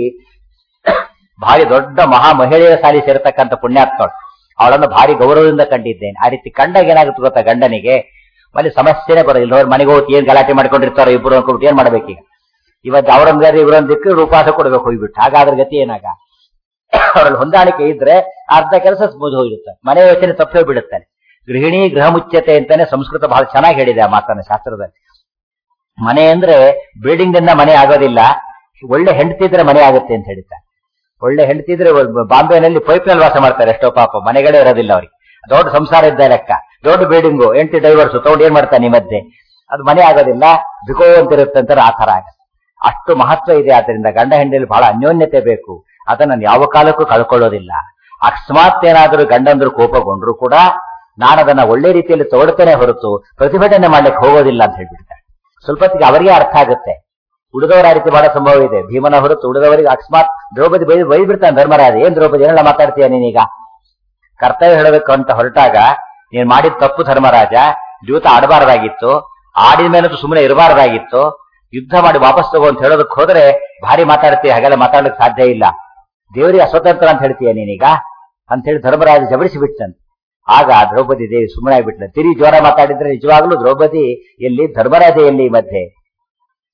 ಭಾರಿ ದೊಡ್ಡ ಮಹಾ ಮಹಿಳೆಯರ ಸಾಲಿ ಸೇರತಕ್ಕಂಥ ಪುಣ್ಯಾತ್ಮಳು ಅವಳನ್ನು ಭಾರಿ ಗೌರವದಿಂದ ಕಂಡಿದ್ದೇನೆ ಆ ರೀತಿ ಕಂಡಾಗ ಏನಾಗುತ್ತೆ ಗೊತ್ತಾ ಗಂಡನಿಗೆ ಅಲ್ಲಿ ಸಮಸ್ಯೆನೇ ಬರೋದಿಲ್ಲ ಅವ್ರ ಮನೆಗೆ ಹೋಗಿ ಏನ್ ಗಲಾಟೆ ಮಾಡ್ಕೊಂಡಿರ್ತಾರೋ ಇಬ್ರು ಅನ್ಕೊಂಡ್ಬಿಟ್ಟು ಏನ್ ಮಾಡ್ಬೇಕೀಗ ಇವತ್ತು ಅವರೊಂದ್ ಬೇರೆ ಇವರೊಂದ್ ದಿಕ್ಕು ರೂಪಾಸ ಕೊಡ್ಬೇಕು ಹೋಗ್ಬಿಟ್ಟು ಹಾಗಾದ್ರೆ ಗತಿ ಏನಾಗ ಅವರಲ್ಲಿ ಹೊಂದಾಣಿಕೆ ಇದ್ರೆ ಅರ್ಧ ಕೆಲಸ ಮುಗಿದು ಹೋಗಿರುತ್ತೆ ಮನೆ ಯೋಚನೆ ತಪ್ಪಿ ಹೋಗ್ಬಿಡುತ್ತಾನೆ ಗೃಹಿಣಿ ಗೃಹ ಮುಚ್ಚತೆ ಅಂತಾನೆ ಸಂಸ್ಕೃತ ಬಹಳ ಚೆನ್ನಾಗಿ ಹೇಳಿದೆ ಆ ಮಾತನ್ನ ಶಾಸ್ತ್ರದಲ್ಲಿ ಮನೆ ಅಂದ್ರೆ ಬಿಲ್ಡಿಂಗ್ ಇಂದ ಮನೆ ಆಗೋದಿಲ್ಲ ಒಳ್ಳೆ ಹೆಂಡತಿದ್ರೆ ಮನೆ ಆಗುತ್ತೆ ಅಂತ ಹೇಳ್ತಾರೆ ಒಳ್ಳೆ ಹೆಂಡತಿದ್ರೆ ಬಾಂಬೆನಲ್ಲಿ ಪೈಪ್ ನಲ್ಲಿ ವಾಸ ಮಾಡ್ತಾರೆ ಎಷ್ಟೋ ಪಾಪ ಮನೆಗಳೇ ಇರೋದಿಲ್ಲ ಅವ್ರಿಗೆ ದೊಡ್ಡ ಸಂಸಾರ ಇದ್ದ ಲೆಕ್ಕ ದೊಡ್ಡ ಬಿಲ್ಡಿಂಗು ಎಂಟು ಡೈವರ್ಸ್ ತಗೊಂಡು ಏನ್ ಮಾಡ್ತಾನೆ ಈ ಮಧ್ಯೆ ಅದು ಮನೆ ಆಗೋದಿಲ್ಲ ಬಿಕೋ ಅಂತಿರುತ್ತೆ ಅಂತಾರೆ ಆ ತರ ಆಗುತ್ತೆ ಅಷ್ಟು ಮಹತ್ವ ಇದೆ ಆದ್ರಿಂದ ಗಂಡ ಹೆಂಡಲ್ಲಿ ಬಹಳ ಅನ್ಯೋನ್ಯತೆ ಬೇಕು ಅದನ್ನ ನಾನು ಯಾವ ಕಾಲಕ್ಕೂ ಕಳ್ಕೊಳ್ಳೋದಿಲ್ಲ ಅಕಸ್ಮಾತ್ ಏನಾದರೂ ಗಂಡಂದ್ರು ಕೋಪಗೊಂಡ್ರು ಕೂಡ ನಾನು ಅದನ್ನ ಒಳ್ಳೆ ರೀತಿಯಲ್ಲಿ ತಗೊಳ್ತೇನೆ ಹೊರತು ಪ್ರತಿಭಟನೆ ಮಾಡ್ಲಿಕ್ಕೆ ಹೋಗೋದಿಲ್ಲ ಅಂತ ಹೇಳ್ಬಿಡ್ತಾರೆ ಸ್ವಲ್ಪ ಹೊತ್ತಿಗೆ ಅವರಿಗೆ ಅರ್ಥ ಆಗುತ್ತೆ ಉಳಿದವರ ಆ ರೀತಿ ಬಹಳ ಸಂಭವ ಇದೆ ಭೀಮನ ಹೊರತು ಉಳಿದವರಿಗೆ ಅಕಸ್ಮಾತ್ ದ್ರೌಪದಿ ಬೈ ಬೈದ್ಬಿಡ್ತಾನೆ ಧರ್ಮರಾಜ ಏನ್ ದ್ರೌಪದಿ ಏನೆಲ್ಲ ಮಾತಾಡ್ತೀಯ ನೀನೀಗ ಕರ್ತವ್ಯ ಹೇಳಬೇಕು ಅಂತ ಹೊರಟಾಗ ನೀನ್ ಮಾಡಿದ ತಪ್ಪು ಧರ್ಮರಾಜ ಜೂತ ಆಡಬಾರ್ದಾಗಿತ್ತು ಆಡಿದ ಮೇಲಂತೂ ಸುಮ್ಮನೆ ಇರಬಾರ್ದಾಗಿತ್ತು ಯುದ್ಧ ಮಾಡಿ ವಾಪಸ್ ತಗೋ ಅಂತ ಹೇಳೋದಕ್ಕೆ ಹೋದ್ರೆ ಭಾರಿ ಮಾತಾಡ್ತೀಯ ಹಾಗೆಲ್ಲ ಮಾತಾಡ್ಲಿಕ್ಕೆ ಸಾಧ್ಯ ಇಲ್ಲ ದೇವರಿಗೆ ಅಸ್ವತಂತ್ರ ಅಂತ ಹೇಳ್ತೀಯ ನೀನೀಗ ಅಂತ ಹೇಳಿ ಧರ್ಮರಾಜ ಜಬಡಿಸಿ ಬಿಟ್ಟಂತೆ ಆಗ ದ್ರೌಪದಿ ದೇವಿ ಸುಮ್ಮನೆ ಆಗ್ಬಿಟ್ಲ ತಿರಿ ಜೋರ ಮಾತಾಡಿದ್ರೆ ನಿಜವಾಗ್ಲೂ ದ್ರೌಪದಿ ಎಲ್ಲಿ ಧರ್ಮರಾಜ ಎಲ್ಲಿ ಈ ಮಧ್ಯೆ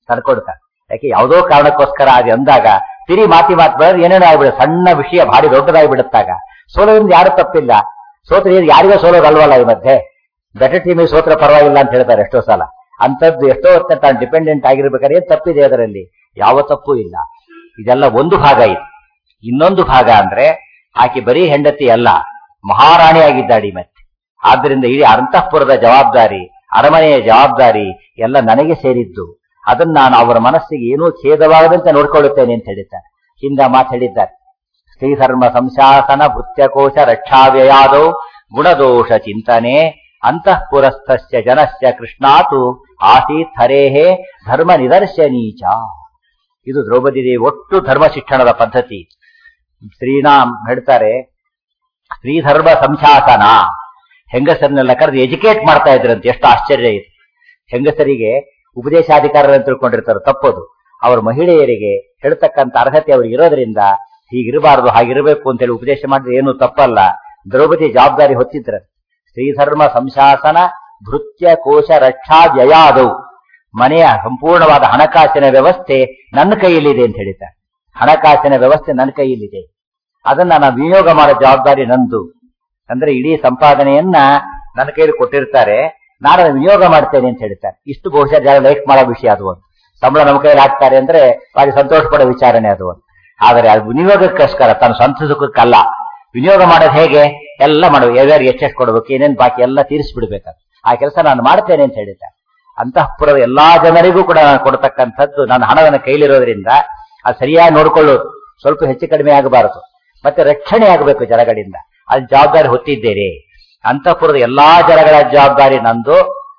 ತಡ್ಕೊಡ್ತಾರೆ ಯಾಕೆ ಯಾವುದೋ ಕಾರಣಕ್ಕೋಸ್ಕರ ಅದು ಅಂದಾಗ ತಿರಿ ಮಾತಿ ಮಾತು ಬರೋದು ಏನೇನೋ ಆಗ್ಬಿಡುತ್ತೆ ಸಣ್ಣ ವಿಷಯ ಭಾರಿ ದೊಡ್ಡದಾಗಿ ಬಿಡುತ್ತಾಗ ಸೋಲೋದ್ರಿಂದ ಯಾರು ತಪ್ಪಿಲ್ಲ ಸೋತ್ರ ಯಾರಿಗೋ ಸೋಲೋದಲ್ವಲ್ಲ ಈ ಮಧ್ಯೆ ಬೆಟರ್ ಟೀಮಿಗೆ ಸೋತ್ರ ಪರವಾಗಿಲ್ಲ ಅಂತ ಹೇಳ್ತಾರೆ ಎಷ್ಟೋ ಸಲ ಅಂತದ್ದು ಎಷ್ಟೋ ಹೊತ್ತ ತಾನು ಡಿಪೆಂಡೆಂಟ್ ಆಗಿರ್ಬೇಕಾದ್ರೆ ಏನ್ ತಪ್ಪಿದೆ ಅದರಲ್ಲಿ ಯಾವ ತಪ್ಪು ಇಲ್ಲ ಇದೆಲ್ಲ ಒಂದು ಭಾಗ ಇದೆ ಇನ್ನೊಂದು ಭಾಗ ಅಂದ್ರೆ ಆಕೆ ಬರೀ ಹೆಂಡತಿ ಅಲ್ಲ ಮಹಾರಾಣಿ ಆಗಿದ್ದಾಡಿ ಮತ್ತೆ ಆದ್ರಿಂದ ಇಡೀ ಅಂತಃಪುರದ ಜವಾಬ್ದಾರಿ ಅರಮನೆಯ ಜವಾಬ್ದಾರಿ ಎಲ್ಲ ನನಗೆ ಸೇರಿದ್ದು ಅದನ್ನ ನಾನು ಅವರ ಮನಸ್ಸಿಗೆ ಏನೂ ಛೇದವಾಗದಂತೆ ನೋಡ್ಕೊಳ್ಳುತ್ತೇನೆ ಅಂತ ಹೇಳಿದ್ದಾರೆ ಹಿಂದ ಮಾತು ಹೇಳಿದ್ದಾರೆ ಶ್ರೀಧರ್ಮ ಸಂಶಾಸನ ಭೃತ್ಯಕೋಶ ರಕ್ಷಾವ್ಯಯಾದೌ ಗುಣದೋಷ ಚಿಂತನೆ ಅಂತಃಪುರಸ್ಥಸ್ಯ ಜನಸ್ಯ ಕೃಷ್ಣಾತು ಆಸೀತ್ ಹರೇಹೇ ಧರ್ಮ ನಿದರ್ಶನೀಚ ಇದು ದ್ರೌಪದಿ ದೇವಿ ಒಟ್ಟು ಧರ್ಮ ಶಿಕ್ಷಣದ ಪದ್ಧತಿ ಶ್ರೀನಾಮ್ ಹೇಳ್ತಾರೆ ಶ್ರೀಧರ್ಮ ಸಂಶಾಸನ ಹೆಂಗಸರನ್ನೆಲ್ಲ ಕರೆದು ಎಜುಕೇಟ್ ಮಾಡ್ತಾ ಇದ್ರಂತೆ ಎಷ್ಟು ಆಶ್ಚರ್ಯ ಇದೆ ಹೆಂಗಸರಿಗೆ ಉಪದೇಶಾಧಿಕಾರರ ತಿಳ್ಕೊಂಡಿರ್ತಾರೆ ತಪ್ಪದು ಅವ್ರ ಮಹಿಳೆಯರಿಗೆ ಹೇಳ್ತಕ್ಕಂಥ ಅರ್ಹತೆ ಅವ್ರಿಗೆ ಇರೋದ್ರಿಂದ ಹೀಗಿರಬಾರದು ಹಾಗಿರಬೇಕು ಅಂತೇಳಿ ಉಪದೇಶ ಮಾಡಿದ್ರೆ ಏನು ತಪ್ಪಲ್ಲ ದ್ರೌಪದಿ ಜವಾಬ್ದಾರಿ ಹೊತ್ತಿದ್ರ ಶ್ರೀಧರ್ಮ ಸಂಶಾಸನ ಭೃತ್ಯ ಕೋಶ ರಕ್ಷಾ ವ್ಯಯಾದವು ಮನೆಯ ಸಂಪೂರ್ಣವಾದ ಹಣಕಾಸಿನ ವ್ಯವಸ್ಥೆ ನನ್ನ ಕೈಯಲ್ಲಿದೆ ಅಂತ ಹೇಳಿದ್ದಾರೆ ಹಣಕಾಸಿನ ವ್ಯವಸ್ಥೆ ನನ್ನ ಕೈಯಲ್ಲಿದೆ ಅದನ್ನ ನಾನು ವಿನಿಯೋಗ ಮಾಡೋ ಜವಾಬ್ದಾರಿ ನಂದು ಅಂದ್ರೆ ಇಡೀ ಸಂಪಾದನೆಯನ್ನ ನನ್ನ ಕೈಯಲ್ಲಿ ಕೊಟ್ಟಿರ್ತಾರೆ ನಾನು ಅದನ್ನ ವಿನಿಯೋಗ ಮಾಡ್ತೇನೆ ಅಂತ ಹೇಳ್ತಾರೆ ಇಷ್ಟು ಬಹುಶಃ ಜನ ಲೈಕ್ ಮಾಡೋ ವಿಷಯ ಅದು ಒಂದು ಸಂಬಳ ನಮ್ಮ ಕೈಯಲ್ಲಿ ಹಾಕ್ತಾರೆ ಅಂದ್ರೆ ಬಾರಿ ಸಂತೋಷ ಪಡೋ ವಿಚಾರಣೆ ಅದು ಒಂದು ಆದರೆ ಅದು ವಿನಿಯೋಗಕ್ಕೋಸ್ಕರ ತನ್ನ ಸ್ವಂತ ಸುಖಕ್ಕಲ್ಲ ವಿನಿಯೋಗ ಮಾಡೋದು ಹೇಗೆ ಎಲ್ಲ ಮಾಡುವ ಯಾವ್ಯಾರು ಎಷ್ಟೆಷ್ಟು ಕೊಡಬೇಕು ಏನೇನು ಬಾಕಿ ಎಲ್ಲ ತೀರಿಸ್ಬಿಡ್ಬೇಕು ಆ ಕೆಲಸ ನಾನು ಮಾಡ್ತೇನೆ ಅಂತ ಹೇಳಿದ್ದಾರೆ ಅಂತಃಪುರದ ಎಲ್ಲಾ ಜನರಿಗೂ ಕೂಡ ನಾನು ಕೊಡತಕ್ಕಂಥದ್ದು ನನ್ನ ಹಣವನ್ನು ಕೈಲಿರೋದ್ರಿಂದ ಅದು ಸರಿಯಾಗಿ ನೋಡ್ಕೊಳ್ಳೋದು ಸ್ವಲ್ಪ ಹೆಚ್ಚು ಕಡಿಮೆ ಆಗಬಾರದು ಮತ್ತೆ ರಕ್ಷಣೆ ಆಗಬೇಕು ಜನಗಳಿಂದ ಅಲ್ಲಿ ಜವಾಬ್ದಾರಿ ಹೊತ್ತಿದ್ದೇನೆ ಅಂತಃಪುರದ ಎಲ್ಲಾ ಜನಗಳ ಜವಾಬ್ದಾರಿ ನಂದು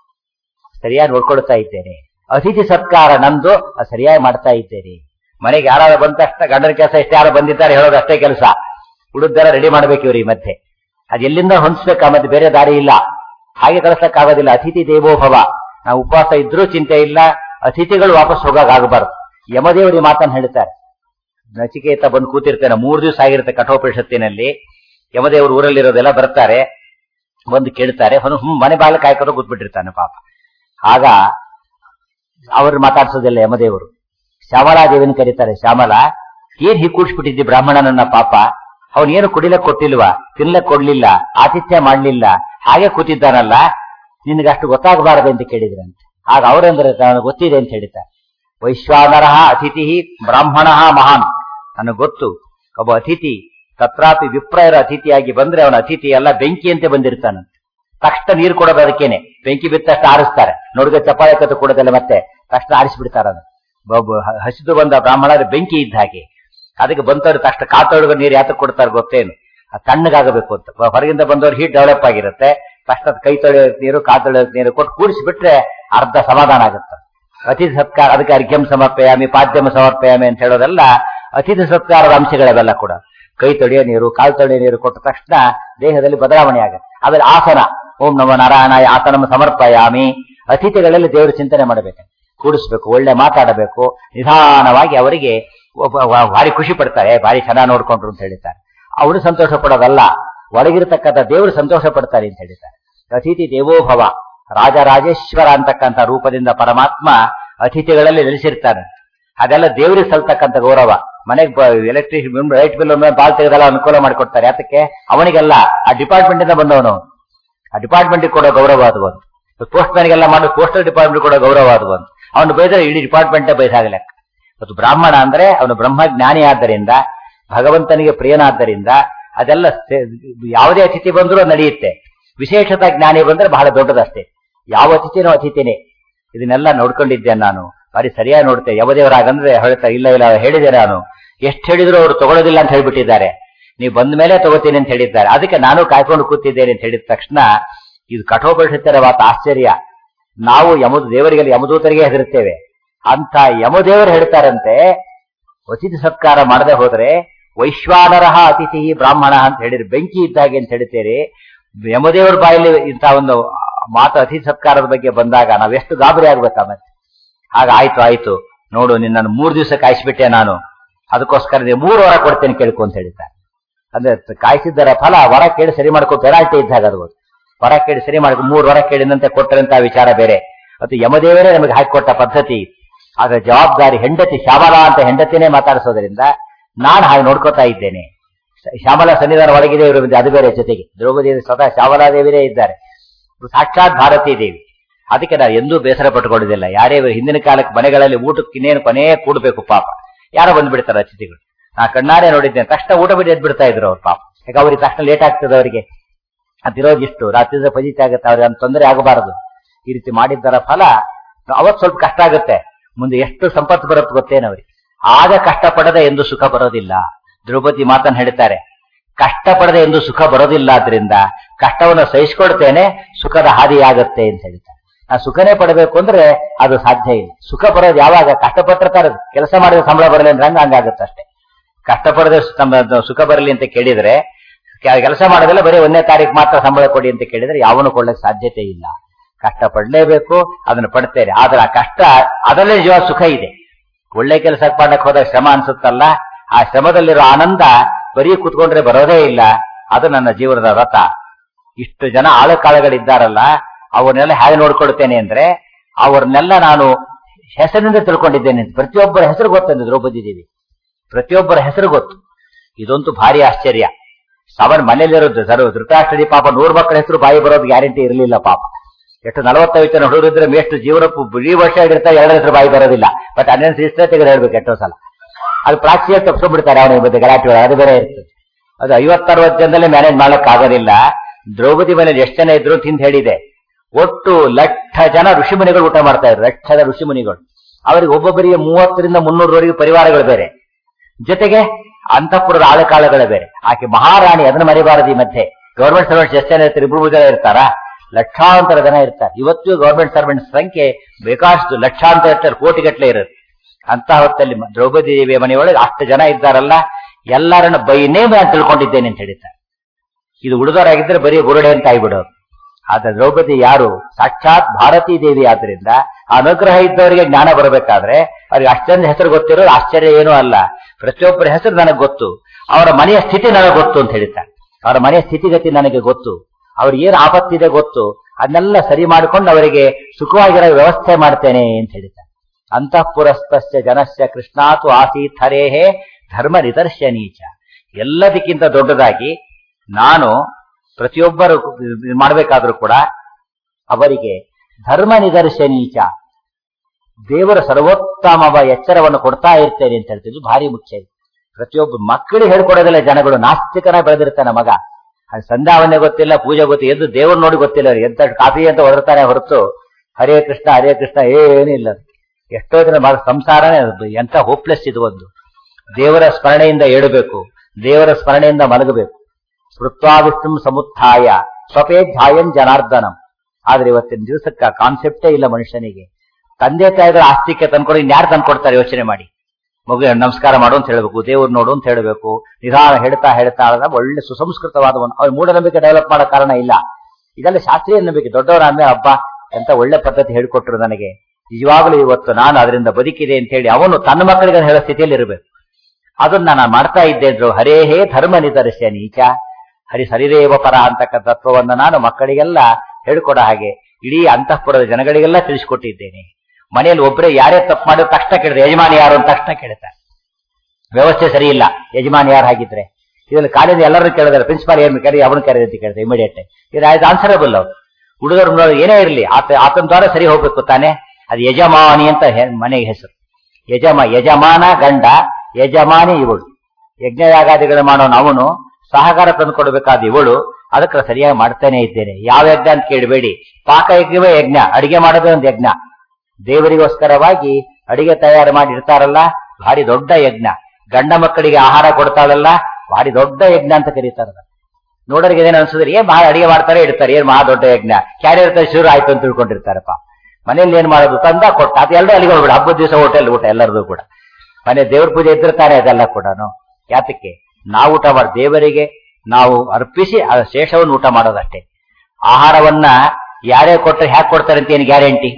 ಸರಿಯಾಗಿ ನೋಡ್ಕೊಳ್ತಾ ಇದ್ದೇನೆ ಅತಿಥಿ ಸತ್ಕಾರ ನಂದು ಅದು ಸರಿಯಾಗಿ ಮಾಡ್ತಾ ಇದ್ದೇನೆ ಮನೆಗೆ ಯಾರಾದ್ರೂ ಬಂದ ತಕ್ಷಣ ಗಂಡನ ಕೆಲಸ ಎಷ್ಟು ಯಾರು ಬಂದಿದ್ದಾರೆ ಹೇಳೋದು ಅಷ್ಟೇ ಕೆಲಸ ಉಳಿದೆಲ್ಲ ರೆಡಿ ಮಾಡ್ಬೇಕು ಇವ್ರು ಈ ಮಧ್ಯೆ ಅದು ಎಲ್ಲಿಂದ ಹೊಂದಿಸ್ಬೇಕಾ ಮತ್ತೆ ಬೇರೆ ದಾರಿ ಇಲ್ಲ ಹಾಗೆ ಕಳಿಸಕ್ಕಾಗೋದಿಲ್ಲ ಅತಿಥಿ ದೇವೋಭವ ನಾವು ಉಪವಾಸ ಇದ್ರೂ ಚಿಂತೆ ಇಲ್ಲ ಅತಿಥಿಗಳು ವಾಪಸ್ ಹೋಗಾಗಬಾರ್ದು ಯಮದೇವರು ಈ ಮಾತನ್ನು ಹೇಳ್ತಾರೆ ನಚಿಕೇತ ಬಂದು ಕೂತಿರ್ತೇನೆ ಮೂರು ದಿವಸ ಆಗಿರುತ್ತೆ ಕಠೋಪನಿಷತ್ತಿನಲ್ಲಿ ಯಮದೇವರು ಊರಲ್ಲಿರೋದೆಲ್ಲ ಬರ್ತಾರೆ ಬಂದು ಕೇಳ್ತಾರೆ ಅವನು ಹ್ಮ್ ಮನೆ ಬಾಗಿಲು ಕಾಯ್ಕೊಂಡು ಕೂತ್ಬಿಟ್ಟಿರ್ತಾನೆ ಪಾಪ ಆಗ ಅವ್ರು ಮಾತಾಡ್ಸೋದಿಲ್ಲ ಯಮದೇವರು ಶ್ಯಾಮಲಾದೇವಿನ ಕರೀತಾರೆ ಶ್ಯಾಮಲ ಏನ್ ಹೀಗೆ ಕೂಡ್ಸ್ಬಿಟ್ಟಿದ್ದಿ ಬ್ರಾಹ್ಮಣನನ್ನ ಪಾಪ ಅವನೇನು ಕುಡಿಲಕ್ ಕೊಟ್ಟಿಲ್ವಾ ತಿನ್ಲಕ್ ಕೊಡ್ಲಿಲ್ಲ ಆತಿಥ್ಯ ಮಾಡ್ಲಿಲ್ಲ ಹಾಗೆ ಕೂತಿದ್ದಾನಲ್ಲ ನಿನಗೆ ಅಷ್ಟು ಗೊತ್ತಾಗಬಾರದು ಅಂತ ಕೇಳಿದ್ರಂತೆ ಆಗ ಅವರಂದ್ರೆ ನನಗೆ ಗೊತ್ತಿದೆ ಅಂತ ಹೇಳಿದ್ದಾರೆ ವೈಶ್ವಾನರ ಅತಿಥಿ ಬ್ರಾಹ್ಮಣ ಮಹಾನ್ ನನಗೆ ಗೊತ್ತು ಒಬ್ಬ ಅತಿಥಿ ತತ್ರಾಪಿ ವಿಪ್ರಾಯರ ಅತಿಥಿಯಾಗಿ ಬಂದ್ರೆ ಅವನ ಅತಿಥಿ ಎಲ್ಲ ಬೆಂಕಿಯಂತೆ ಬಂದಿರ್ತಾನಂತೆ ತಕ್ಷಣ ನೀರು ಕೊಡೋದು ಅದಕ್ಕೇನೆ ಬೆಂಕಿ ಬಿದ್ದ ತಕ್ಷಣ ಆರಿಸ್ತಾರೆ ನೋಡಿದ ಚಪಾಳೆ ಕತ್ತು ಕೊಡೋದಿಲ್ಲ ಮತ್ತೆ ತಕ್ಷಣ ಆರಿಸ್ಬಿಡ್ತಾರ ಹಸಿದು ಬಂದ ಬ್ರಾಹ್ಮಣರ ಬೆಂಕಿ ಇದ್ದ ಹಾಗೆ ಅದಕ್ಕೆ ಬಂದವ್ರು ತಕ್ಷಣ ಕಾತೊಳಗ ನೀರು ಯಾತಕ್ಕೆ ಕೊಡ್ತಾರೆ ಗೊತ್ತೇನು ಅದು ತಣ್ಣಗಾಗಬೇಕು ಅಂತ ಹೊರಗಿಂದ ಬಂದವ್ರು ಹೀಟ್ ಡೆವಲಪ್ ಆಗಿರುತ್ತೆ ತಕ್ಷಣ ಕೈ ತೊಳೆಯೋ ನೀರು ಕಾತೊಳೆಯೋ ನೀರು ಕೊಟ್ಟು ಕೂಡಿಸಿಬಿಟ್ರೆ ಅರ್ಧ ಸಮಾಧಾನ ಆಗುತ್ತೆ ಅತಿಥಿ ಸತ್ಕಾರ ಅದಕ್ಕೆ ಅರ್ಘ್ಯಂ ಸಮರ್ಪಯಾಮಿ ಪಾದ್ಯಮ ಸಮರ್ಪಯಾಮಿ ಅಂತ ಹೇಳೋದೆಲ್ಲ ಅತಿಥಿ ಸತ್ಕಾರದ ಅಂಶಗಳವೆಲ್ಲ ಕೂಡ ಕೈ ತೊಳೆಯೋ ನೀರು ಕಾಲು ತೊಳೆಯೋ ನೀರು ಕೊಟ್ಟ ತಕ್ಷಣ ದೇಹದಲ್ಲಿ ಬದಲಾವಣೆ ಆಗುತ್ತೆ ಆಮೇಲೆ ಆಸನ ಓಂ ನಮ ನಾರಾಯಣ ಆಸನಮ ಸಮರ್ಪಯಾಮಿ ಅತಿಥಿಗಳಲ್ಲಿ ದೇವರು ಚಿಂತನೆ ಮಾಡಬೇಕು ಕೂಡಿಸ್ಬೇಕು ಒಳ್ಳೆ ಮಾತಾಡಬೇಕು ನಿಧಾನವಾಗಿ ಅವರಿಗೆ ಭಾರಿ ಖುಷಿ ಪಡ್ತಾರೆ ಭಾರಿ ಚೆನ್ನಾಗಿ ನೋಡ್ಕೊಂಡ್ರು ಅಂತ ಹೇಳಿದ್ದಾರೆ ಅವರು ಸಂತೋಷ ಪಡೋದಲ್ಲ ಒಳಗಿರತಕ್ಕಂಥ ದೇವರು ಸಂತೋಷ ಪಡ್ತಾರೆ ಅಂತ ಹೇಳಿದ್ದಾರೆ ಅತಿಥಿ ದೇವೋಭವ ರಾಜರಾಜೇಶ್ವರ ಅಂತಕ್ಕಂಥ ರೂಪದಿಂದ ಪರಮಾತ್ಮ ಅತಿಥಿಗಳಲ್ಲಿ ನೆಲೆಸಿರ್ತಾನೆ ಅದೆಲ್ಲ ದೇವರಿಗೆ ಸಲ್ತಕ್ಕಂಥ ಗೌರವ ಮನೆಗೆ ಎಲೆಕ್ಟ್ರಿಕ್ ಲೈಟ್ ಬಿಲ್ ಬಾಲ್ ತೆಗೆದಲ್ಲ ಅನುಕೂಲ ಮಾಡಿಕೊಡ್ತಾರೆ ಯಾತಕ್ಕೆ ಅವನಿಗೆಲ್ಲ ಆ ಡಿಪಾರ್ಟ್ಮೆಂಟ್ ಇಂದ ಬಂದವನು ಆ ಡಿಪಾರ್ಟ್ಮೆಂಟ್ ಕೊಡೋ ಗೌರವ ಅದು ಒಂದು ಪೋಸ್ಟ್ ಮ್ಯಾನ್ಗೆಲ್ಲ ಮಾಡೋ ಪೋಸ್ಟಲ್ ಡಿಪಾರ್ಟ್ಮೆಂಟ್ ಕೊಡೋ ಗೌರವ ಅದು ಒಂದು ಅವನು ಬೈದ್ರೆ ಇಡೀ ಡಿಪಾರ್ಟ್ಮೆಂಟ್ ಬೈದಾಗಲ್ಲ ಮತ್ತು ಬ್ರಾಹ್ಮಣ ಅಂದ್ರೆ ಅವನು ಬ್ರಹ್ಮಜ್ಞಾನಿ ಆದ್ದರಿಂದ ಭಗವಂತನಿಗೆ ಪ್ರಿಯನಾದ್ದರಿಂದ ಅದೆಲ್ಲ ಯಾವುದೇ ಅತಿಥಿ ಬಂದರೂ ನಡೆಯುತ್ತೆ ವಿಶೇಷತಾ ಜ್ಞಾನಿ ಬಂದ್ರೆ ಬಹಳ ದೊಡ್ಡದಷ್ಟೇ ಯಾವ ಅತಿಥಿನೋ ಅತಿಥಿನೇ ಇದನ್ನೆಲ್ಲ ನೋಡ್ಕೊಂಡಿದ್ದೆ ನಾನು ಬಾರಿ ಸರಿಯಾಗಿ ನೋಡ್ತೆ ಯವದೇವರಾಗಂದ್ರೆ ಹೇಳ್ತಾರೆ ಇಲ್ಲ ಇಲ್ಲ ಹೇಳಿದೆ ನಾನು ಎಷ್ಟು ಹೇಳಿದ್ರು ಅವರು ತಗೊಳ್ಳೋದಿಲ್ಲ ಅಂತ ಹೇಳ್ಬಿಟ್ಟಿದ್ದಾರೆ ನೀವು ಬಂದ ಮೇಲೆ ತಗೋತೀನಿ ಅಂತ ಹೇಳಿದ್ದಾರೆ ಅದಕ್ಕೆ ನಾನು ಕಾಯ್ಕೊಂಡು ಕೂತಿದ್ದೇನೆ ಅಂತ ಹೇಳಿದ ತಕ್ಷಣ ಇದು ಕಠೋಪನಿಷತ್ತರ ಮಾತ ಆಶ್ಚರ್ಯ ನಾವು ಯಮದು ದೇವರಿಗೆ ಯಮದೂತರಿಗೆ ಹೆದರುತ್ತೇವೆ ಅಂತ ಯಮದೇವರು ಹೇಳ್ತಾರಂತೆ ಅತಿಥಿ ಸತ್ಕಾರ ಮಾಡದೆ ಹೋದ್ರೆ ವೈಶ್ವಾನರಹ ಅತಿಥಿ ಬ್ರಾಹ್ಮಣ ಅಂತ ಹೇಳಿರಿ ಬೆಂಕಿ ಇದ್ದಾಗೆ ಅಂತ ಹೇಳ್ತೀರಿ ಯಮದೇವರ ಬಾಯಲ್ಲಿ ಇಂಥ ಒಂದು ಮಾತು ಅತಿಥಿ ಸತ್ಕಾರದ ಬಗ್ಗೆ ಬಂದಾಗ ನಾವೆಷ್ಟು ಗಾಬರಿ ಆಗ್ಬೇಕಾ ಮತ್ತೆ ಆಗ ಆಯ್ತು ಆಯ್ತು ನೋಡು ನಿನ್ನನ್ನು ಮೂರು ದಿವಸ ಕಾಯಿಸ್ಬಿಟ್ಟೆ ನಾನು ಅದಕ್ಕೋಸ್ಕರ ನೀವು ಮೂರು ವರ ಕೊಡ್ತೇನೆ ಕೇಳ್ಕೊ ಅಂತ ಹೇಳಿದ್ದಾರೆ ಅಂದ್ರೆ ಕಾಯಿಸಿದ್ದರ ಫಲ ವರ ಕೇಳಿ ಸರಿ ಮಾಡ್ಕೋ ಪೆನಾಲ್ಟಿ ಇದ್ದಾಗ ಅದು ವರ ಕೇಳಿ ಸರಿ ಮಾಡ್ಕೊ ಮೂರು ವರ ಕೇಳಿದಂತೆ ಕೊಟ್ಟರಂತ ವಿಚಾರ ಬೇರೆ ಮತ್ತು ಯಮದೇವರೇ ನಮಗೆ ಹಾಕಿಕೊಟ್ಟ ಪದ್ಧತಿ ಆಗ ಜವಾಬ್ದಾರಿ ಹೆಂಡತಿ ಶ್ಯಾಮಲಾ ಅಂತ ಹೆಂಡತಿನೇ ಮಾತಾಡಿಸೋದ್ರಿಂದ ನಾನು ಹಾಗೆ ನೋಡ್ಕೋತಾ ಇದ್ದೇನೆ ಶ- ಶ್ಯಾಮಲಾ ಸನ್ನಿಧಾನ ಒಳಗಿದೆ ಇವರು ಅದು ಬೇರೆ ಜೊತೆಗೆ ದ್ರೌಪದಿ ಸ್ವತಃ ಶ್ಯಾಮಲಾದೇವಿನೇ ಇದ್ದಾರೆ ಸಾಕ್ಷಾತ್ ಭಾರತೀ ದೇವಿ ಅದಕ್ಕೆ ನಾನು ಎಂದೂ ಬೇಸರ ಪಟ್ಟುಕೊಳ್ಳುವುದಿಲ್ಲ ಯಾರೇ ಹಿಂದಿನ ಕಾಲಕ್ಕೆ ಮನೆಗಳಲ್ಲಿ ಊಟಕ್ಕೆ ಇನ್ನೇನು ಕೊನೆ ಕೂಡಬೇಕು ಪಾಪ ಯಾರೋ ಬಂದ್ಬಿಡ್ತಾರೆ ಅತಿಥಿಗಳು ನಾ ಕಣ್ಣಾರೆ ನೋಡಿದ್ದೇನೆ ತಕ್ಷಣ ಊಟ ಬಿಟ್ಟು ಎದ್ದು ಬಿಡ್ತಾ ಇದ್ರು ಅವ್ರು ಪಾಪ ಯಾಕೆ ಅವ್ರಿಗೆ ತಕ್ಷಣ ಲೇಟ್ ಆಗ್ತದೆ ಅವರಿಗೆ ಅದಿರೋದು ಇಷ್ಟು ರಾತ್ರಿ ಫಜಿತಿ ಆಗುತ್ತೆ ಅವ್ರಿಗೆ ಅಂತ ತೊಂದರೆ ಆಗಬಾರದು ಈ ರೀತಿ ಮಾಡಿದ್ದರ ಫಲ ಅವತ್ ಸ್ವಲ್ಪ ಕಷ್ಟ ಆಗುತ್ತೆ ಮುಂದೆ ಎಷ್ಟು ಸಂಪತ್ತು ಬರುತ್ತೆ ಗೊತ್ತೇನು ಅವ್ರಿಗೆ ಆಗ ಕಷ್ಟಪಡದೆ ಎಂದು ಸುಖ ಬರೋದಿಲ್ಲ ದ್ರೌಪದಿ ಮಾತನ್ನು ಹೇಳ್ತಾರೆ ಕಷ್ಟಪಡದೆ ಎಂದು ಸುಖ ಬರೋದಿಲ್ಲ ಆದ್ರಿಂದ ಕಷ್ಟವನ್ನು ಸಹಿಸ್ಕೊಳ್ತೇನೆ ಸುಖದ ಹಾದಿಯಾಗತ್ತೆ ಅಂತ ಹೇಳ್ತಾರೆ ಆ ಸುಖನೇ ಪಡಬೇಕು ಅಂದ್ರೆ ಅದು ಸಾಧ್ಯ ಇಲ್ಲ ಸುಖ ಬರೋದು ಯಾವಾಗ ಕಷ್ಟಪಟ್ಟಿರ್ತಾರೆ ಕೆಲಸ ಮಾಡಿದ ಸಂಬಳ ಬರಲಿ ಅಂದ್ರೆ ಹಂಗ ಹಂಗಾಗುತ್ತೆ ಅಷ್ಟೇ ಕಷ್ಟಪಡದೆ ನಮ್ಮ ಸುಖ ಬರಲಿ ಅಂತ ಕೇಳಿದ್ರೆ ಕೆಲಸ ಮಾಡೋದೆಲ್ಲ ಬರೀ ಒಂದನೇ ತಾರೀಕು ಮಾತ್ರ ಸಂಬಳ ಕೊಡಿ ಅಂತ ಕೇಳಿದ್ರೆ ಯಾವನು ಕೊಡ್ಲಿಕ್ಕೆ ಸಾಧ್ಯತೆ ಇಲ್ಲ ಕಷ್ಟ ಪಡ್ಲೇಬೇಕು ಅದನ್ನ ಪಡ್ತೇನೆ ಆದ್ರೆ ಆ ಕಷ್ಟ ಅದರಲ್ಲೇ ಜೀವ ಸುಖ ಇದೆ ಒಳ್ಳೆ ಕೆಲಸ ಮಾಡಕ್ ಹೋದಾಗ ಶ್ರಮ ಅನ್ಸುತ್ತಲ್ಲ ಆ ಶ್ರಮದಲ್ಲಿರೋ ಆನಂದ ಬರೀ ಕೂತ್ಕೊಂಡ್ರೆ ಬರೋದೇ ಇಲ್ಲ ಅದು ನನ್ನ ಜೀವನದ ರಥ ಇಷ್ಟು ಜನ ಆಳುಕಾಳುಗಳಿದ್ದಾರಲ್ಲ ಅವ್ರನ್ನೆಲ್ಲ ಹೇಗೆ ನೋಡ್ಕೊಳ್ತೇನೆ ಅಂದ್ರೆ ಅವ್ರನ್ನೆಲ್ಲ ನಾನು ಹೆಸರಿನಿಂದ ತಿಳ್ಕೊಂಡಿದ್ದೇನೆ ಅಂತ. ಪ್ರತಿಯೊಬ್ಬರ ಹೆಸರು ಗೊತ್ತಂದ್ರೆ ದ್ರೌಪದಿ ದೇವಿ ಪ್ರತಿಯೊಬ್ಬರ ಹೆಸರು ಗೊತ್ತು ಇದಂತೂ ಭಾರಿ ಆಶ್ಚರ್ಯ ಸಾಮಾನ್ಯ ಮನೇಲಿರೋದು ಸರ್ ಧೃತರಾಷ್ಟ್ರದಿ ಪಾಪ ನೂರು ಮಕ್ಕಳ ಹೆಸರು ಬಾಯಿ ಬರೋದು ಗ್ಯಾರಂಟಿ ಇರಲಿಲ್ಲ ಪಾಪ ಎಷ್ಟು ನಲವತ್ತೈದು ಜನ ಹುಡುಗರಿದ್ರೆ ಎಷ್ಟು ಜೀವನ ಪು- ಇಡೀ ವರ್ಷ ಇರ್ತಾರೆ ಎರಡು ಹೆಸರು ಬಾಯಿ ಬರೋದಿಲ್ಲ ಬಟ್ ಅನ್ಯನ್ ಸಿಸ್ಟರ್ ತೆಗೆದು ಹೇಳ್ಬೇಕು ಎಷ್ಟೋ ಸಲ ಅದು ಪ್ರಾಕ್ಸಿಯ ತಪ್ಪಿಸ್ಕೊಂಡ್ಬಿಡ್ತಾರೆ ಅವನಿಗೆ ಮತ್ತೆ ಗಲಾಟೆ ಒಳಗೆ, ಅದು ಬೇರೆ ಇರ್ತದೆ ಅದು ಐವತ್ತರವತ್ತು ಜನದಲ್ಲೇ ಮ್ಯಾನೇಜ್ ಮಾಡಕ್ ಆಗೋದಿಲ್ಲ ದ್ರೌಪದಿ ಮನೇಲಿ ಎಷ್ಟು ಜನ ಇದ್ರು ತಿಂದು ಹೇಳಿದೆ ಒಟ್ಟು ಲಕ್ಷ ಜನ ಋಷಿಮುನಿಗಳು ಊಟ ಮಾಡ್ತಾ ಇದ್ರು ಲಕ್ಷದ ಋಷಿಮುನಿಗಳು ಅವರಿಗೆ ಒಬ್ಬೊಬ್ಬರಿಗೆ ಮೂವತ್ತರಿಂದ ಮುನ್ನೂರವರೆಗೆ ಪರಿವಾರಗಳು ಬೇರೆ ಜೊತೆಗೆ ಅಂತಃಪುರದ ಆಳಕಾಳಗಳೇ ಬೇರೆ ಆಕೆ ಮಹಾರಾಣಿ ಅದನ್ನ ಮರಿಬಾರದು ಈ ಮಧ್ಯೆ ಗೌರ್ಮೆಂಟ್ ಸರ್ವೆಂಟ್ಸ್ ಎಷ್ಟು ಜನ ಇರ್ತಾರೆ ಇಬ್ರು ಮೂರು ಜನ ಇರ್ತಾರಾ ಲಕ್ಷಾಂತರ ಜನ ಇರ್ತಾರೆ ಇವತ್ತು ಗೌರ್ಮೆಂಟ್ ಸರ್ವೆಂಟ್ಸ್ ಸಂಖ್ಯೆ ಬೇಕಾಷ್ಟು ಲಕ್ಷಾಂತರ ಇರ್ತಾರೆ ಕೋಟಿಗಟ್ಟಲೆ ಇರುತ್ತೆ ಅಂತ ಹೊತ್ತಲ್ಲಿ ಮ- ದ್ರೌಪದಿ ದೇವಿಯ ಮನೆಯೊಳಗೆ ಅಷ್ಟು ಜನ ಇದ್ದಾರಲ್ಲ ಎಲ್ಲರನ್ನ ಬೈ ನೇಮ್ ನಾನು ತಿಳ್ಕೊಂಡಿದ್ದೇನೆ ಅಂತ ಹೇಳಿದ್ದಾರೆ ಇದು ಉಳಿದವರಾಗಿದ್ದರೆ ಬರೀ ಬುರುಡೆ ಅಂತ ಆಗ್ಬಿಡೋರು ಆದ್ರೆ ದ್ರೌಪದಿ ಯಾರು ಸಾಕ್ಷಾತ್ ಭಾರತೀ ದೇವಿ ಆದ್ರಿಂದ ಆ ಅನುಗ್ರಹ ಇದ್ದವರಿಗೆ ಜ್ಞಾನ ಬರಬೇಕಾದ್ರೆ ಅವ್ರಿಗೆ ಅಷ್ಟೊಂದು ಹೆಸರು ಗೊತ್ತಿರೋದು ಆಶ್ಚರ್ಯ ಏನೂ ಅಲ್ಲ ಪ್ರತಿಯೊಬ್ಬರ ಹೆಸರು ನನಗೆ ಗೊತ್ತು ಅವರ ಮನೆಯ ಸ್ಥಿತಿ ನನಗೆ ಗೊತ್ತು ಅಂತ ಹೇಳ್ತಾರೆ ಅವರ ಮನೆಯ ಸ್ಥಿತಿಗತಿ ನನಗೆ ಗೊತ್ತು ಅವ್ರಿಗೆ ಏನು ಆಪತ್ತಿದೆ ಗೊತ್ತು ಅದನ್ನೆಲ್ಲ ಸರಿ ಮಾಡಿಕೊಂಡು ಅವರಿಗೆ ಸುಖವಾಗಿರೋ ವ್ಯವಸ್ಥೆ ಮಾಡ್ತೇನೆ ಅಂತ ಹೇಳ್ತಾರೆ ಅಂತಃಪುರಸ್ಥಸ್ಯ ಜನಸ್ಯ ಕೃಷ್ಣಾತು ಆಸೀತ್ ಹರೇಹೇ ಧರ್ಮ ನಿದರ್ಶನೀಚ ಎಲ್ಲದಕ್ಕಿಂತ ದೊಡ್ಡದಾಗಿ ನಾನು ಪ್ರತಿಯೊಬ್ಬರು ಇದು ಮಾಡಬೇಕಾದ್ರೂ ಕೂಡ ಅವರಿಗೆ ಧರ್ಮ ನಿದರ್ಶನೀಚ ದೇವರ ಸರ್ವೋತ್ತಮವ ಎಚ್ಚರವನ್ನು ಕೊಡ್ತಾ ಇರ್ತೇನೆ ಅಂತ ಹೇಳ್ತಿದ್ದು ಭಾರಿ ಮುಖ್ಯ ಇದು. ಪ್ರತಿಯೊಬ್ಬ ಮಕ್ಕಳಿಗೆ ಹೇಳ್ಕೊಡೋದಿಲ್ಲ ಜನಗಳು ನಾಸ್ತಿಕನ ಬೆಳೆದಿರ್ತಾನೆ ಮಗ ಅದು ಸಂಧ್ಯಾವನ್ನೇ ಗೊತ್ತಿಲ್ಲ ಪೂಜೆ ಗೊತ್ತಿಲ್ಲ ಎದ್ದು ದೇವ್ರ ನೋಡಿ ಗೊತ್ತಿಲ್ಲ ಅವ್ರಿಗೆ ಎಂತ ಕಾಫಿ ಅಂತ ಹೊರಡ್ತಾನೆ ಹೊರತು ಹರೇ ಕೃಷ್ಣ ಹರೇ ಕೃಷ್ಣ ಏನಿಲ್ಲ ಎಷ್ಟೋ ಜನ ಬಹಳ ಸಂಸಾರನೇ ಅದು. ಎಂತ ಹೋಪ್ಲೆಸ್ ಇದು ಒಂದು ದೇವರ ಸ್ಮರಣೆಯಿಂದ ಏಳಬೇಕು ದೇವರ ಸ್ಮರಣೆಯಿಂದ ಮಲಗಬೇಕು ಸ್ಮೃತ್ವಾ ವಿಷ್ಣು ಸಮುತ್ಥಾಯ ಸ್ವಪೇ ಧ್ಯಾಯನ್ ಜನಾರ್ದನಂ ಆದ್ರೆ ಇವತ್ತಿನ ದಿವಸಕ್ಕೆ ಆ ಕಾನ್ಸೆಪ್ಟೇ ಇಲ್ಲ ಮನುಷ್ಯನಿಗೆ ತಂದೆ ತಾಯಿಗಳ ಆಸ್ತಿಕೆ ತಂದ್ಕೊಂಡು ಇನ್ಯಾರು ತಂದ್ಕೊಡ್ತಾರೆ ಯೋಚನೆ ಮಾಡಿ ಮಗು ನಮಸ್ಕಾರ ಮಾಡು ಅಂತ ಹೇಳ್ಬೇಕು ದೇವ್ರು ನೋಡು ಅಂತ ಹೇಳ್ಬೇಕು ನಿಧಾನ ಹೇಳ್ತಾ ಹೇಳ್ತಾ ಆದಾಗ ಒಳ್ಳೆ ಸುಸಂಸ್ಕೃತವಾದವನು ಅವ್ರ ಮೂಢನಂಬಿಕೆ ಡೆವಲಪ್ ಮಾಡೋ ಕಾರಣ ಇಲ್ಲ ಇದೆಲ್ಲ ಶಾಸ್ತ್ರೀಯ ನಂಬಿಕೆ ದೊಡ್ಡವರ ಅಂದ್ರೆ ಹಬ್ಬ ಎಂತ ಒಳ್ಳೆ ಪದ್ಧತಿ ಹೇಳ್ಕೊಟ್ರು ನನಗೆ ನಿಜವಾಗ್ಲೂ ಇವತ್ತು ನಾನು ಅದರಿಂದ ಬದುಕಿದೆ ಅಂತ ಹೇಳಿ ಅವನು ತನ್ನ ಮಕ್ಕಳಿಗೆ ಅದನ್ನ ಹೇಳೋ ಸ್ಥಿತಿಯಲ್ಲಿ ಇರಬೇಕು ಅದನ್ನ ನಾನು ಮಾಡ್ತಾ ಇದ್ದೆ ಅಂದ್ರು ಹರೇ ಹೇ ಧರ್ಮ ನಿದರ್ಶ ನೀಚ ಹರಿ ಸರಿದೇವ ಪರ ಅಂತಕ್ಕ ತತ್ವವನ್ನ ನಾನು ಮಕ್ಕಳಿಗೆಲ್ಲ ಹೇಳ್ಕೊಡ ಹಾಗೆ ಇಡೀ ಅಂತಃಪುರದ ಜನಗಳಿಗೆಲ್ಲ ತಿಳಿಸಿಕೊಟ್ಟಿದ್ದೇನೆ ಮನೆಯಲ್ಲಿ ಒಬ್ಬರೇ ಯಾರೇ ತಪ್ಪು ಮಾಡಿದ್ರು ತಕ್ಷಣ ಕೇಳಿದ್ರೆ ಯಜಮಾನಿ ಯಾರು ಅಂತ ತಕ್ಷಣ ಕೇಳ್ತಾರೆ ವ್ಯವಸ್ಥೆ ಸರಿ ಇಲ್ಲ ಯಜಮಾನಿ ಯಾರು ಹಾಗಿದ್ರೆ ಇದ್ರಲ್ಲಿ ಕಾಲೇಜ್ ಎಲ್ಲರೂ ಕೇಳಿದ್ರೆ ಪ್ರಿನ್ಸಿಪಾಲ್ ಏನ್ ಕರಿ ಅವನು ಕರಿ ಅಂತ ಕೇಳಿದ್ರೆ ಇಮಿಡಿಯೇಟ್ ಇದು ಆಯ್ತು ಆನ್ಸರಬಲ್ ಅವ್ರು ಹುಡುಗರು ನೋಡಿ ಏನೇ ಇರಲಿ ಆತ ಆತನ ದ್ವಾರ ಸರಿ ಹೋಗ್ಬೇಕು ತಾನೆ ಅದು ಯಜಮಾನಿ ಅಂತ ಹೆ- ಮನೆಗೆ ಹೆಸರು ಯಜಮ ಯಜಮಾನ ಗಂಡ ಯಜಮಾನಿ ಇವಳು ಯಜ್ಞಯಾಗಾದಿಗಳು ಮಾಡೋನು ಅವನು ಸಹಕಾರ ತಂದು ಕೊಡಬೇಕಾದ ಇವಳು ಅದಕ್ಕೆ ಸರಿಯಾಗಿ ಮಾಡ್ತಾನೆ ಇದ್ದೇನೆ ಯಾವ ಯಜ್ಞ ಅಂತ ಕೇಳಬೇಡಿ ಪಾಕ ಯಜ್ಞವೇ ಯಜ್ಞ ಅಡಿಗೆ ಮಾಡೋದೇ ಒಂದು ಯಜ್ಞ ದೇವರಿಗೋಸ್ಕರವಾಗಿ ಅಡಿಗೆ ತಯಾರು ಮಾಡಿ ಇಡ್ತಾರಲ್ಲ ಭಾರಿ ದೊಡ್ಡ ಯಜ್ಞ ಗಂಡ ಮಕ್ಕಳಿಗೆ ಆಹಾರ ಕೊಡ್ತಾಳಲ್ಲ ಭಾರಿ ದೊಡ್ಡ ಯಜ್ಞ ಅಂತ ಕರೀತಾರಲ್ಲ ನೋಡೋರಿಗೆ ಏನ್ ಅನ್ಸಿದ್ರೆ ಏನ್ ಮಹಾ ಅಡಿಗೆ ಮಾಡ್ತಾರೆ ಇಡ್ತಾರೆ ಏನ್ ಮಹಾ ದೊಡ್ಡ ಯಜ್ಞ ಕ್ಯಾರಿಯರ್ ಶುರು ಆಯ್ತು ಅಂತ ತಿಳ್ಕೊಂಡಿರ್ತಾರಪ್ಪ ಮನೇಲಿ ಏನ್ ಮಾಡೋದು ತಂದ ಕೊಟ್ಟ ಅದು ಎಲ್ಲರೂ ಅಲ್ಲಿಗೆ ಹೋಗ್ಬಿಡ ಹಬ್ಬದ ದಿವಸ ಹೋಟೆಲ್ ಊಟ ಎಲ್ಲರದು ಕೂಡ ಮನೆ ದೇವ್ರ ಪೂಜೆ ಇದ್ದಿರ್ತಾರೆ ಅದೆಲ್ಲ ಕೂಡ ಯಾತಕ್ಕೆ ನಾವು ಊಟ ಮಾಡಿ ದೇವರಿಗೆ ನಾವು ಅರ್ಪಿಸಿ ಆ ಶೇಷವನ್ನು ಊಟ ಮಾಡೋದಷ್ಟೇ ಆಹಾರವನ್ನ ಯಾರೇ ಕೊಟ್ಟರೆ ಹ್ಯಾಕ್ ಕೊಡ್ತಾರೆ ಅಂತ ಏನು ಗ್ಯಾರಂಟಿ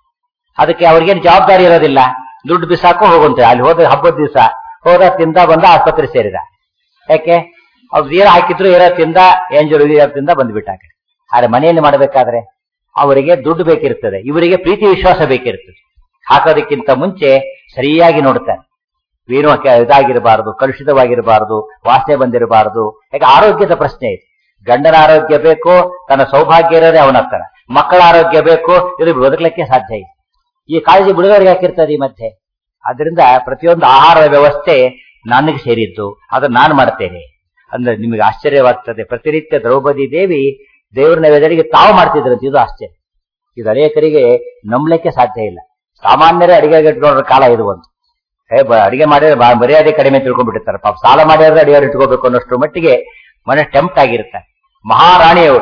ಅದಕ್ಕೆ ಅವ್ರಿಗೇನು ಜವಾಬ್ದಾರಿ ಇರೋದಿಲ್ಲ ದುಡ್ಡು ಬಿಸಾಕು ಹೋಗುವಂತೆ ಅಲ್ಲಿ ಹೋದ ಹಬ್ಬದ ದಿವಸ ಹೋದ ತಿಂದ ಬಂದ ಆಸ್ಪತ್ರೆ ಸೇರಿದ ಯಾಕೆ ಅವ್ರು ಏನ ಹಾಕಿದ್ರು ಏನೋ ತಿಂದ ಎಂಜಲು ತಿಂದ ಬಂದ್ಬಿಟ್ಟಾಗ ಆದ್ರೆ ಮನೆಯಲ್ಲಿ ಮಾಡಬೇಕಾದ್ರೆ ಅವರಿಗೆ ದುಡ್ಡು ಬೇಕಿರ್ತದೆ ಇವರಿಗೆ ಪ್ರೀತಿ ವಿಶ್ವಾಸ ಬೇಕಿರ್ತದೆ ಹಾಕೋದಕ್ಕಿಂತ ಮುಂಚೆ ಸರಿಯಾಗಿ ನೋಡ್ತಾನೆ ಏನು ಕೆ- ಇದಾಗಿರಬಾರದು ಕಲುಷಿತವಾಗಿರಬಾರದು ವಾಸನೆ ಬಂದಿರಬಾರದು ಯಾಕೆ ಆರೋಗ್ಯದ ಪ್ರಶ್ನೆ ಇದೆ ಗಂಡನ ಆರೋಗ್ಯ ಬೇಕು ತನ್ನ ಸೌಭಾಗ್ಯ ಇರೋದೇ ಅವನ ಹತ್ರ ಮಕ್ಕಳ ಆರೋಗ್ಯ ಬೇಕು ಇದು ಬದುಕಲಿಕ್ಕೆ ಸಾಧ್ಯ ಇದೆ ಈ ಕಾಳಜಿ ಬಿಡುಗಡೆಗೆ ಹಾಕಿರ್ತದೆ ಈ ಮಧ್ಯೆ ಆದ್ರಿಂದ ಪ್ರತಿಯೊಂದು ಆಹಾರದ ವ್ಯವಸ್ಥೆ ನನಗೆ ಸೇರಿದ್ದು ಅದನ್ನ ನಾನು ಮಾಡ್ತೇನೆ ಅಂದ್ರೆ ನಿಮಗೆ ಆಶ್ಚರ್ಯವಾಗ್ತದೆ ಪ್ರತಿನಿತ್ಯ ದ್ರೌಪದಿ ದೇವಿ ದೇವರ ನೈವೇದ್ಯರಿಗೆ ತಾವು ಮಾಡ್ತಿದ್ರಂತೆ ಇದು ಆಶ್ಚರ್ಯ ಇದು ಅನೇಕರಿಗೆ ನಂಬಲಿಕ್ಕೆ ಸಾಧ್ಯ ಇಲ್ಲ ಸಾಮಾನ್ಯರೇ ಅಡಿಗೆ ಇಟ್ಕೊಳ್ಳೋ ಕಾಲ ಇದು ಒಂದು ಏ ಬ- ಅಡಿಗೆ ಮಾಡಿದ್ರೆ ಬಾ- ಮರ್ಯಾದೆ ಕಡಿಮೆ ತಿಳ್ಕೊಂಡ್ಬಿಟ್ಟಿರ್ತಾರೆ ಪಾಪ ಸಾಲ ಮಾಡಿದ್ರೆ ಅಡಿಗೆ ಇಟ್ಕೋಬೇಕು ಅನ್ನೋಷ್ಟು ಮಟ್ಟಿಗೆ ಮನೆ ಟೆಂಪ್ಟ್ ಆಗಿರ್ತಾರೆ ಮಹಾರಾಣಿಯವರು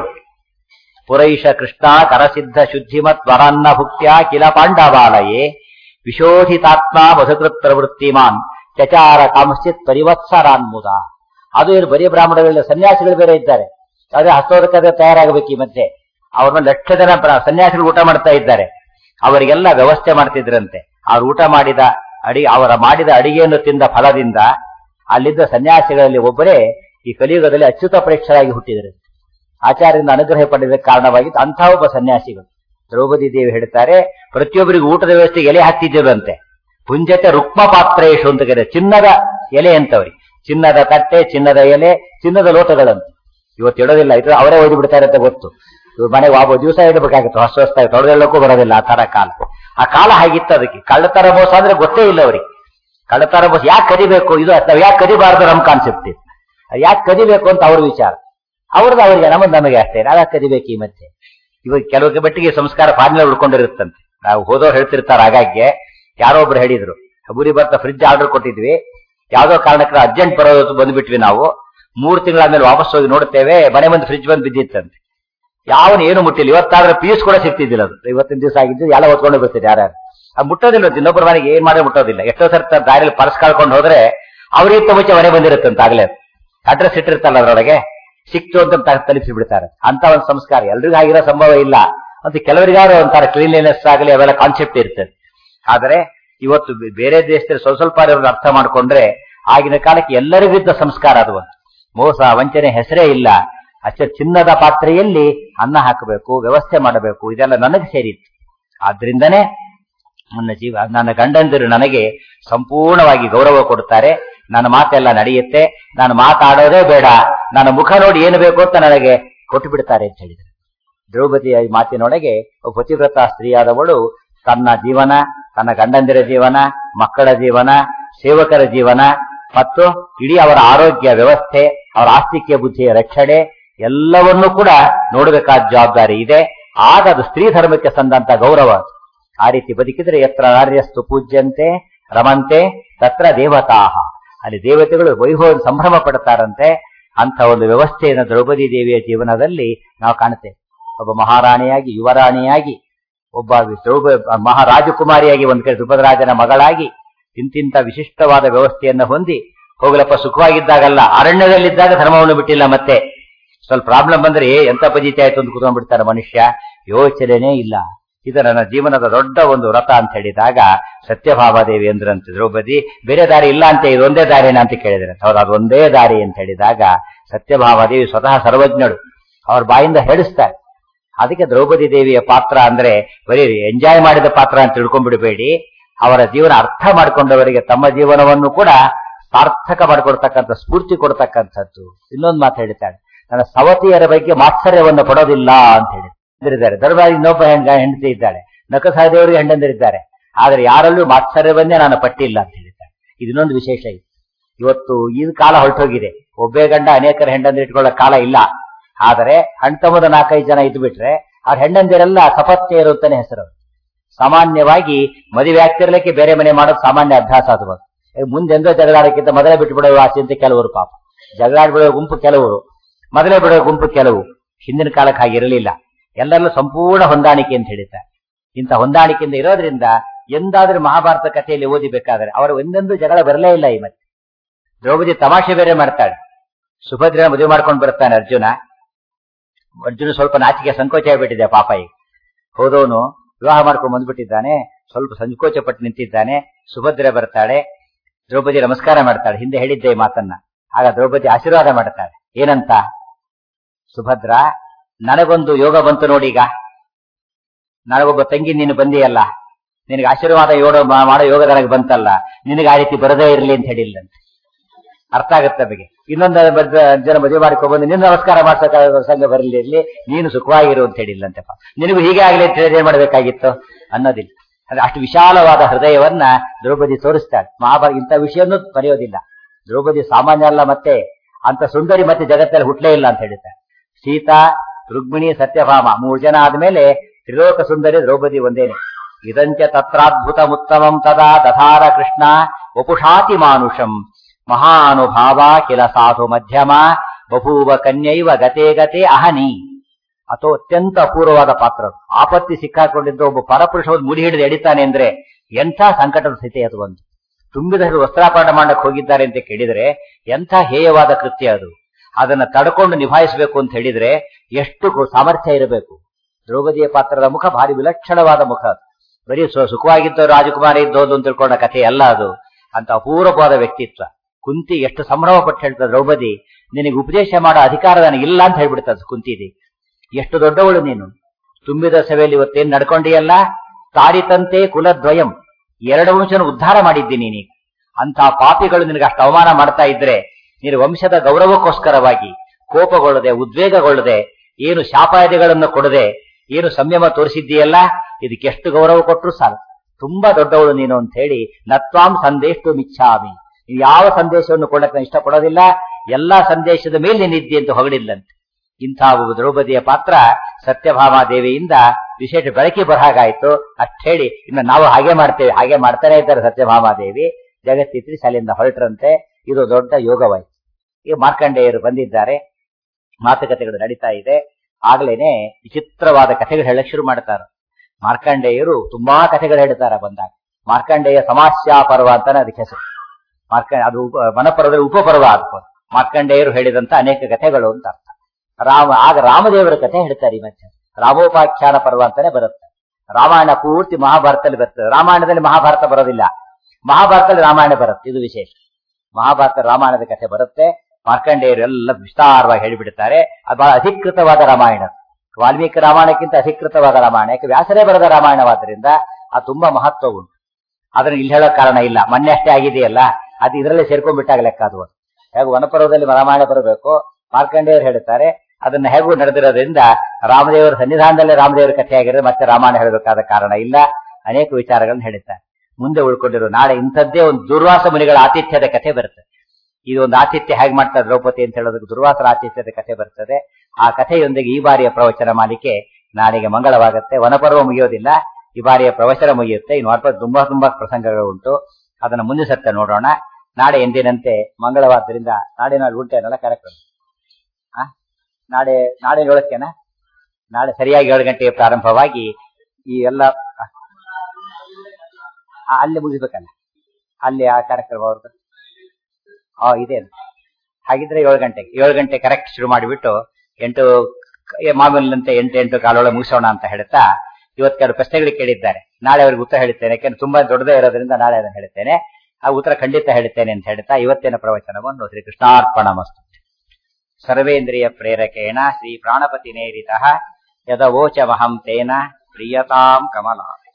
ಪುರೈಷ ಕೃಷ್ಣ ಕರಸಿದ್ಧ ಶುದ್ಧಿಮತ್ ವರನ್ನ ಭುಕ್ತ್ಯ ಕಿಲ ಪಾಂಡವಾಲಯೇ ವಿಶೋಧಿತಾತ್ಮ ಮಧುಕೃತ್ ಪ್ರವೃತ್ತಿಮಾನ್ ಚಚಾರ ಕಾಮಶ್ಚಿತ್ ಪರಿವತ್ಸರಾನ್ಮುದ ಅದು ಏನು ಬರೀ ಬ್ರಾಹ್ಮಣಗಳ ಸನ್ಯಾಸಿಗಳು ಬೇರೆ ಇದ್ದಾರೆ ಆದ್ರೆ ಹಸ್ತೋದಕದ ತಯಾರಾಗಬೇಕು ಈ ಮಧ್ಯೆ ಅವ್ರನ್ನ ಲಕ್ಷ ಜನ ಬ್ರ- ಸನ್ಯಾಸಿಗಳು ಊಟ ಮಾಡ್ತಾ ಇದ್ದಾರೆ ಅವರಿಗೆಲ್ಲ ವ್ಯವಸ್ಥೆ ಮಾಡ್ತಿದ್ರಂತೆ ಅವ್ರು ಊಟ ಮಾಡಿದ ಅಡಿ ಅವರ ಮಾಡಿದ ಅಡಿಗೆಯನ್ನು ತಿಂದ ಫಲದಿಂದ ಅಲ್ಲಿದ್ದ ಸನ್ಯಾಸಿಗಳಲ್ಲಿ ಒಬ್ಬರೇ ಈ ಕಲಿಯುಗದಲ್ಲಿ ಅಚ್ಯುತ ಪ್ರೇಕ್ಷರಾಗಿ ಹುಟ್ಟಿದರು ಆಚಾರ್ಯರಿಂದ ಅನುಗ್ರಹ ಪಡೆದ ಕಾರಣವಾಗಿ ಅಂಥ ಒಬ್ಬ ಸನ್ಯಾಸಿಗಳು ದ್ರೌಪದಿ ದೇವಿ ಹೇಳ್ತಾರೆ ಪ್ರತಿಯೊಬ್ಬರಿಗೂ ಊಟದ ವ್ಯವಸ್ಥೆಗೆ ಎಲೆ ಹಾಕ್ತಿದ್ದರಂತೆ ಪುಂಜತೆ ರುಕ್ಮ ಪಾತ್ರೇಶು ಅಂತ ಕರೆ ಚಿನ್ನದ ಎಲೆ ಅಂತವ್ರಿಗೆ ಚಿನ್ನದ ತಟ್ಟೆ ಚಿನ್ನದ ಎಲೆ ಚಿನ್ನದ ಲೋಟಗಳಂತೆ ಇವತ್ತು ಇಡೋದಿಲ್ಲ ಇದು ಅವರೇ ಓದಿ ಬಿಡ್ತಾರೆ ಅಂತ ಗೊತ್ತು ಇವ್ರ ಮನೆಗೆ ಒಬ್ಬ ದಿವಸ ಇಡಬೇಕಾಗಿತ್ತು ಹೊಸ ಹೊಸದಾಗಿ ತೊಡೆದೆಲ್ಲಕ್ಕೂ ಬರೋದಿಲ್ಲ ಆ ತರ ಕಾಲ ಆ ಕಾಲ ಹಾಗಿತ್ತು ಅದಕ್ಕೆ ಕಳ್ಳತರ ಮೋಸ ಅಂದ್ರೆ ಗೊತ್ತೇ ಇಲ್ಲ ಅವ್ರಿಗೆ ಕಳ್ಳತರ ಮೋಸ ಯಾಕೆ ಕದಿಬೇಕು ಇದು ನಾವು ಯಾಕೆ ಕದಿಬಾರ್ದು ನಮ್ ಕಾನ್ಸೆಪ್ಟ್ ಇದು ಯಾಕೆ ಕದಿಬೇಕು ಅಂತ ಅವ್ರ ವಿಚಾರ ಅವ್ರದ್ದು ಅವರಿಗೆ ನಮ್ಮದು ನಮಗೆ ಅಷ್ಟೇ ನಾವ್ಯಾಕೆ ಕದಿಬೇಕು ಈ ಮಧ್ಯೆ ಇವಾಗ ಕೆಲವು ಮಟ್ಟಿಗೆ ಸಂಸ್ಕಾರ ಫಾರ್ಮುಲಾ ಉಳ್ಕೊಂಡಿರುತ್ತಂತೆ ನಾವು ಹೋದವ್ರು ಹೇಳ್ತಿರ್ತಾರೆ ಹಾಗಾಗಿ ಯಾರೋ ಒಬ್ರು ಹೇಳಿದ್ರು ಬುರಿ ಬರ್ತಾ ಫ್ರಿಡ್ಜ್ ಆರ್ಡರ್ ಕೊಟ್ಟಿದ್ವಿ ಯಾವ್ದೋ ಕಾರಣಕ್ಕೆ ಅರ್ಜೆಂಟ್ ಬರೋದು ಬಂದ್ಬಿಟ್ವಿ ನಾವು ಮೂರು ತಿಂಗಳಾದ್ಮೇಲೆ ವಾಪಸ್ ಹೋಗಿ ನೋಡ್ತೇವೆ ಮನೆ ಬಂದು ಫ್ರಿಡ್ಜ್ ಬಂದು ಬಿದ್ದಿತ್ತಂತೆ ಯಾವನು ಏನು ಮುಟ್ಟಿಲ್ಲ ಇವತ್ತಾದ್ರೆ ಪೀಸ್ ಕೂಡ ಸಿಗ್ತಿದ್ದಿಲ್ಲ ಅದು ಇವತ್ತಿನ ದಿವಸ ಆಗಿದ್ದು ಎಲ್ಲ ಹೊತ್ಕೊಂಡು ಬರ್ತಿದ್ರು ಯಾರ್ಯಾರು ಅದು ಮುಟ್ಟೋದಿಲ್ಲ ಇನ್ನೊಬ್ಬರ ಮನೆಗೆ ಏನ್ ಮಾಡಿ ಮುಟ್ಟೋದಿಲ್ಲ ಎಷ್ಟೋ ಸರ್ತ ದಾರಿಯಲ್ಲಿ ಪರ್ಸ್ ಕಳ್ಕೊಂಡು ಹೋದ್ರೆ ಅವ್ರಿಗೆ ಮುಂಚೆ ಮನೆ ಬಂದಿರುತ್ತಂತ ಆಗ್ಲೇ ಅಡ್ರೆಸ್ ಇಟ್ಟಿರ್ತಲ್ಲ ಅದರೊಳಗೆ ಸಿಕ್ತು ಅಂತ ತ- ತಲುಪಿಸಿ ಬಿಡ್ತಾರೆ ಅಂತ ಒಂದು ಸಂಸ್ಕಾರ ಎಲ್ರಿಗೂ ಆಗಿರೋ ಸಂಭವ ಇಲ್ಲ ಅಂತ ಕೆಲವರಿಗಾರು ಒಂಥರ ಕ್ಲೀನ್ಲಿನೆಸ್ ಆಗಲಿ ಅವೆಲ್ಲ ಕಾನ್ಸೆಪ್ಟ್ ಇರ್ತದೆ ಆದರೆ ಇವತ್ತು ಬೆ- ಬೇರೆ ದೇಶದಲ್ಲಿ ಸ್ವಲ್ಪ ಸ್ವಲ್ಪ ಇರೋರ್ನ ಅರ್ಥ ಮಾಡ್ಕೊಂಡ್ರೆ ಆಗಿನ ಕಾಲಕ್ಕೆ ಎಲ್ಲರಿಗೂ ಇದ್ದ ಸಂಸ್ಕಾರ ಅದು ಒಂದು ಮೋಸ ವಂಚನೆ ಹೆಸರೇ ಇಲ್ಲ ಅಚ್ಚ ಚಿನ್ನದ ಪಾತ್ರೆಯಲ್ಲಿ ಅನ್ನ ಹಾಕಬೇಕು ವ್ಯವಸ್ಥೆ ಮಾಡಬೇಕು ಇದೆಲ್ಲ ನನಗೆ ಸೇರಿತ್ತು ಆದ್ರಿಂದನೇ ನನ್ನ ಜೀವ ನನ್ನ ಗಂಡಂದಿರು ನನಗೆ ಸಂಪೂರ್ಣವಾಗಿ ಗೌರವ ಕೊಡುತ್ತಾರೆ ನನ್ನ ಮಾತೆಲ್ಲ ನಡೆಯುತ್ತೆ ನಾನು ಮಾತಾಡೋದೇ ಬೇಡ ನನ್ನ ಮುಖ ನೋಡಿ ಏನು ಬೇಕು ಅಂತ ನನಗೆ ಕೊಟ್ಟು ಬಿಡ್ತಾರೆ ಅಂತ ಹೇಳಿದರು ದ್ರೌಪದಿಯ ಈ ಮಾತಿನೊಳಗೆ ಒಬ್ಬ ಪತಿವ್ರತ ಸ್ತ್ರೀಯಾದವಳು ತನ್ನ ಜೀವನ ತನ್ನ ಗಂಡಂದಿರ ಜೀವನ ಮಕ್ಕಳ ಜೀವನ ಸೇವಕರ ಜೀವನ ಮತ್ತು ಇಡೀ ಅವರ ಆರೋಗ್ಯ ವ್ಯವಸ್ಥೆ ಅವರ ಆಸ್ತಿಕ್ಯ ಬುದ್ಧಿಯ ರಕ್ಷಣೆ ಎಲ್ಲವನ್ನೂ ಕೂಡ ನೋಡಬೇಕಾದ ಜವಾಬ್ದಾರಿ ಇದೆ ಆಗ ಅದು ಸ್ತ್ರೀ ಧರ್ಮಕ್ಕೆ ಸಂದಂತ ಗೌರವ ಅದು. ಆ ರೀತಿ ಬದುಕಿದ್ರೆ ಎತ್ರ ನಾರ್ಯಸ್ತು ಪೂಜ್ಯಂತೆ ರಮಂತೆ ತತ್ರ ದೇವತಾಹ ಅಲ್ಲಿ ದೇವತೆಗಳು ವೈಭವ ಸಂಭ್ರಮ ಪಡ್ತಾರಂತೆ ಅಂತ ಒಂದು ವ್ಯವಸ್ಥೆಯನ್ನು ದ್ರೌಪದಿ ದೇವಿಯ ಜೀವನದಲ್ಲಿ ನಾವು ಕಾಣುತ್ತೇವೆ ಒಬ್ಬ ಮಹಾರಾಣಿಯಾಗಿ ಯುವರಾಣಿಯಾಗಿ ಒಬ್ಬ ದ್ರೌಪ ಮಹಾರಾಜಕುಮಾರಿಯಾಗಿ ಒಂದ್ ಕಡೆ ದ್ರುಪದರಾಜನ ಮಗಳಾಗಿ ಇಂತಿಂತ ವಿಶಿಷ್ಟವಾದ ವ್ಯವಸ್ಥೆಯನ್ನು ಹೊಂದಿ ಹೋಗಲಪ್ಪ ಸುಖವಾಗಿದ್ದಾಗಲ್ಲ ಅರಣ್ಯದಲ್ಲಿದ್ದಾಗ ಧರ್ಮವನ್ನು ಬಿಟ್ಟಿಲ್ಲ ಮತ್ತೆ ಸ್ವಲ್ಪ ಪ್ರಾಬ್ಲಮ್ ಬಂದ್ರೆ ಏ, ಎಂತ ಪಜಿತಿ ಆಯ್ತು ಅಂತ ಕೂತ್ಕೊಂಡ್ಬಿಡ್ತಾರೆ ಮನುಷ್ಯ ಯೋಚನೆನೇ ಇಲ್ಲ ಇದು ನನ್ನ ಜೀವನದ ದೊಡ್ಡ ಒಂದು ವ್ರತ ಅಂತ ಹೇಳಿದಾಗ ಸತ್ಯಭಾಮಾದೇವಿ ಅಂದ್ರಂತೆ ದ್ರೌಪದಿ ಬೇರೆ ದಾರಿ ಇಲ್ಲ ಅಂತ ಇದೊಂದೇ ದಾರಿನ ಅಂತ ಕೇಳಿದ್ರೆ ಹೌದು ಅದೊಂದೇ ದಾರಿ ಅಂತ ಹೇಳಿದಾಗ ಸತ್ಯಭಾಮಾದೇವಿ ಸ್ವತಃ ಸರ್ವಜ್ಞಳು ಅವ್ರ ಬಾಯಿಂದ ಹೇಳಿಸ್ತಾರೆ ಅದಕ್ಕೆ ದ್ರೌಪದಿ ದೇವಿಯ ಪಾತ್ರ ಅಂದ್ರೆ ಬರೀ ಎಂಜಾಯ್ ಮಾಡಿದ ಪಾತ್ರ ಅಂತ ತಿಳ್ಕೊಂಡ್ಬಿಡಬೇಡಿ ಅವರ ಜೀವನ ಅರ್ಥ ಮಾಡ್ಕೊಂಡವರಿಗೆ ತಮ್ಮ ಜೀವನವನ್ನು ಕೂಡ ಸಾರ್ಥಕ ಮಾಡಿಕೊಡ್ತಕ್ಕಂಥ ಸ್ಫೂರ್ತಿ ಕೊಡ್ತಕ್ಕಂಥದ್ದು ಇನ್ನೊಂದು ಮಾತು ಹೇಳ್ತಾಳೆ ನನ್ನ ಸವತಿಯರ ಬಗ್ಗೆ ಮಾತ್ಸರ್ಯವನ್ನು ಪಡೋದಿಲ್ಲ ಅಂತ ಹೇಳಿ ಹೇಳಿದ್ದಾರೆ ಧರ್ಮರಾಜ್ ಇನ್ನೊಬ್ಬ ಹೆಂಗ ಹೆಂಡತಿ ಇದ್ದಾಳೆ ನಕಸಹದೇವರಿಗೆ ಹೆಂಡಂದಿರಿದ್ದಾರೆ ಆದ್ರೆ ಯಾರಲ್ಲೂ ಮಾತ್ಸರ್ಯವನ್ನೇ ನಾನು ಪಟ್ಟಿಲ್ಲ ಅಂತ ಹೇಳಿದ್ದಾರೆ ಇದನ್ನೊಂದು ವಿಶೇಷ ಇದೆ ಇವತ್ತು ಈ ಕಾಲ ಹೊರಟೋಗಿದೆ ಒಬ್ಬೇ ಗಂಡ ಅನೇಕರ ಹೆಂಡಂದಿರು ಇಟ್ಕೊಳ್ಳೋ ಕಾಲ ಇಲ್ಲ ಆದರೆ ಹಣ್ತಮದ ನಾಲ್ಕೈದು ಜನ ಇದ್ದು ಬಿಟ್ರೆ ಅವ್ರ ಹೆಂಡಂದಿರೆಲ್ಲ ಸಪತ್ಯರು ಅಂತಾನೆ ಹೆಸರು ಸಾಮಾನ್ಯವಾಗಿ ಮದುವೆ ಆಗ್ತಿರ್ಲಿಕ್ಕೆ ಬೇರೆ ಮನೆ ಮಾಡೋದು ಸಾಮಾನ್ಯ ಅಭ್ಯಾಸ ಅದು ಒಂದು. ಈಗ ಮುಂದೆಂದೋ ಜಗಳಾಡಕ್ಕಿಂತ ಮೊದಲೇ ಬಿಟ್ಟು ಬಿಡುವ ಆಸೆ ಅಂತ ಕೆಲವರು ಪಾಪ ಜಗಳಾಡ್ಬಿಡೋ ಗುಂಪು ಕೆಲವರು ಮೊದಲೇ ಬಿಡುವ ಗುಂಪು ಕೆಲವು ಹಿಂದಿನ ಕಾಲಕ್ಕೆ ಹಾಗಿರಲಿಲ್ಲ ಎಲ್ಲರಲ್ಲೂ ಸಂಪೂರ್ಣ ಹೊಂದಾಣಿಕೆ ಅಂತ ಹೇಳಿದ್ದಾರೆ ಇಂಥ ಹೊಂದಾಣಿಕೆಯಿಂದ ಇರೋದ್ರಿಂದ ಎಂದಾದ್ರೂ ಮಹಾಭಾರತ ಕಥೆಯಲ್ಲಿ ಓದಿಬೇಕಾದ್ರೆ ಅವರು ಒಂದೊಂದು ಜಗಳ ಬರಲೇ ಇಲ್ಲ ಈ ಮತ್ತೆ ದ್ರೌಪದಿ ತಮಾಷೆ ಬೇರೆ ಮಾಡ್ತಾಳೆ ಸುಭದ್ರ ಮದುವೆ ಮಾಡ್ಕೊಂಡು ಬರ್ತಾನೆ ಅರ್ಜುನ ಅರ್ಜುನ ಸ್ವಲ್ಪ ನಾಚಿಕೆ ಸಂಕೋಚ ಆಗ್ಬಿಟ್ಟಿದೆ ಪಾಪ ಈಗ ಹೋದವನು ವಿವಾಹ ಮಾಡ್ಕೊಂಡು ಬಂದ್ಬಿಟ್ಟಿದ್ದಾನೆ ಸ್ವಲ್ಪ ಸಂಕೋಚ ಪಟ್ಟು ನಿಂತಿದ್ದಾನೆ ಸುಭದ್ರೆ ಬರ್ತಾಳೆ ದ್ರೌಪದಿ ನಮಸ್ಕಾರ ಮಾಡ್ತಾಳೆ ಹಿಂದೆ ಹೇಳಿದ್ದೆ ಈ ಮಾತನ್ನ ಆಗ ದ್ರೌಪದಿ ಆಶೀರ್ವಾದ ಮಾಡ್ತಾಳೆ ಏನಂತ ಸುಭದ್ರ ನನಗೊಂದು ಯೋಗ ಬಂತು ನೋಡೀಗ ನನಗೊಬ್ಬ ತಂಗಿ ನೀನು ಬಂದಿಯಲ್ಲ ನಿನಗೆ ಆಶೀರ್ವಾದ ಯೋಡ ಮಾಡೋ ಯೋಗ ನನಗೆ ಬಂತಲ್ಲ ನಿನಗೆ ಆ ರೀತಿ ಬರದೇ ಇರಲಿ ಅಂತ ಹೇಳಿಲ್ಲ ಅರ್ಥ ಆಗುತ್ತೆ ನಮಗೆ ಇನ್ನೊಂದು ಬದ್- ಜನ ಮದುವೆ ಮಾಡ್ಕೊಬಂದು ನಿನ್ನ ನಮಸ್ಕಾರ ಮಾಡ್ಸೋಕ ಸಂಘ ಬರಲಿ ಇರ್ಲಿ ನೀನು ಸುಖವಾಗಿರು ಅಂತ ಹೇಳಿಲ್ಲಂತೆಪ್ಪ ನಿನಗೂ ಹೀಗೆ ಆಗ್ಲಿ ಅಂತ ಹೇಳಿ ಏನ್ ಮಾಡ್ಬೇಕಾಗಿತ್ತು ಅನ್ನೋದಿಲ್ಲ ಅಂದ್ರೆ ಅಷ್ಟು ವಿಶಾಲವಾದ ಹೃದಯವನ್ನ ದ್ರೌಪದಿ ತೋರಿಸ್ತಾಳೆ ಮಹಾಭಾರತ ಇಂಥ ವಿಷಯನೂ ಬರೆಯೋದಿಲ್ಲ ದ್ರೌಪದಿ ಸಾಮಾನ್ಯ ಅಲ್ಲ ಮತ್ತೆ ಅಂತ ಸುಂದರಿ ಮತ್ತೆ ಜಗತ್ತಲ್ಲಿ ಹುಟ್ಲೇ ಇಲ್ಲ ಅಂತ ಹೇಳ್ತಾರೆ ಸೀತಾ ರುಕ್ಮಿಣಿ ಸತ್ಯಭಾಮ ಮೂರು ಜನ ಆದ್ಮೇಲೆ ತ್ರಿಲೋಕ ಸುಂದರಿ ದ್ರೌಪದಿ ಒಂದೇನೆ ಇದಂಚ ತತ್ರಾದ್ಭುತ ಉತ್ತಮಂ ತದಾ ದಧಾರ ಕೃಷ್ಣ ವಪುಷಾತಿ ಮಾನುಷಂ ಮಹಾನುಭಾವ ಕಿಲ ಸಾಧು ಮಧ್ಯಮ ಬಭೂವ ಕನ್ಯೈವ ಗತೆ ಗತೆ ಅಹನಿ ಅಥವಾ ಅತ್ಯಂತ ಅಪೂರ್ವವಾದ ಪಾತ್ರ ಅದು. ಆಪತ್ತಿ ಸಿಕ್ಕಾಕೊಂಡಿದ್ದು ಒಬ್ಬ ಪರಪುರುಷ ಒಂದು ಮುಡಿ ಹಿಡಿದು ಎಡಿತಾನೆ ಅಂದ್ರೆ ಎಂಥ ಸಂಕಟದ ಸ್ಥಿತಿ ಅದು ಒಂದು ತುಂಬಿದ ವಸ್ತ್ರಾಪರಣ ಮಾಡಕ್ ಹೋಗಿದ್ದಾರೆ ಅಂತ ಕೇಳಿದ್ರೆ ಎಂಥ ಹೇಯವಾದ ಕೃತ್ಯ ಅದು ಅದನ್ನ ತಡ್ಕೊಂಡು ನಿಭಾಯಿಸಬೇಕು ಅಂತ ಹೇಳಿದ್ರೆ ಎಷ್ಟು ಗು- ಸಾಮರ್ಥ್ಯ ಇರಬೇಕು ದ್ರೌಪದಿಯ ಪಾತ್ರದ ಮುಖ ಭಾರಿ ವಿಲಕ್ಷಣವಾದ ಮುಖ ಅದು ಬರೀ ಸು- ಸುಖವಾಗಿದ್ದ ರಾಜಕುಮಾರಿ ಇದ್ದೋದು ಅಂತ ತಿಳ್ಕೊಂಡ ಕಥೆ ಅಲ್ಲ ಅದು ಅಂತ ಅಪೂರ್ವವಾದ ವ್ಯಕ್ತಿತ್ವ ಕುಂತಿ ಎಷ್ಟು ಸಂಭ್ರಮ ಪಟ್ಟು ಹೇಳ್ತಾರೆ ದ್ರೌಪದಿ ನಿನಗೆ ಉಪದೇಶ ಮಾಡೋ ಅಧಿಕಾರ ನನಗಿಲ್ಲ ಅಂತ ಹೇಳ್ಬಿಡ್ತದೆ ಕುಂತಿದಿ ಎಷ್ಟು ದೊಡ್ಡವಳು ನೀನು ತುಂಬಿದ ಸಭೆಯಲ್ಲಿ ಇವತ್ತೇನ್ ನಡ್ಕೊಂಡಿಯಲ್ಲ ತಾರಿತಂತೆ ಕುಲದ್ವಯಂ ಎರಡು ವಂಶನ ಉದ್ಧಾರ ಮಾಡಿದ್ದೀನಿ ನೀನು ಅಂತ ಪಾಪಿಗಳು ನಿನಗೆ ಅಷ್ಟು ಅವಮಾನ ಮಾಡ್ತಾ ಇದ್ರೆ ನೀನು ವಂಶದ ಗೌರವಕ್ಕೋಸ್ಕರವಾಗಿ ಕೋಪಗೊಳ್ಳದೆ ಉದ್ವೇಗಗೊಳ್ಳದೆ ಏನು ಶಾಪಾದಿಗಳನ್ನು ಕೊಡದೆ ಏನು ಸಂಯಮ ತೋರಿಸಿದ್ದೀಯಲ್ಲ ಇದಕ್ಕೆ ಎಷ್ಟು ಗೌರವ ಕೊಟ್ಟರು ಸಾಕು ತುಂಬಾ ದೊಡ್ಡವಳು ನೀನು ಅಂತ ಹೇಳಿ ನತ್ವಾಂ ಸಂದೇಶ ಮಿಚ್ಛಾಮಿ ನೀನು ಯಾವ ಸಂದೇಶವನ್ನು ಕೊಡಕ್ಕೆ ನಾನು ಇಷ್ಟಪಡೋದಿಲ್ಲ ಎಲ್ಲಾ ಸಂದೇಶದ ಮೇಲೆ ನೀನಿದ್ದಿ ಅಂತ ಹೊಗಳಿಲ್ಲಂತೆ ಇಂಥ ಒಬ್ಬ ದ್ರೌಪದಿಯ ಪಾತ್ರ ಸತ್ಯಭಾಮ ದೇವಿಯಿಂದ ವಿಶೇಷ ಬೆಳಕಿ ಬರಹಾಗಾಯ್ತು ಅಷ್ಟ್ ಹೇಳಿ ಇನ್ನು ನಾವು ಹಾಗೆ ಮಾಡ್ತೇವೆ ಹಾಗೆ ಮಾಡ್ತಾನೆ ಇದ್ದಾರೆ ಸತ್ಯಭಾಮ ದೇವಿ ಜಗತ್ತಿತ್ರಿ ಶಾಲೆಯಿಂದ ಹೊರಟ್ರಂತೆ ಇದು ದೊಡ್ಡ ಯೋಗವಾಯ್ತು ಈಗ ಮಾರ್ಕಂಡೇಯರು ಬಂದಿದ್ದಾರೆ ಮಾತುಕತೆಗಳು ನಡೀತಾ ಇದೆ ಆಗ್ಲೇನೆ ವಿಚಿತ್ರವಾದ ಕಥೆಗಳು ಹೇಳಕ್ ಶುರು ಮಾಡ್ತಾರೆ ಮಾರ್ಕಂಡೇಯರು ತುಂಬಾ ಕಥೆಗಳು ಹೇಳ್ತಾರೆ ಬಂದಾಗ ಮಾರ್ಕಂಡೇಯ ಸಮಾಸ್ಯಾ ಪರ್ವ ಅಂತಾನೆ ಅದಕ್ಕೆ ಹೆಸರು ಮಾರ್ಕ ಅದು ಉಪ ವನಪರ್ವದಲ್ಲಿ ಉಪಪರ್ವ ಆಗ್ಬೋದು ಮಾರ್ಕಂಡೇಯರು ಹೇಳಿದಂತ ಅನೇಕ ಕಥೆಗಳು ಅಂತ ಅರ್ಥ ರಾಮ ಆಗ ರಾಮದೇವರ ಕಥೆ ಹೇಳ್ತಾರೆ ಈ ಮಧ್ಯೆ ರಾಮೋಪಾಖ್ಯಾನ ಪರ್ವ ಅಂತಾನೆ ಬರುತ್ತೆ ರಾಮಾಯಣ ಪೂರ್ತಿ ಮಹಾಭಾರತದಲ್ಲಿ ಬರ್ತದೆ ರಾಮಾಯಣದಲ್ಲಿ ಮಹಾಭಾರತ ಬರೋದಿಲ್ಲ ಮಹಾಭಾರತದಲ್ಲಿ ರಾಮಾಯಣ ಬರುತ್ತೆ ಇದು ವಿಶೇಷ ಮಹಾಭಾರತ ರಾಮಾಯಣದ ಕಥೆ ಬರುತ್ತೆ ಮಾರ್ಕಂಡೇಯರು ಎಲ್ಲ ವಿಸ್ತಾರವಾಗಿ ಹೇಳಿಬಿಡ್ತಾರೆ ಅದು ಬಹಳ ಅಧಿಕೃತವಾದ ರಾಮಾಯಣ ವಾಲ್ಮೀಕಿ ರಾಮಾಯಣಕ್ಕಿಂತ ಅಧಿಕೃತವಾದ ರಾಮಾಯಣ ಯಾಕೆ ವ್ಯಾಸರೇ ಬರೆದ ರಾಮಾಯಣವಾದ್ರಿಂದ ಅದು ತುಂಬಾ ಮಹತ್ವ ಉಂಟು ಅದನ್ನ ಇಲ್ಲಿ ಹೇಳೋ ಕಾರಣ ಇಲ್ಲ ಮೊನ್ನೆ ಅಷ್ಟೇ ಆಗಿದೆಯಲ್ಲ ಅದು ಇದರಲ್ಲೇ ಸೇರ್ಕೊಂಡ್ಬಿಟ್ಟಾಗ ಲೆಕ್ಕ ಅದು ಹೇಗೆ ವನಪರ್ವದಲ್ಲಿ ರಾಮಾಯಣ ಬರಬೇಕು ಮಾರ್ಕಂಡೇಯರು ಹೇಳ್ತಾರೆ ಅದನ್ನ ಹೇಗೂ ನಡೆದಿರೋದ್ರಿಂದ ರಾಮದೇವರ ಸನ್ನಿಧಾನದಲ್ಲೇ ರಾಮದೇವರ ಕಥೆ ಆಗಿರೋದು ಮತ್ತೆ ರಾಮಾಯಣ ಹೇಳಬೇಕಾದ ಕಾರಣ ಇಲ್ಲ ಅನೇಕ ವಿಚಾರಗಳನ್ನು ಹೇಳ್ತಾರೆ ಮುಂದೆ ಉಳ್ಕೊಂಡಿರೋ ನಾಳೆ ಇಂಥದ್ದೇ ಒಂದು ದುರ್ವಾಸ ಮುನಿಗಳ ಆತಿಥ್ಯದ ಕಥೆ ಬರ್ತದೆ ಇದು ಒಂದು ಆತಿಥ್ಯ ಹೇಗೆ ಮಾಡ್ತಾರೆ ದ್ರೌಪದಿ ಅಂತ ಹೇಳೋದಕ್ಕೆ ದುರ್ವಾಸರ ಆತಿಥ್ಯದ ಕಥೆ ಬರ್ತದೆ ಆ ಕಥೆಯೊಂದಿಗೆ ಈ ಬಾರಿಯ ಪ್ರವಚನ ಮಾಲಿಕೆ ನಾಳೆಗೆ ಮಂಗಳವಾಗುತ್ತೆ ವನಪರ್ವ ಮುಗಿಯೋದಿಲ್ಲ ಈ ಬಾರಿಯ ಪ್ರವಚನ ಮುಗಿಯುತ್ತೆ ಇನ್ನು ವಾರ ತುಂಬಾ ತುಂಬಾ ಪ್ರಸಂಗಗಳು ಉಂಟು ಅದನ್ನ ಮುಂದೆ ಸತ್ತ ನೋಡೋಣ ನಾಳೆ ಎಂದಿನಂತೆ ಮಂಗಳವಾರದಿಂದ ನಾಳೆ ನಾಳೆ ಉಂಟೇನಲ್ಲ ಕಾರ್ಯಕ್ರಮ ಆ? ನಾಳೆ ನಾಳೆ ಏಳಕ್ಕೆನಾ ನಾಳೆ ಸರಿಯಾಗಿ ಏಳು ಗಂಟೆಗೆ ಪ್ರಾರಂಭವಾಗಿ ಈ ಎಲ್ಲ ಆ, ಅಲ್ಲೇ ಮುಗಿಸ್ಬೇಕಲ್ಲ ಅಲ್ಲಿ ಆ ಕಾರ್ಯಕ್ರಮ ಅವ್ರದ್ದು ಆ ಇದೆ ಹಾಗಿದ್ರೆ ಏಳು ಗಂಟೆಗೆ ಏಳು ಗಂಟೆ ಕರೆಕ್ಟ್ ಶುರು ಮಾಡಿಬಿಟ್ಟು ಎಂಟು ಕ- ಮಾಮೂಲಿನಂತೆ ಎಂಟು ಎಂಟು ಕಾಲೊಳಗೆ ಮುಗಿಸೋಣ ಅಂತ ಹೇಳ್ತಾ ಇವತ್ತು ಕೆಲವು ಪ್ರಶ್ನೆಗಳು ಕೇಳಿದ್ದಾರೆ ನಾಳೆ ಅವ್ರಿಗೆ ಉತ್ತರ ಹೇಳ್ತೇನೆ ಯಾಕೆಂದ್ರೆ ತುಂಬಾ ದೊಡ್ಡದೇ ಇರೋದ್ರಿಂದ ನಾಳೆ ಅದನ್ನು ಹೇಳ್ತೇನೆ ಆ ಉತ್ತರ ಖಂಡಿತ ಹೇಳ್ತೇನೆ ಅಂತ ಹೇಳ್ತಾ ಇವತ್ತಿನ ಪ್ರವಚನವನ್ನು ಶ್ರೀ ಕೃಷ್ಣಾರ್ಪಣ ಮಸ್ತು ಸರ್ವೇಂದ್ರಿಯ ಪ್ರೇರಕೇಣ ಶ್ರೀ ಪ್ರಾಣಪತಿ ನೇರಿತ ಯದವೋಚಮಹಂ ತೇನ ಪ್ರಿಯತಾಂ ಕಮಲ